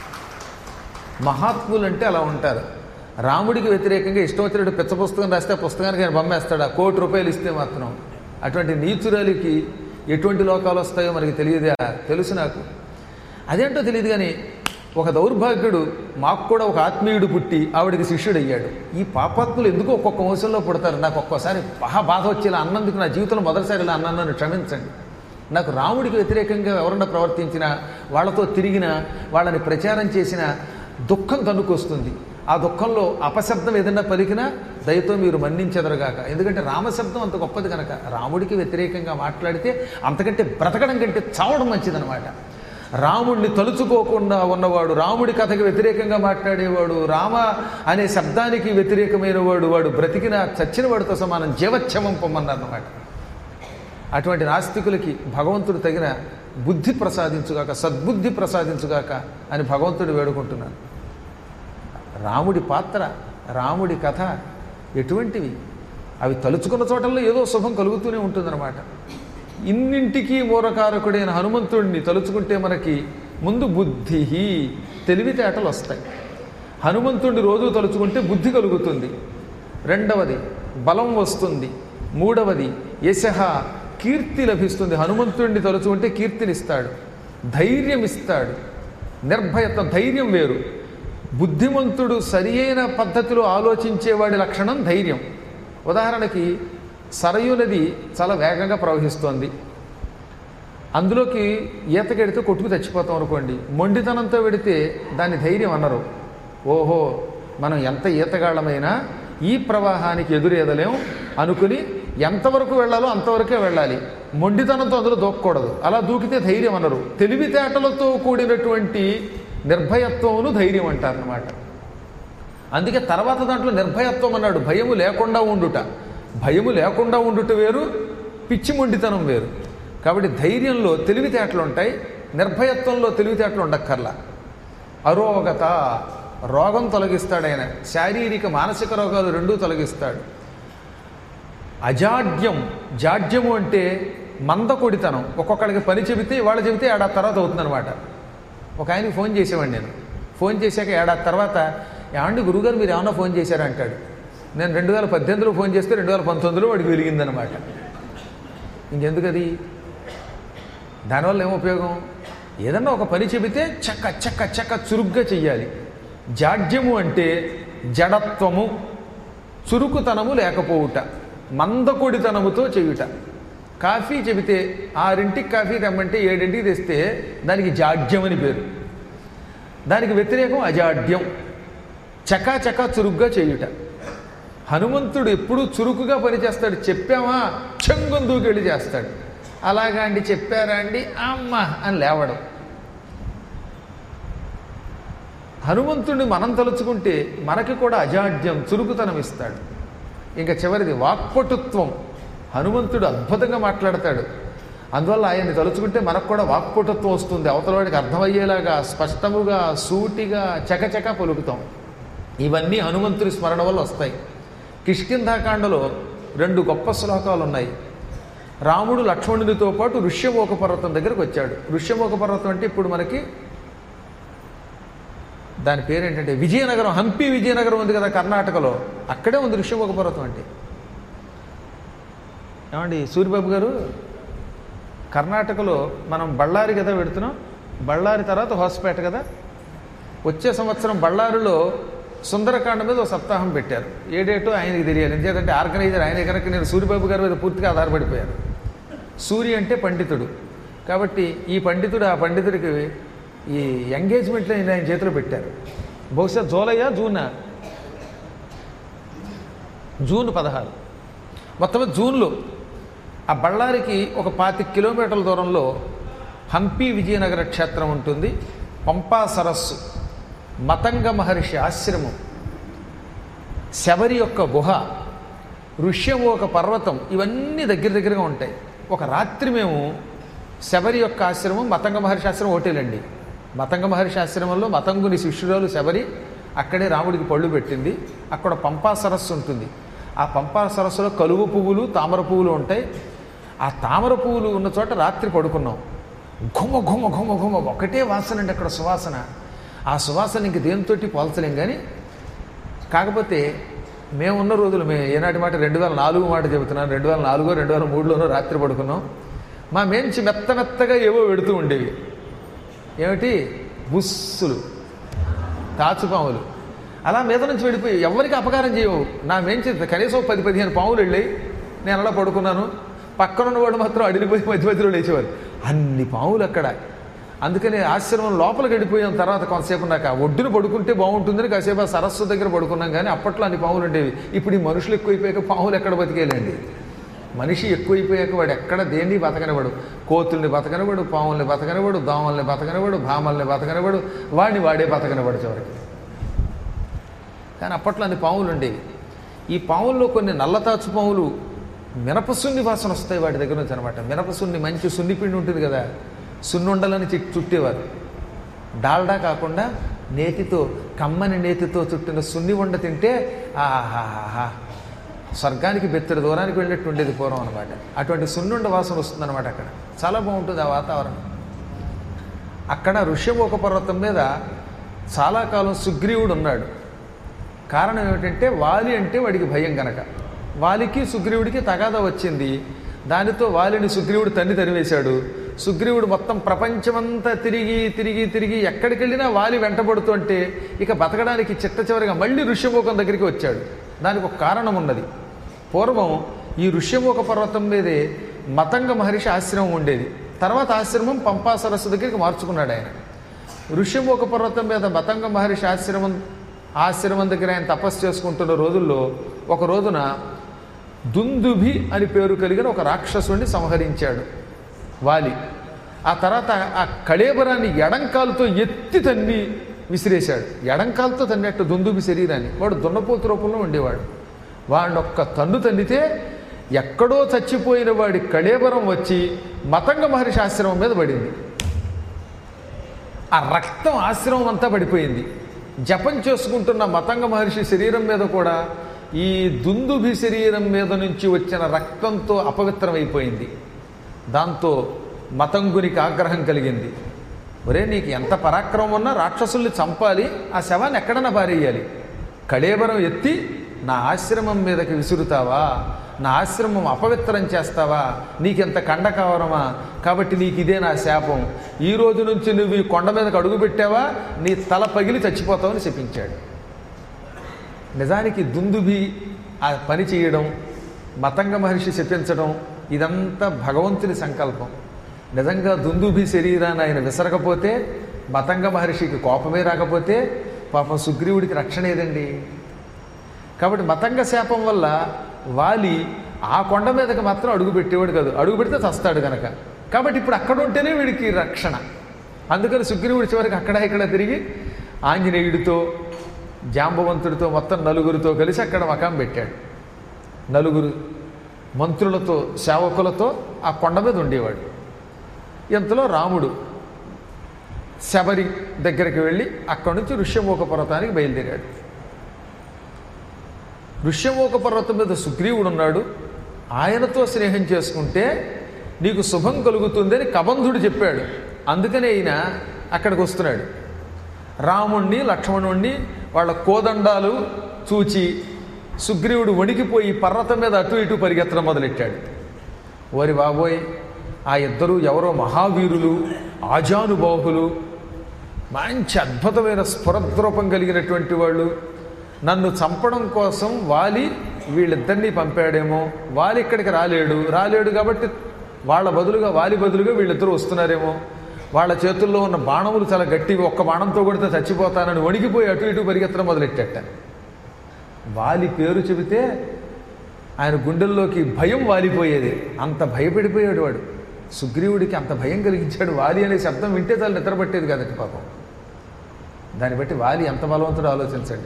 [SPEAKER 1] మహాత్ములు అంటే అలా ఉంటారు రాముడికి వ్యతిరేకంగా ఇష్టం వచ్చినట్టు పిచ్చ పుస్తకం రాస్తే ఆ పుస్తకానికి ఆయన బొమ్మేస్తాడు ఆ కోటి రూపాయలు ఇస్తే మాత్రం అటువంటి నీచురాలికి ఎటువంటి లోకాలు వస్తాయో మనకి తెలియదా తెలుసు నాకు అదేంటో తెలియదు కానీ ఒక దౌర్భాగ్యుడు మాకు కూడా ఒక ఆత్మీయుడు పుట్టి ఆవిడికి శిష్యుడు అయ్యాడు ఈ పాపాత్ములు ఎందుకు ఒక్కొక్క వంశంలో పుడతారు నాకు ఒక్కోసారి మహా బాధ వచ్చి ఇలా అన్నందుకు నా జీవితంలో మొదటిసారి ఇలా అన్నాను నన్ను క్షమించండి నాకు రాముడికి వ్యతిరేకంగా ఎవరన్నా ప్రవర్తించినా వాళ్ళతో తిరిగినా వాళ్ళని ప్రచారం చేసినా దుఃఖం తన్నుకొస్తుంది ఆ దుఃఖంలో అపశబ్దం ఏదైనా పలికినా దయతో మీరు మన్నించెదరుగాక ఎందుకంటే రామశబ్దం అంత గొప్పది కనుక రాముడికి వ్యతిరేకంగా మాట్లాడితే అంతకంటే బ్రతకడం కంటే చావడం మంచిదనమాట రాముడిని తలుచుకోకుండా ఉన్నవాడు రాముడి కథకి వ్యతిరేకంగా మాట్లాడేవాడు రామ అనే శబ్దానికి వ్యతిరేకమైన వాడు వాడు బ్రతికిన చచ్చిన వాడితో సమానం జీవచ్ఛవం పొమ్మన్నారన్నమాట అటువంటి నాస్తికులకి భగవంతుడు తగిన బుద్ధి ప్రసాదించుగాక సద్బుద్ధి ప్రసాదించుగాక అని భగవంతుడు వేడుకుంటున్నాను రాముడి పాత్ర రాముడి కథ ఎటువంటివి అవి తలుచుకున్న చోటల్లో ఏదో శుభం కలుగుతూనే ఉంటుందన్నమాట ఇన్నింటికీ మూలకారకుడైన హనుమంతుడిని తలుచుకుంటే మనకి ముందు బుద్ధి తెలివితేటలు వస్తాయి హనుమంతుడిని రోజు తలుచుకుంటే బుద్ధి కలుగుతుంది రెండవది బలం వస్తుంది మూడవది యశః కీర్తి లభిస్తుంది హనుమంతుడిని తలుచుకుంటే కీర్తినిస్తాడు ధైర్యం ఇస్తాడు నిర్భయత్వం ధైర్యం వేరు బుద్ధిమంతుడు సరియైన పద్ధతిలో ఆలోచించేవాడి లక్షణం ధైర్యం ఉదాహరణకి సరయు నది చాలా వేగంగా ప్రవహిస్తోంది అందులోకి ఈతకెడితే కొట్టుకు చచ్చిపోతాం అనుకోండి మొండితనంతో వెడితే దాన్ని ధైర్యం అన్నరు ఓహో మనం ఎంత ఈతగాళ్ళమైనా ఈ ప్రవాహానికి ఎదురేదలేం అనుకుని ఎంతవరకు వెళ్ళాలో అంతవరకే వెళ్ళాలి మొండితనంతో అందులో దూకకూడదు అలా దూకితే ధైర్యం అన్నరు తెలివితేటలతో కూడినటువంటి నిర్భయత్వమును ధైర్యం అంటారనమాట అందుకే తర్వాత దాంట్లో నిర్భయత్వం అన్నాడు భయము లేకుండా ఉండుట భయము లేకుండా ఉండుట వేరు పిచ్చి మొండితనం వేరు కాబట్టి ధైర్యంలో తెలివితేటలు ఉంటాయి నిర్భయత్వంలో తెలివితేటలు ఉండక్కర్లా అరోగత రోగం తొలగిస్తాడు ఆయన శారీరక మానసిక రోగాలు రెండూ తొలగిస్తాడు అజాడ్యం జాడ్యము అంటే మందకొడితనం ఒక్కొక్కడికి పని చెబితే వాళ్ళ చెబితే ఏడాది తర్వాత అవుతుందన్నమాట ఒక ఆయనకి ఫోన్ చేసేవాడిని నేను ఫోన్ చేశాక ఏడాది తర్వాత ఏమండి గురుగారు మీరు ఏమన్నా ఫోన్ చేశారా అంటాడు నేను రెండు వేల పద్దెనిమిదిలో ఫోన్ చేస్తే రెండు వేల పంతొమ్మిదిలో వాడికి వెలిగిందనమాట ఇంకెందుకు అది దానివల్ల ఏం ఉపయోగం ఏదన్నా ఒక పని చెబితే చక్క చక్క చక్క చురుగ్గా చెయ్యాలి జాడ్యము అంటే జడత్వము చురుకుతనము లేకపోవుట మందకొడితనముతో చేయుట కాఫీ చెబితే ఆరింటికి కాఫీ తెమ్మంటే ఏడింటికి తెస్తే దానికి జాడ్యం అని పేరు దానికి వ్యతిరేకం అజాడ్యం చకా చకా చురుగ్గా చేయుట హనుమంతుడు ఎప్పుడూ చురుకుగా పనిచేస్తాడు చెప్పామా చెంగుని దూకెళ్ళి చేస్తాడు అలాగా అండి చెప్పారా అండి అమ్మ అని లేవడం హనుమంతుడిని మనం తలుచుకుంటే మనకి కూడా అజాడ్యం చురుకుతనం ఇస్తాడు ఇంకా చివరిది వాక్పటుత్వం హనుమంతుడు అద్భుతంగా మాట్లాడతాడు అందువల్ల ఆయన్ని తలుచుకుంటే మనకు కూడా వాక్పటుత్వం వస్తుంది అవతలవాడికి అర్థమయ్యేలాగా స్పష్టముగా సూటిగా చకచక పలుకుతాం ఇవన్నీ హనుమంతుడి స్మరణ వల్ల వస్తాయి కిష్కింధాకాండలో రెండు గొప్ప శ్లోకాలు ఉన్నాయి రాముడు లక్ష్మణునితో పాటు ఋష్యమోక పర్వతం దగ్గరకు వచ్చాడు ఋష్యమోక పర్వతం అంటే ఇప్పుడు మనకి దాని పేరు ఏంటంటే విజయనగరం హంపి విజయనగరం ఉంది కదా కర్ణాటకలో అక్కడే ఉంది ఋష్యముఖ పర్వతం అంటే ఏమండి సూర్యబాబు గారు కర్ణాటకలో మనం బళ్ళారి కదా పెడుతున్నాం బళ్ళారి తర్వాత హోస్పేట కదా వచ్చే సంవత్సరం బళ్ళారిలో సుందరకాండ మీద ఒక సప్తాహం పెట్టారు ఏ డేటో ఆయనకి తెలియాలి ఎందుకంటే ఆర్గనైజర్ ఆయన కనుక నేను సూర్యబాబు గారి మీద పూర్తిగా ఆధారపడిపోయాను సూర్య అంటే పండితుడు కాబట్టి ఈ పండితుడు ఆ పండితుడికి ఈ ఎంగేజ్మెంట్లో ఆయన ఆయన చేతిలో పెట్టారు బహుశా జూలయ్యా జూనా జూన్ పదహారు మొత్తం జూన్లో ఆ బళ్ళారికి ఒక పాతి కిలోమీటర్ల దూరంలో హంపి విజయనగర క్షేత్రం ఉంటుంది పంపా సరస్సు మతంగ మహర్షి ఆశ్రమం శబరి యొక్క గుహ ఋష్యము ఒక పర్వతం ఇవన్నీ దగ్గర దగ్గరగా ఉంటాయి ఒక రాత్రి మేము శబరి యొక్క ఆశ్రమం మతంగ మహర్షి ఆశ్రమం ఒకటేలండి మతంగ మహర్షి ఆశ్రమంలో మతంగుని శిష్యురాలు శబరి అక్కడే రాముడికి పళ్ళు పెట్టింది అక్కడ పంపా సరస్సు ఉంటుంది ఆ పంపా సరస్సులో కలువ పువ్వులు తామర పువ్వులు ఉంటాయి ఆ తామర పువ్వులు ఉన్న చోట రాత్రి పడుకున్నాం ఘుమ ఘుమ ఘుమ ఘుమ ఒకటే వాసన అండి అక్కడ సువాసన ఆ సువాసన ఇంక దేనితోటి పోల్చలేం కానీ కాకపోతే మేము ఉన్న రోజులు మేము ఏనాటి మాట రెండు వేల నాలుగు మాట చెబుతున్నాను రెండు వేల నాలుగో రెండు వేల మూడులోనో రాత్రి పడుకున్నాం మా మేంచి మెత్త మెత్తగా ఏవో పెడుతూ ఉండేవి ఏమిటి బుస్సులు తాచుపాములు అలా మీద నుంచి వెళ్ళిపోయి ఎవరికి అపకారం చేయవు నా మేంచి కనీసం ఒక పది పదిహేను పాములు వెళ్ళాయి నేను అలా పడుకున్నాను పక్కన ఉన్నవాడు మాత్రం అడిగిపోయి మధ్య మధ్యలో లేచేవారు అన్ని పాములు అక్కడ అందుకని ఆశ్రమం లోపలికి వెళ్ళిపోయిన తర్వాత కొంతసేపు నాకు ఆ ఒడ్డున పడుకుంటే బాగుంటుందని కాసేపు ఆ సరస్సు దగ్గర పడుకున్నాం కానీ అప్పట్లో అన్ని పాములు ఉండేవి ఇప్పుడు ఈ మనుషులు ఎక్కువైపోయాక పాములు ఎక్కడ బతికేలేండి మనిషి ఎక్కువైపోయాక వాడు ఎక్కడ దేన్ని బతకనివాడు కోతుల్ని బతకనివాడు పాముల్ని బతకనివాడు దోమల్ని బతకనివాడు భామల్ని బతకనివాడు వాడిని వాడే బతకనివాడు చివరికి కానీ అప్పట్లో అన్ని పాములు ఉండేవి ఈ పాముల్లో కొన్ని నల్లతాచు పాములు మినపసున్ని వాసన వస్తాయి వాటి దగ్గర నుంచి అనమాట మినపసున్ని మంచి సున్నిపిండి ఉంటుంది కదా సున్నుండలని చి చుట్టేవారు డాల్డా కాకుండా నేతితో కమ్మని నేతితో చుట్టిన సున్ని ఉండ తింటే ఆహాహా స్వర్గానికి బెత్తడి దూరానికి వెళ్ళినట్టు ఉండేది పూర్వం అనమాట అటువంటి సున్నుండ వాసన వస్తుందన్నమాట అక్కడ చాలా బాగుంటుంది ఆ వాతావరణం అక్కడ ఋష్యమోక పర్వతం మీద చాలా కాలం సుగ్రీవుడు ఉన్నాడు కారణం ఏమిటంటే వాలి అంటే వాడికి భయం గనక వాలికి సుగ్రీవుడికి తగాదా వచ్చింది దానితో వాలిని సుగ్రీవుడు తన్ని తరివేశాడు సుగ్రీవుడు మొత్తం ప్రపంచమంతా తిరిగి తిరిగి తిరిగి ఎక్కడికి వెళ్ళినా వాలి వెంటబడుతుంటే ఇక బతకడానికి చిట్ట చివరిగా మళ్ళీ ఋష్యమూకం దగ్గరికి వచ్చాడు దానికి ఒక కారణం ఉన్నది పూర్వం ఈ ఋష్యమూక పర్వతం మీదే మతంగ మహర్షి ఆశ్రమం ఉండేది తర్వాత ఆశ్రమం పంపా సరస్సు దగ్గరికి మార్చుకున్నాడు ఆయన ఋష్యమూక పర్వతం మీద మతంగ మహర్షి ఆశ్రమం ఆశ్రమం దగ్గర ఆయన తపస్సు చేసుకుంటున్న రోజుల్లో ఒక రోజున దుందుభి అని పేరు కలిగిన ఒక రాక్షసుడిని సంహరించాడు వాలి ఆ తర్వాత ఆ కళేబరాన్ని ఎడంకాలతో ఎత్తి తన్ని విసిరేశాడు ఎడంకాలతో తన్నట్టు దుందుబి శరీరాన్ని వాడు దున్నపోతు రూపంలో ఉండేవాడు వాడిని ఒక్క తన్ను తన్నితే ఎక్కడో చచ్చిపోయిన వాడి కళేబరం వచ్చి మతంగ మహర్షి ఆశ్రమం మీద పడింది ఆ రక్తం ఆశ్రమం అంతా పడిపోయింది జపం చేసుకుంటున్న మతంగ మహర్షి శరీరం మీద కూడా ఈ దుందుభి శరీరం మీద నుంచి వచ్చిన రక్తంతో అపవిత్రమైపోయింది దాంతో మతంగునికి ఆగ్రహం కలిగింది ఒరే నీకు ఎంత పరాక్రమం ఉన్నా రాక్షసుల్ని చంపాలి ఆ శవాన్ని ఎక్కడన్నా పారేయాలి కళేబరం ఎత్తి నా ఆశ్రమం మీదకి విసురుతావా నా ఆశ్రమం అపవిత్రం చేస్తావా నీకెంత కండ కావరమా కాబట్టి నీకు ఇదే నా శాపం ఈ రోజు నుంచి నువ్వు ఈ కొండ మీదకి అడుగు పెట్టావా నీ తల పగిలి చచ్చిపోతావని చెప్పించాడు నిజానికి దుందుబి ఆ పని చేయడం మతంగ మహర్షి చెప్పించడం ఇదంతా భగవంతుని సంకల్పం నిజంగా దుందుభి శరీరాన్ని ఆయన విసరకపోతే మతంగ మహర్షికి కోపమే రాకపోతే పాపం సుగ్రీవుడికి రక్షణ ఏదండి కాబట్టి మతంగ శాపం వల్ల వాలి ఆ కొండ మీదకి మాత్రం అడుగు పెట్టేవాడు కాదు అడుగు పెడితే చస్తాడు గనక కాబట్టి ఇప్పుడు అక్కడ ఉంటేనే వీడికి రక్షణ అందుకని సుగ్రీవుడి చివరికి అక్కడ ఇక్కడ తిరిగి ఆంజనేయుడితో జాంబవంతుడితో మొత్తం నలుగురితో కలిసి అక్కడ మకాం పెట్టాడు నలుగురు మంత్రులతో సేవకులతో ఆ కొండ మీద ఉండేవాడు ఇంతలో రాముడు శబరి దగ్గరికి వెళ్ళి అక్కడి నుంచి ఋష్యమూక పర్వతానికి బయలుదేరాడు ఋష్యమూక పర్వతం మీద సుగ్రీవుడు ఉన్నాడు ఆయనతో స్నేహం చేసుకుంటే నీకు శుభం కలుగుతుందని కబంధుడు చెప్పాడు అందుకనే ఈయన అక్కడికి వస్తున్నాడు రాముణ్ణి లక్ష్మణుణ్ణి వాళ్ళ కోదండాలు చూచి సుగ్రీవుడు వణికిపోయి పర్వతం మీద అటు ఇటు పరిగెత్తడం మొదలెట్టాడు ఓరి బాబోయ్ ఆ ఇద్దరు ఎవరో మహావీరులు ఆజానుబాహులు మంచి అద్భుతమైన స్ఫురద్రూపం కలిగినటువంటి వాళ్ళు నన్ను చంపడం కోసం వాలి వీళ్ళిద్దరినీ పంపాడేమో వాలి ఇక్కడికి రాలేడు రాలేడు కాబట్టి వాళ్ళ బదులుగా వాలి బదులుగా వీళ్ళిద్దరూ వస్తున్నారేమో వాళ్ళ చేతుల్లో ఉన్న బాణములు చాలా గట్టివి ఒక్క బాణంతో కొడితే చచ్చిపోతానని వణికిపోయి అటు ఇటు పరిగెత్తడం మొదలెట్టేట వాలి పేరు చెబితే ఆయన గుండెల్లోకి భయం వాలిపోయేది అంత భయపడిపోయాడు వాడు సుగ్రీవుడికి అంత భయం కలిగించాడు వాలి అనే శబ్దం వింటే చాలా నిద్రపట్టేది కదండి పాపం దాన్ని బట్టి వాలి ఎంత బలవంతుడు ఆలోచించండి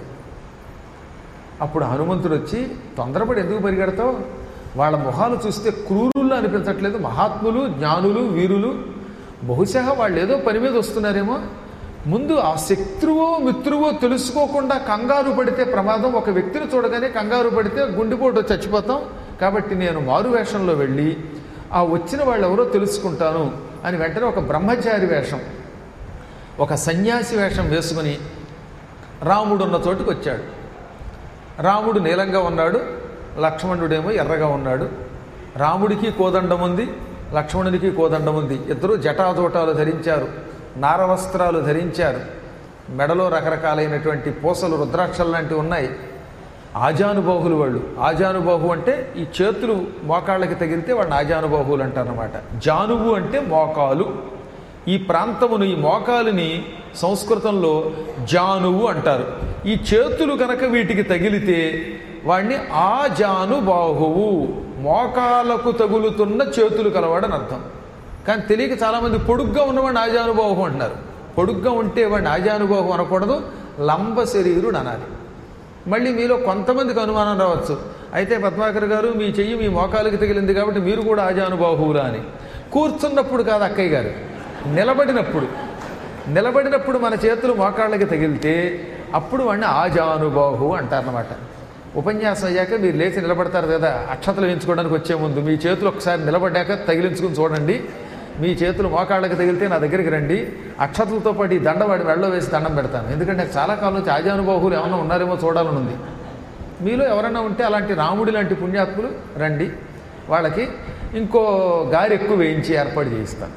[SPEAKER 1] అప్పుడు హనుమంతుడు వచ్చి తొందరపడి ఎందుకు పరిగెడతావు వాళ్ళ మొహాలు చూస్తే క్రూరుల్లో అనిపించట్లేదు మహాత్ములు జ్ఞానులు వీరులు బహుశా వాళ్ళు ఏదో పని మీద వస్తున్నారేమో ముందు ఆ శత్రువో మిత్రువో తెలుసుకోకుండా కంగారు పడితే ప్రమాదం ఒక వ్యక్తిని చూడగానే కంగారు పడితే గుండెపోటు వచ్చి చచ్చిపోతాం కాబట్టి నేను మారు వేషంలో వెళ్ళి ఆ వచ్చిన వాళ్ళు ఎవరో తెలుసుకుంటాను అని వెంటనే ఒక బ్రహ్మచారి వేషం ఒక సన్యాసి వేషం వేసుకుని రాముడు ఉన్న చోటుకు వచ్చాడు రాముడు నీలంగా ఉన్నాడు లక్ష్మణుడేమో ఎర్రగా ఉన్నాడు రాముడికి కోదండం ఉంది లక్ష్మణునికి కోదండం ఉంది ఇద్దరు జటాజోటాలు ధరించారు నారవస్త్రాలు ధరించారు మెడలో రకరకాలైనటువంటి పూసలు రుద్రాక్షలు లాంటివి ఉన్నాయి ఆజానుబాహులు వాళ్ళు ఆజానుబాహు అంటే ఈ చేతులు మోకాళ్ళకి తగిలితే వాళ్ళని ఆజానుబాహువులు అంటారనమాట జానువు అంటే మోకాలు ఈ ప్రాంతమును ఈ మోకాలుని సంస్కృతంలో జానువు అంటారు ఈ చేతులు కనుక వీటికి తగిలితే వాడిని ఆజానుబాహువు మోకాలకు తగులుతున్న చేతులు కలవాడని అర్థం కానీ తెలియక చాలామంది పొడుగ్గా ఉన్నవాడిని ఆజానుబాహు అంటున్నారు పొడుగ్గా ఉంటే వాడిని ఆజానుబాహు అనకూడదు లంబ శరీరుడు అనాలి మళ్ళీ మీలో కొంతమందికి అనుమానం రావచ్చు అయితే పద్మాకర్ గారు మీ చెయ్యి మీ మోకాలకి తగిలింది కాబట్టి మీరు కూడా ఆజానుబాహువులా అని కూర్చున్నప్పుడు కాదు అక్కయ్య గారు నిలబడినప్పుడు నిలబడినప్పుడు మన చేతులు మోకాళ్ళకి తగిలితే అప్పుడు వాడిని ఆజానుబాహు అంటారనమాట ఉపన్యాసం అయ్యాక మీరు లేచి నిలబడతారు కదా అక్షతలు వేయించుకోవడానికి వచ్చే ముందు మీ చేతులు ఒకసారి నిలబడ్డాక తగిలించుకుని చూడండి మీ చేతులు మోకాళ్ళకి తగిలితే నా దగ్గరికి రండి అక్షతలతో పాటు ఈ దండవాడి మెడలో వేసి దండం పెడతాను ఎందుకంటే నాకు చాలా కాలం నుంచి ఆజానుబాహులు ఏమన్నా ఉన్నారేమో చూడాలని ఉంది మీలో ఎవరైనా ఉంటే అలాంటి రాముడి లాంటి పుణ్యాత్ములు రండి వాళ్ళకి ఇంకో గారి ఎక్కువ వేయించి ఏర్పాటు చేయిస్తాను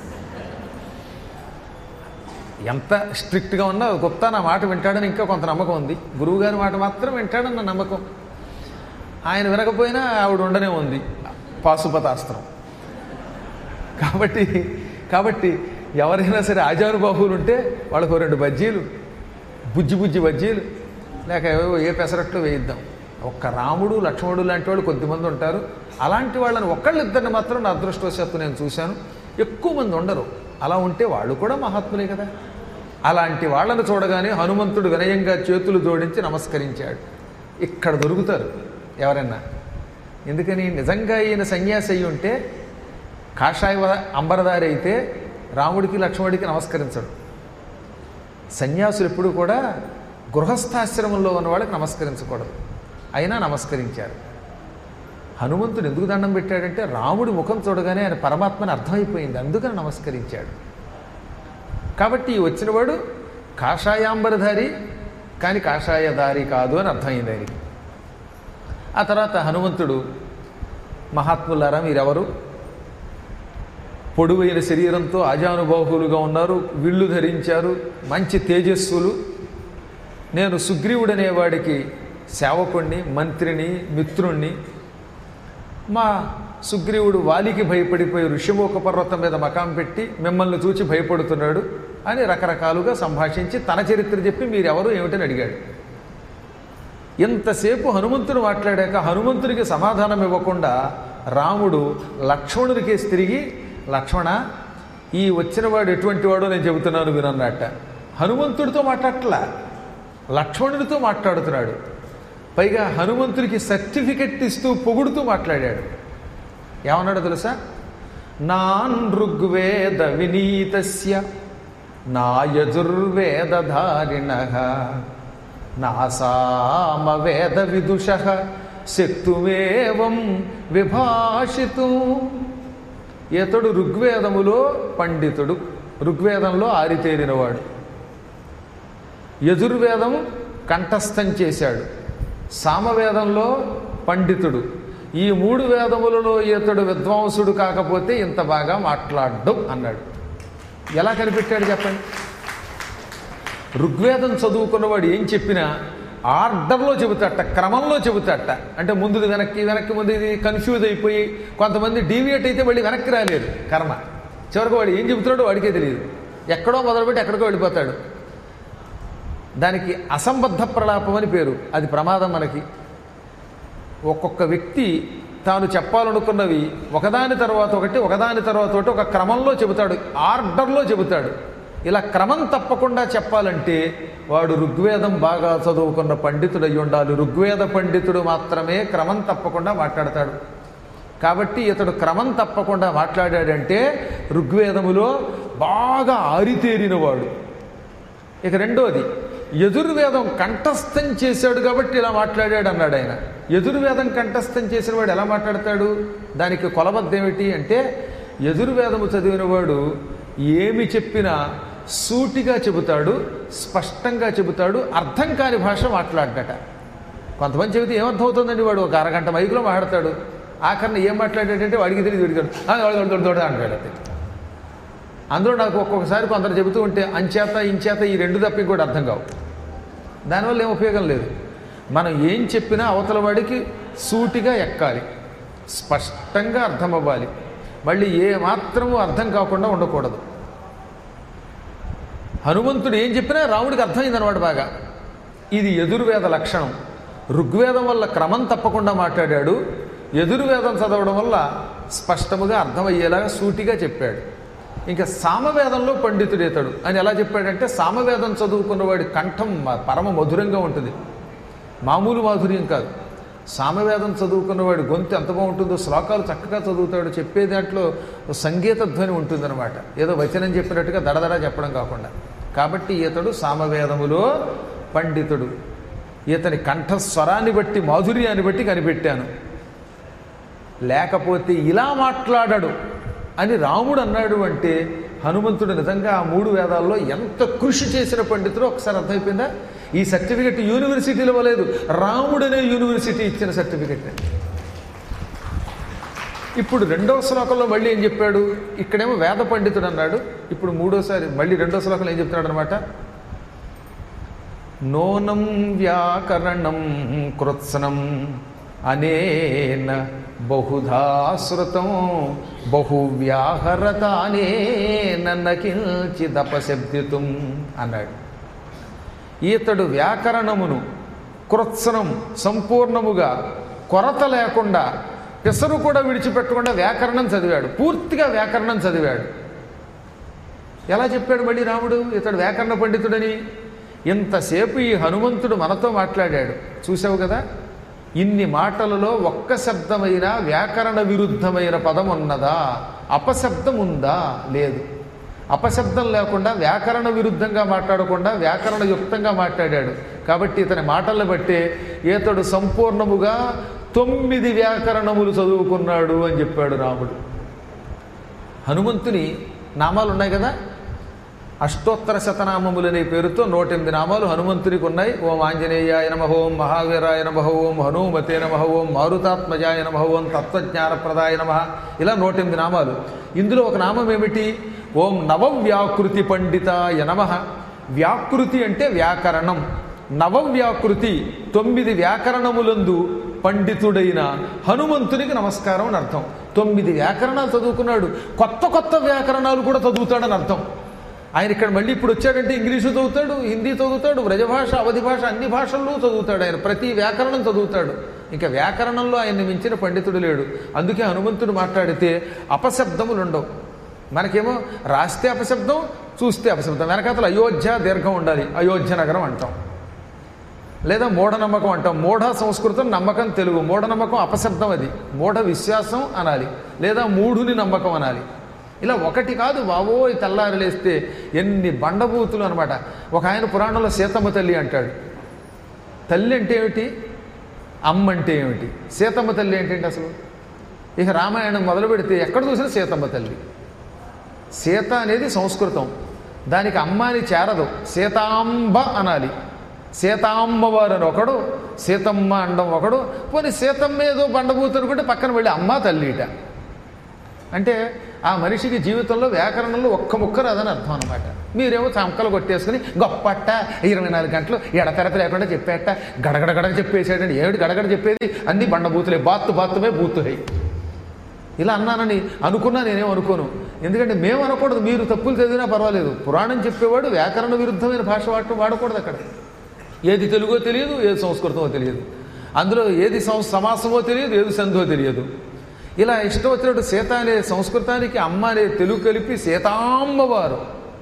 [SPEAKER 1] ఎంత స్ట్రిక్ట్గా ఉన్నా గుప్తా నా మాట వింటాడని ఇంకా కొంత నమ్మకం ఉంది గురువుగారి మాట మాత్రం వింటాడన్న నమ్మకం ఆయన వినకపోయినా ఆవిడ ఉండనే ఉంది పాశుపతాస్త్రం కాబట్టి కాబట్టి ఎవరైనా సరే ఆజానుబాహువులు ఉంటే వాళ్ళకు ఓ రెండు బజ్జీలు బుజ్జి బుజ్జి బజ్జీలు లేక ఏవేవో ఏ పెసరట్లు వేయిద్దాం ఒక్క రాముడు లక్ష్మణుడు లాంటి వాళ్ళు కొద్దిమంది ఉంటారు అలాంటి వాళ్ళని ఒక్కళ్ళిద్దరిని మాత్రం నా అదృష్టవశాత్తు నేను చూశాను ఎక్కువ మంది ఉండరు అలా ఉంటే వాళ్ళు కూడా మహాత్ములే కదా అలాంటి వాళ్ళను చూడగానే హనుమంతుడు వినయంగా చేతులు జోడించి నమస్కరించాడు ఇక్కడ దొరుకుతారు ఎవరైనా ఎందుకని నిజంగా ఈయన సన్యాసి అయి ఉంటే కాషాయ వ- అంబరదారి అయితే రాముడికి లక్ష్మణుడికి నమస్కరించడు సన్యాసులు ఎప్పుడు కూడా గృహస్థాశ్రమంలో ఉన్న వాళ్ళకి నమస్కరించకూడదు అయినా నమస్కరించారు హనుమంతుడు ఎందుకు దండం పెట్టాడంటే రాముడి ముఖం చూడగానే ఆయన పరమాత్మని అర్థమైపోయింది అందుకని నమస్కరించాడు కాబట్టి ఈ వచ్చినవాడు కాషాయాంబరధారి కానీ కాషాయధారి కాదు అని అర్థమైంది ఆయనకి ఆ తర్వాత హనుమంతుడు మహాత్ములారా మీరెవరు పొడువైన శరీరంతో ఆజానుబాహులుగా ఉన్నారు విల్లు ధరించారు మంచి తేజస్సులు నేను సుగ్రీవుడనేవాడికి సేవకుణ్ణి మంత్రిని మిత్రుణ్ణి మా సుగ్రీవుడు వాలికి భయపడిపోయి ఋషిమోక పర్వతం మీద మకాం పెట్టి మిమ్మల్ని చూచి భయపడుతున్నాడు అని రకరకాలుగా సంభాషించి తన చరిత్ర చెప్పి మీరెవరు ఏమిటని అడిగాడు ఇంతసేపు హనుమంతుడు మాట్లాడాక హనుమంతుడికి సమాధానం ఇవ్వకుండా రాముడు లక్ష్మణుడికేసి తిరిగి లక్ష్మణ ఈ వచ్చినవాడు ఎటువంటి వాడో నేను చెబుతున్నాను వినన్నట్ట హనుమంతుడితో మాట్లాడట్లా లక్ష్మణుడితో మాట్లాడుతున్నాడు పైగా హనుమంతుడికి సర్టిఫికెట్ ఇస్తూ పొగుడుతూ మాట్లాడాడు ఏమన్నాడో తెలుసా నాన్ ఋగ్వేద వినీతస్య నా యజుర్వేదధారిణ నా సామవేద విదుష శక్తుమేవం విభాషితు ఇతడు ఋగ్వేదములో పండితుడు ఋగ్వేదంలో ఆరితేరినవాడు యజుర్వేదం కంఠస్థం చేశాడు సామవేదంలో పండితుడు ఈ మూడు వేదములలో ఈతడు విద్వాంసుడు కాకపోతే ఇంత బాగా మాట్లాడ్డు అన్నాడు ఎలా కనిపెట్టాడు చెప్పండి ఋగ్వేదం చదువుకున్నవాడు ఏం చెప్పినా ఆర్డర్లో చెబుతాట క్రమంలో చెబుతాట అంటే ముందుది వెనక్కి వెనక్కి ముందు ఇది కన్ఫ్యూజ్ అయిపోయి కొంతమంది డీవియేట్ అయితే మళ్ళీ వెనక్కి రాలేదు కర్మ చివరికి వాడు ఏం చెబుతున్నాడో వాడికే తెలియదు ఎక్కడో మొదలుపెట్టి ఎక్కడికో వెళ్ళిపోతాడు దానికి అసంబద్ధ ప్రలాపం అని పేరు అది ప్రమాదం మనకి ఒక్కొక్క వ్యక్తి తాను చెప్పాలనుకున్నవి ఒకదాని తర్వాత ఒకటి ఒకదాని తర్వాత ఒకటి ఒక క్రమంలో చెబుతాడు ఆర్డర్లో చెబుతాడు ఇలా క్రమం తప్పకుండా చెప్పాలంటే వాడు ఋగ్వేదం బాగా చదువుకున్న పండితుడు అయి ఉండాలి ఋగ్వేద పండితుడు మాత్రమే క్రమం తప్పకుండా మాట్లాడతాడు కాబట్టి ఇతడు క్రమం తప్పకుండా మాట్లాడాడంటే ఋగ్వేదములో బాగా ఆరితేరినవాడు ఇక రెండోది యజుర్వేదం కంఠస్థం చేశాడు కాబట్టి ఇలా మాట్లాడాడు అన్నాడు ఆయన యజుర్వేదం కంఠస్థం చేసిన వాడు ఎలా మాట్లాడతాడు దానికి కొలబద్ద ఏమిటి అంటే యజుర్వేదము చదివినవాడు ఏమి చెప్పినా సూటిగా చెబుతాడు స్పష్టంగా చెబుతాడు అర్థం కాని భాష మాట్లాడట కొంతమంది చెబితే ఏమర్థం అవుతుందండి వాడు ఒక అరగంట మైకులో మాట్లాడతాడు ఆఖరిని ఏం మాట్లాడాడంటే వాడికి తెలియదు వీడికి దొడ అంటాడు అంతే అందులో నాకు ఒక్కొక్కసారి కొందరు చెబుతూ ఉంటే అంచేత ఇంచేత ఈ రెండు తప్ప కూడా అర్థం కావు దానివల్ల ఏం ఉపయోగం లేదు మనం ఏం చెప్పినా అవతల వాడికి సూటిగా ఎక్కాలి స్పష్టంగా అర్థం అవ్వాలి మళ్ళీ ఏ మాత్రము అర్థం కాకుండా ఉండకూడదు హనుమంతుడు ఏం చెప్పినా రాముడికి అర్థమైంది అనమాట బాగా ఇది ఎదుర్వేద లక్షణం ఋగ్వేదం వల్ల క్రమం తప్పకుండా మాట్లాడాడు ఎదుర్వేదం చదవడం వల్ల స్పష్టముగా అర్థమయ్యేలాగా సూటిగా చెప్పాడు ఇంకా సామవేదంలో పండితుడేతాడు అని ఎలా చెప్పాడంటే సామవేదం చదువుకున్నవాడి కంఠం మ- పరమ మధురంగా ఉంటుంది మామూలు మాధుర్యం కాదు సామవేదం చదువుకున్నవాడి గొంతు ఎంత బాగుంటుందో శ్లోకాలు చక్కగా చదువుతాడు చెప్పే దాంట్లో ఓ సంగీత ధ్వని ఉంటుందన్నమాట ఏదో వచనం చెప్పినట్టుగా దడదడ చెప్పడం కాకుండా కాబట్టి ఈతడు సామవేదములో పండితుడు ఈతని కంఠస్వరాన్ని బట్టి మాధుర్యాన్ని బట్టి కనిపెట్టాను లేకపోతే ఇలా మాట్లాడడు అని రాముడు అన్నాడు అంటే హనుమంతుడు నిజంగా ఆ మూడు వేదాల్లో ఎంత కృషి చేసిన పండితుడో ఒకసారి అర్థమైపోయిందా ఈ సర్టిఫికెట్ యూనివర్సిటీలో ఇవ్వలేదు రాముడనే యూనివర్సిటీ ఇచ్చిన సర్టిఫికెట్ ఇప్పుడు రెండవ శ్లోకంలో మళ్ళీ ఏం చెప్పాడు ఇక్కడేమో వేద పండితుడు అన్నాడు ఇప్పుడు మూడోసారి మళ్ళీ రెండో శ్లోకంలో ఏం చెప్తున్నాడు అనమాట నోనం వ్యాకరణం కృత్సనం అనేన బహుధా శృతం బహు వ్యాహరతానేన నకించిదపశబ్దితుం అన్నాడు ఈతడు వ్యాకరణమును కృత్సనం సంపూర్ణముగా కొరత లేకుండా పిసరు కూడా విడిచిపెట్టకుండా వ్యాకరణం చదివాడు పూర్తిగా వ్యాకరణం చదివాడు ఎలా చెప్పాడు మళ్ళీ రాముడు ఇతడు వ్యాకరణ పండితుడని ఇంతసేపు ఈ హనుమంతుడు మనతో మాట్లాడాడు చూసావు కదా ఇన్ని మాటలలో ఒక్క శబ్దమైన వ్యాకరణ విరుద్ధమైన పదం ఉన్నదా అపశబ్దం ఉందా లేదు అపశబ్దం లేకుండా వ్యాకరణ విరుద్ధంగా మాట్లాడకుండా వ్యాకరణ యుక్తంగా మాట్లాడాడు కాబట్టి ఇతని మాటలను బట్టే ఈతడు సంపూర్ణముగా తొమ్మిది వ్యాకరణములు చదువుకున్నాడు అని చెప్పాడు రాముడు హనుమంతుని నామాలు ఉన్నాయి కదా అష్టోత్తర శతనామములు అనే పేరుతో నూట ఎనిమిది నామాలు హనుమంతునికి ఉన్నాయి ఓం ఆంజనేయాయ నమ ఓం మహావీరాయ నమ ఓం హనుమతే నమ ఓం మారుతాత్మజాయ నమ ఓం తత్వజ్ఞానప్రదాయ నమ ఇలా నూట ఎనిమిది నామాలు ఇందులో ఒక నామం ఏమిటి ఓం నవవ్యాకృతి పండితాయ నమ వ్యాకృతి అంటే వ్యాకరణం నవవ్యాకృతి తొమ్మిది వ్యాకరణములందు పండితుడైన హనుమంతునికి నమస్కారం అని అర్థం తొమ్మిది వ్యాకరణాలు చదువుకున్నాడు కొత్త కొత్త వ్యాకరణాలు కూడా చదువుతాడని అర్థం ఆయన ఇక్కడ మళ్ళీ ఇప్పుడు వచ్చాడంటే ఇంగ్లీషు చదువుతాడు హిందీ చదువుతాడు బ్రజభాష అవధి భాష అన్ని భాషల్లో చదువుతాడు ఆయన ప్రతి వ్యాకరణం చదువుతాడు ఇంకా వ్యాకరణంలో ఆయన్ని మించిన పండితుడు లేడు అందుకే హనుమంతుడు మాట్లాడితే అపశబ్దములు ఉండవు మనకేమో రాస్తే అపశబ్దం చూస్తే అపశబ్దం వెనకాతలు అయోధ్య దీర్ఘం ఉండాలి అయోధ్య నగరం అంటాం లేదా మూఢనమ్మకం అంటాం మూఢ సంస్కృతం నమ్మకం తెలుగు మూఢనమ్మకం అపశబ్దం అది మూఢ విశ్వాసం అనాలి లేదా మూఢుని నమ్మకం అనాలి ఇలా ఒకటి కాదు బావోయ్ తెల్లారి లేస్తే ఎన్ని బండబూతులు అనమాట ఒక ఆయన పురాణంలో సీతమ్మ తల్లి అంటాడు తల్లి అంటే ఏమిటి అమ్మ అంటే ఏమిటి సీతమ్మ తల్లి ఏంటంటే అసలు ఇక రామాయణం మొదలు పెడితే ఎక్కడ చూసినా సీతమ్మ తల్లి సీత అనేది సంస్కృతం దానికి అమ్మ అని చేరదు సీతాంబ అనాలి సీతాంబవారు అని ఒకడు సీతమ్మ అండం ఒకడు పోనీ సీతమ్మ ఏదో బండబూతు అనుకుంటే పక్కన వెళ్ళి అమ్మ తల్లిట అంటే ఆ మనిషికి జీవితంలో వ్యాకరణంలో ఒక్క ముక్క రాదని అర్థం అనమాట మీరేమో చంకలు కొట్టేసుకుని గొప్పట్ట ఇరవై నాలుగు గంటలు ఎడతెరపి లేకుండా చెప్పేట గడగడ గడగ చెప్పేసాడండి ఏమిటి గడగడ చెప్పేది అన్ని బండబూతులే బాత్తు బాత్తుమే బూతు హై ఇలా అన్నానని అనుకున్నా నేనేం అనుకోను ఎందుకంటే మేము అనకూడదు మీరు తప్పులు చదివినా పర్వాలేదు పురాణం చెప్పేవాడు వ్యాకరణ విరుద్ధమైన భాష వాడటం వాడకూడదు అక్కడ ఏది తెలుగో తెలియదు ఏది సంస్కృతమో తెలియదు అందులో ఏది సం సమాసమో తెలియదు ఏది సంధో తెలియదు ఇలా ఇష్టం వచ్చినట్టు సీత అనే సంస్కృతానికి అమ్మ అనే తెలుగు కలిపి సీతామ్మవారు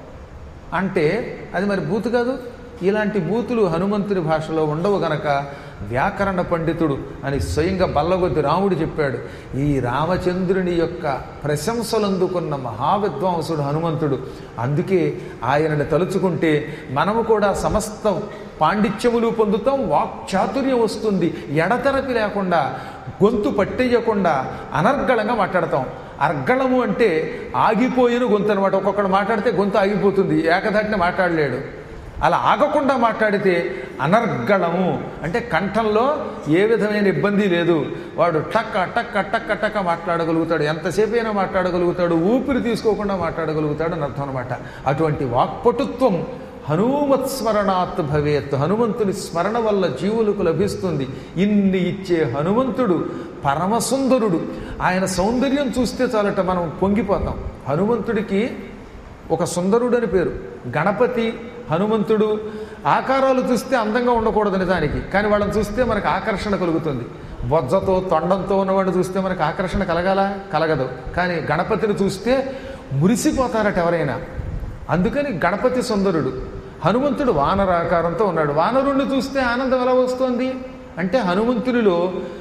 [SPEAKER 1] అంటే అది మరి బూతు కాదు ఇలాంటి బూతులు హనుమంతుని భాషలో ఉండవు గనక వ్యాకరణ పండితుడు అని స్వయంగా బల్లగొద్ది రాముడు చెప్పాడు ఈ రామచంద్రుని యొక్క ప్రశంసలు అందుకున్న మహావిద్వాంసుడు హనుమంతుడు అందుకే ఆయనని తలుచుకుంటే మనము కూడా సమస్త పాండిత్యములు పొందుతాం వాక్చాతుర్యం వస్తుంది ఎడతెరపి లేకుండా గొంతు పట్టేయకుండా అనర్గళంగా మాట్లాడతాం అర్గళము అంటే ఆగిపోయిన గొంతు అనమాట ఒక్కొక్కడు మాట్లాడితే గొంతు ఆగిపోతుంది ఏకధాటిని మాట్లాడలేడు అలా ఆగకుండా మాట్లాడితే అనర్గళము అంటే కంఠంలో ఏ విధమైన ఇబ్బంది లేదు వాడు టక్క టక్క టక్క టక్క మాట్లాడగలుగుతాడు ఎంతసేపు అయినా మాట్లాడగలుగుతాడు ఊపిరి తీసుకోకుండా మాట్లాడగలుగుతాడు అని అర్థం అనమాట అటువంటి వాక్పటుత్వం హనుమత్ స్మరణాత్ భవేత్ హనుమంతుని స్మరణ వల్ల జీవులకు లభిస్తుంది ఇన్ని ఇచ్చే హనుమంతుడు పరమసుందరుడు ఆయన సౌందర్యం చూస్తే చాలట మనం పొంగిపోతాం హనుమంతుడికి ఒక సుందరుడు అని పేరు గణపతి హనుమంతుడు ఆకారాలు చూస్తే అందంగా ఉండకూడదు నిజానికి కానీ వాళ్ళని చూస్తే మనకు ఆకర్షణ కలుగుతుంది బొజ్జతో తొండంతో ఉన్నవాడిని చూస్తే మనకు ఆకర్షణ కలగాల కలగదు కానీ గణపతిని చూస్తే మురిసిపోతారట ఎవరైనా అందుకని గణపతి సుందరుడు హనుమంతుడు వానర ఆకారంతో ఉన్నాడు వానరుణ్ణి చూస్తే ఆనందం ఎలా వస్తుంది అంటే హనుమంతునిలో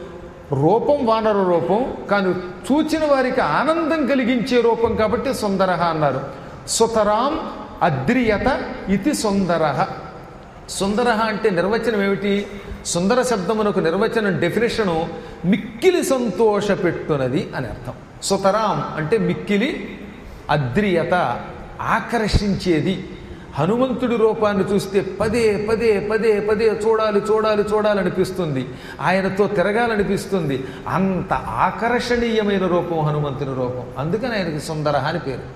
[SPEAKER 1] రూపం వానర రూపం కానీ చూచిన వారికి ఆనందం కలిగించే రూపం కాబట్టి సుందర అన్నారు సుతరాం అద్రియత ఇది సుందర సుందర అంటే నిర్వచనం ఏమిటి సుందర శబ్దమునకు నిర్వచనం డెఫినేషను మిక్కిలి సంతోష పెట్టునది అని అర్థం సుతరాం అంటే మిక్కిలి అద్రియత ఆకర్షించేది హనుమంతుడి రూపాన్ని చూస్తే పదే పదే పదే పదే చూడాలి చూడాలి చూడాలనిపిస్తుంది ఆయనతో తిరగాలనిపిస్తుంది అంత ఆకర్షణీయమైన రూపం హనుమంతుని రూపం అందుకని ఆయనకి సుందర అని పేరు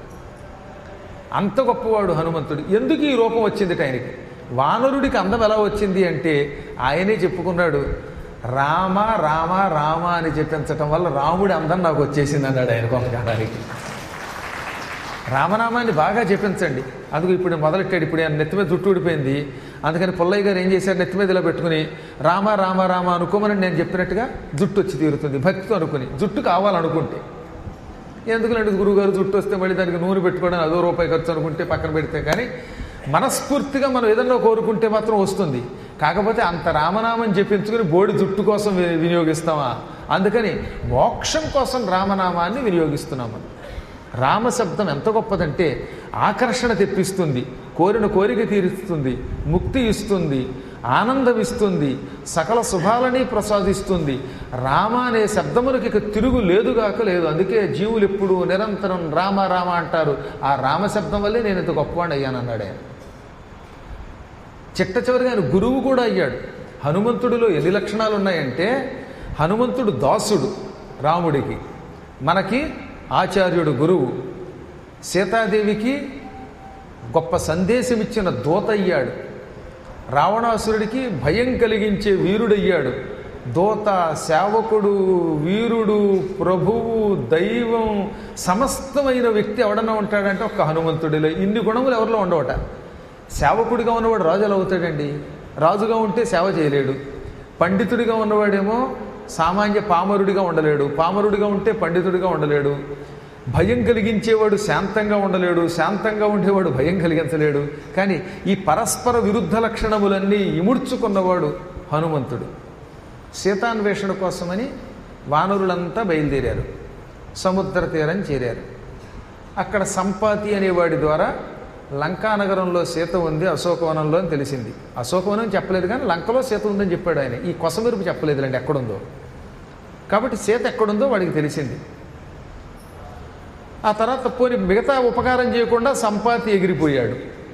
[SPEAKER 1] అంత గొప్పవాడు హనుమంతుడు ఎందుకు ఈ రూపం వచ్చింది ఆయనకి వానరుడికి అందం ఎలా వచ్చింది అంటే ఆయనే చెప్పుకున్నాడు రామ రామ రామ అని చెప్పించటం వల్ల రాముడి అందం నాకు వచ్చేసింది అన్నాడు ఆయన కొంతకాలానికి రామనామాన్ని బాగా చెప్పించండి అందుకు ఇప్పుడు మొదలెట్టాడు ఇప్పుడు ఆయన నెత్తి మీద జుట్టు ఊడిపోయింది అందుకని పుల్లయ్య గారు ఏం చేశారు నెత్తి మీద ఇలా పెట్టుకుని రామ రామ రామ అనుకోమని నేను చెప్పినట్టుగా జుట్టు వచ్చి తీరుతుంది భక్తితో అనుకుని జుట్టు కావాలనుకుంటే ఎందుకులంటే గురువుగారు జుట్టు వస్తే మళ్ళీ దానికి నూనె పెట్టుకోవడం అదో రూపాయి ఖర్చు అనుకుంటే పక్కన పెడితే కానీ మనస్ఫూర్తిగా మనం ఏదన్నా కోరుకుంటే మాత్రం వస్తుంది కాకపోతే అంత రామనామం చెప్పించుకుని బోడి జుట్టు కోసం వి- వినియోగిస్తామా అందుకని మోక్షం కోసం రామనామాన్ని వినియోగిస్తున్నాం మనం రామశబ్దం ఎంత గొప్పదంటే ఆకర్షణ తెప్పిస్తుంది కోరిన కోరిక తీరుస్తుంది ముక్తి ఇస్తుంది ఆనందం ఇస్తుంది సకల శుభాలని ప్రసాదిస్తుంది రామ అనే శబ్దములకు ఇక తిరుగు లేదుగాక లేదు అందుకే జీవులు ఎప్పుడు నిరంతరం రామ రామ అంటారు ఆ రామ శబ్దం వల్లే నేను ఇంత గొప్పవాడిని అయ్యానన్నాడు ఆయన చిట్ట చివరిగా ఆయన గురువు కూడా అయ్యాడు హనుమంతుడిలో ఎన్ని లక్షణాలు ఉన్నాయంటే హనుమంతుడు దాసుడు రాముడికి మనకి ఆచార్యుడు గురువు సీతాదేవికి గొప్ప సందేశం ఇచ్చిన దూత అయ్యాడు రావణాసురుడికి భయం కలిగించే వీరుడయ్యాడు దూత సేవకుడు వీరుడు ప్రభువు దైవం సమస్తమైన వ్యక్తి ఎవడన్నా ఉంటాడంటే ఒక హనుమంతుడిలో ఇన్ని గుణములు ఎవరిలో ఉండవట సేవకుడిగా ఉన్నవాడు రాజు ఎలా అవుతాడండి రాజుగా ఉంటే సేవ చేయలేడు పండితుడిగా ఉన్నవాడేమో సామాన్య పామరుడిగా ఉండలేడు పామరుడిగా ఉంటే పండితుడిగా ఉండలేడు భయం కలిగించేవాడు శాంతంగా ఉండలేడు శాంతంగా ఉండేవాడు భయం కలిగించలేడు కానీ ఈ పరస్పర విరుద్ధ లక్షణములన్నీ ఇముడ్చుకున్నవాడు హనుమంతుడు సీతాన్వేషణ కోసమని వానరులంతా బయలుదేరారు సముద్ర తీరం చేరారు అక్కడ సంపాతి అనేవాడి ద్వారా లంకానగరంలో సీత ఉంది అశోకవనంలో అని తెలిసింది అశోకవనం చెప్పలేదు కానీ లంకలో సీత ఉందని చెప్పాడు ఆయన ఈ కొసమెరుపు చెప్పలేదులేండి ఎక్కడుందో కాబట్టి సీత ఎక్కడుందో వాడికి తెలిసింది ఆ తర్వాత పోని మిగతా ఉపకారం చేయకుండా సంపాతి ఎగిరిపోయాడు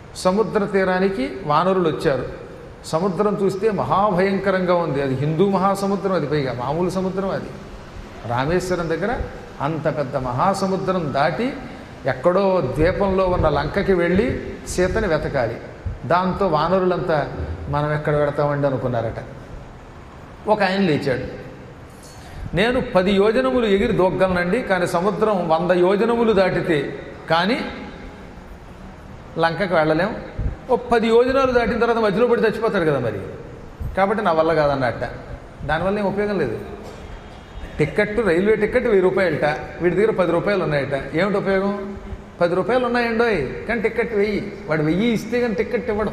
[SPEAKER 1] సముద్ర తీరానికి వానరులు వచ్చారు సముద్రం చూస్తే మహాభయంకరంగా ఉంది అది హిందూ మహాసముద్రం అది పైగా మామూలు సముద్రం అది రామేశ్వరం దగ్గర అంత పెద్ద మహాసముద్రం దాటి ఎక్కడో ద్వీపంలో ఉన్న లంకకి వెళ్ళి సీతని వెతకాలి దాంతో వానరులంతా మనం ఎక్కడ పెడతామండి అనుకున్నారట ఒక ఆయన లేచాడు నేను పది యోజనములు ఎగిరి దూగ్గలనండి కానీ సముద్రం వంద యోజనములు దాటితే కానీ లంకకు వెళ్ళలేం ఓ పది యోజనాలు దాటిన తర్వాత మధ్యలో పడి చచ్చిపోతాడు కదా మరి కాబట్టి నా వల్ల కాదన్నట్ట దానివల్ల ఏం ఉపయోగం లేదు టిక్కెట్ రైల్వే టిక్కెట్ వెయ్యి రూపాయలట వీడి దగ్గర పది రూపాయలు ఉన్నాయట ఏమిటి ఉపయోగం పది రూపాయలు ఉన్నాయండోయ్ కానీ టిక్కెట్ వెయ్యి వాడు వెయ్యి ఇస్తే కానీ టిక్కెట్ ఇవ్వడం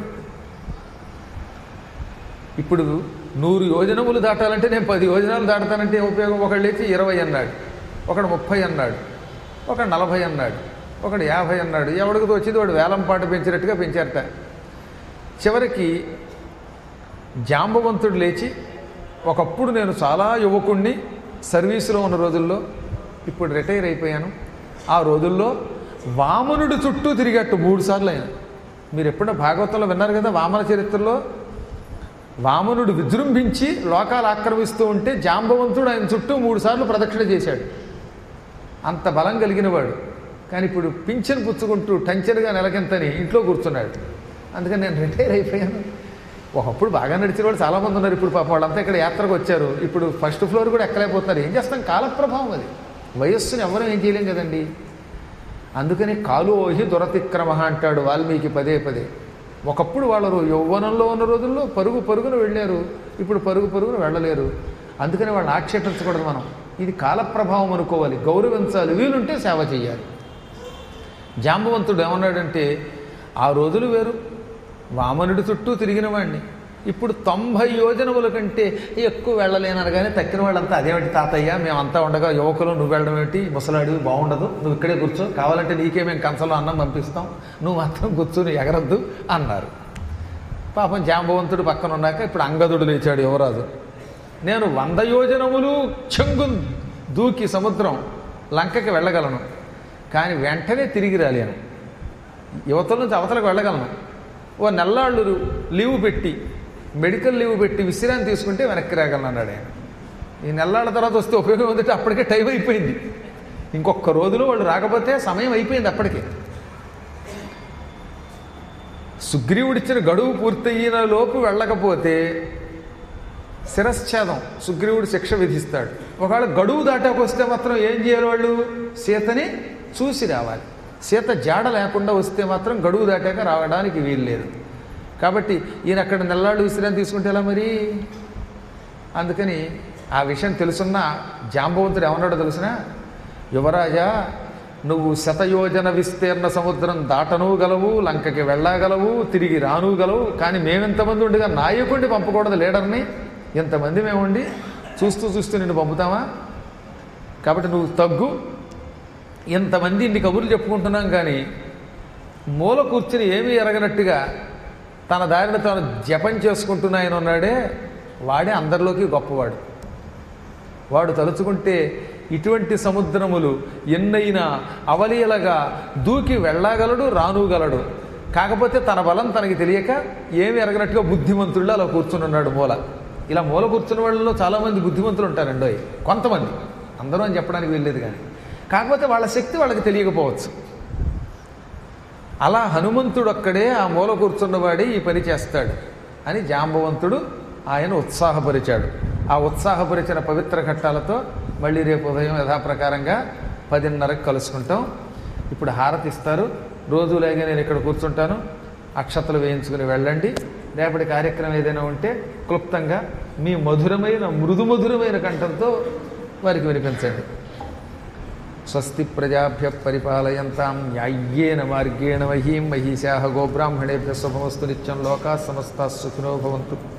[SPEAKER 1] ఇప్పుడు నూరు యోజనములు దాటాలంటే నేను పది యోజనాలు దాటతానంటే ఏం ఉపయోగం ఒకళ్ళు లేచి ఇరవై అన్నాడు ఒకడు ముప్పై అన్నాడు ఒకడు నలభై అన్నాడు ఒకడు యాభై అన్నాడు ఎవడికి వచ్చింది వాడు వేలం పాట పెంచినట్టుగా పెంచారట చివరికి జాంబవంతుడు లేచి ఒకప్పుడు నేను చాలా యువకుణ్ణి సర్వీసులో ఉన్న రోజుల్లో ఇప్పుడు రిటైర్ అయిపోయాను ఆ రోజుల్లో వామనుడు చుట్టూ తిరిగట్టు మూడు సార్లు ఆయన మీరు ఎప్పుడో భాగవతంలో విన్నారు కదా వామన చరిత్రలో వామనుడు విజృంభించి లోకాలు ఆక్రమిస్తూ ఉంటే జాంబవంతుడు ఆయన చుట్టూ మూడు సార్లు ప్రదక్షిణ చేశాడు అంత బలం కలిగిన వాడు కానీ ఇప్పుడు పింఛన్ పుచ్చుకుంటూ టంచర్గా నెలకింతని ఇంట్లో కూర్చున్నాడు అందుకని నేను రిటైర్ అయిపోయాను ఒకప్పుడు బాగా నడిచిన వాళ్ళు చాలామంది ఉన్నారు ఇప్పుడు పాపం వాళ్ళంతా ఇక్కడ యాత్రకు వచ్చారు ఇప్పుడు ఫస్ట్ ఫ్లోర్ కూడా ఎక్కలేకపోతున్నారు ఏం చేస్తాం కాలప్రభావం అది వయస్సుని ఎవరూ ఏం చేయలేం కదండి అందుకని కాలు ఓహి దురతిక్రమ అంటాడు వాల్మీకి పదే పదే ఒకప్పుడు వాళ్ళు యౌవనంలో ఉన్న రోజుల్లో పరుగు పరుగున వెళ్ళారు ఇప్పుడు పరుగు పరుగున వెళ్ళలేరు అందుకని వాళ్ళని ఆక్షేపించకూడదు మనం ఇది కాలప్రభావం అనుకోవాలి గౌరవించాలి వీలుంటే సేవ చేయాలి జాంబవంతుడు ఏమన్నాడంటే ఆ రోజులు వేరు వామనుడి చుట్టూ తిరిగిన వాడిని ఇప్పుడు తొంభై యోజనముల కంటే ఎక్కువ వెళ్ళలేనని కానీ తక్కిన వాళ్ళంతా అదేమిటి తాతయ్య మేమంతా ఉండగా యువకులు నువ్వు వెళ్ళడం ఏంటి ముసలాడివి బాగుండదు నువ్వు ఇక్కడే కూర్చో కావాలంటే నీకే మేము కంచంలో అన్నం పంపిస్తాం నువ్వు మాత్రం కూర్చొని ఎగరద్దు అన్నారు పాపం జాంబవంతుడు పక్కన ఉన్నాక ఇప్పుడు అంగదుడు లేచాడు యువరాజు నేను వంద యోజనములు చెంగు దూకి సముద్రం లంకకి వెళ్ళగలను కానీ వెంటనే తిరిగి రాలేను యువతల నుంచి అవతలకు వెళ్ళగలను ఓ నెల్లాళ్ళు లీవ్ పెట్టి మెడికల్ లీవ్ పెట్టి విశ్రాంతి తీసుకుంటే వెనక్కి రాగలను అన్నాడు ఆయన ఈ నెల్లాళ్ళ తర్వాత వస్తే ఉపయోగం ఉందంటే అప్పటికే టైం అయిపోయింది ఇంకొక రోజులో వాళ్ళు రాకపోతే సమయం అయిపోయింది అప్పటికే సుగ్రీవుడిచ్చిన గడువు పూర్తయిన లోపు వెళ్ళకపోతే శిరశ్ఛేదం సుగ్రీవుడు శిక్ష విధిస్తాడు ఒకవేళ గడువు దాటాకొస్తే మాత్రం ఏం చేయాలి వాళ్ళు సీతని చూసి రావాలి సీత జాడ లేకుండా వస్తే మాత్రం గడువు దాటాక రావడానికి వీలు లేదు కాబట్టి ఈయన అక్కడ నెల్లాళ్ళు విశ్రాంతి తీసుకుంటే ఎలా మరి అందుకని ఆ విషయం తెలుసున్న జాంబవంతుడు ఏమన్నాడో తెలుసిన యువరాజా నువ్వు శతయోజన విస్తీర్ణ సముద్రం దాటను గలవు లంకకి వెళ్ళగలవు తిరిగి రాను గలవు కానీ మేమెంతమంది ఉండగా నాయకుడిని పంపకూడదు లీడర్ని ఇంతమంది మేముండి చూస్తూ చూస్తూ నిన్ను పంపుతామా కాబట్టి నువ్వు తగ్గు ఇంతమంది ఇన్ని కబుర్లు చెప్పుకుంటున్నాం కానీ మూల కూర్చుని ఏమీ ఎరగనట్టుగా తన దారిని తాను జపం చేసుకుంటున్న ఆయన ఉన్నాడే వాడే అందరిలోకి గొప్పవాడు వాడు తలుచుకుంటే ఇటువంటి సముద్రములు ఎన్నైనా అవలీలగా దూకి వెళ్ళగలడు రానుగలడు కాకపోతే తన బలం తనకి తెలియక ఏమి ఎరగనట్టుగా బుద్ధిమంతుళ్ళు అలా కూర్చుని ఉన్నాడు మూల ఇలా మూల కూర్చున్న వాళ్ళలో చాలామంది బుద్ధిమంతులు ఉంటారండి కొంతమంది అందరూ అని చెప్పడానికి వెళ్ళలేదు కానీ కాకపోతే వాళ్ళ శక్తి వాళ్ళకి తెలియకపోవచ్చు అలా హనుమంతుడు ఒక్కడే ఆ మూల కూర్చున్నవాడే ఈ పని చేస్తాడు అని జాంబవంతుడు ఆయన ఉత్సాహపరిచాడు ఆ ఉత్సాహపరిచిన పవిత్ర ఘట్టాలతో మళ్ళీ రేపు ఉదయం యథాప్రకారంగా పదిన్నరకు కలుసుకుంటాం ఇప్పుడు హారతి ఇస్తారు రోజులాగే నేను ఇక్కడ కూర్చుంటాను అక్షతలు వేయించుకుని వెళ్ళండి రేపటి కార్యక్రమం ఏదైనా ఉంటే క్లుప్తంగా మీ మధురమైన మృదు మధురమైన కంఠంతో వారికి వినిపించండి స్వస్తి ప్రజాభ్య పరిపాలయంతాం న్యాయ్యేన మార్గేణ మహీం మహిషా గోబ్రాహ్మణేభ్య శుభమస్తు నిత్యం లోకా సమస్త సుఖినో భవంతు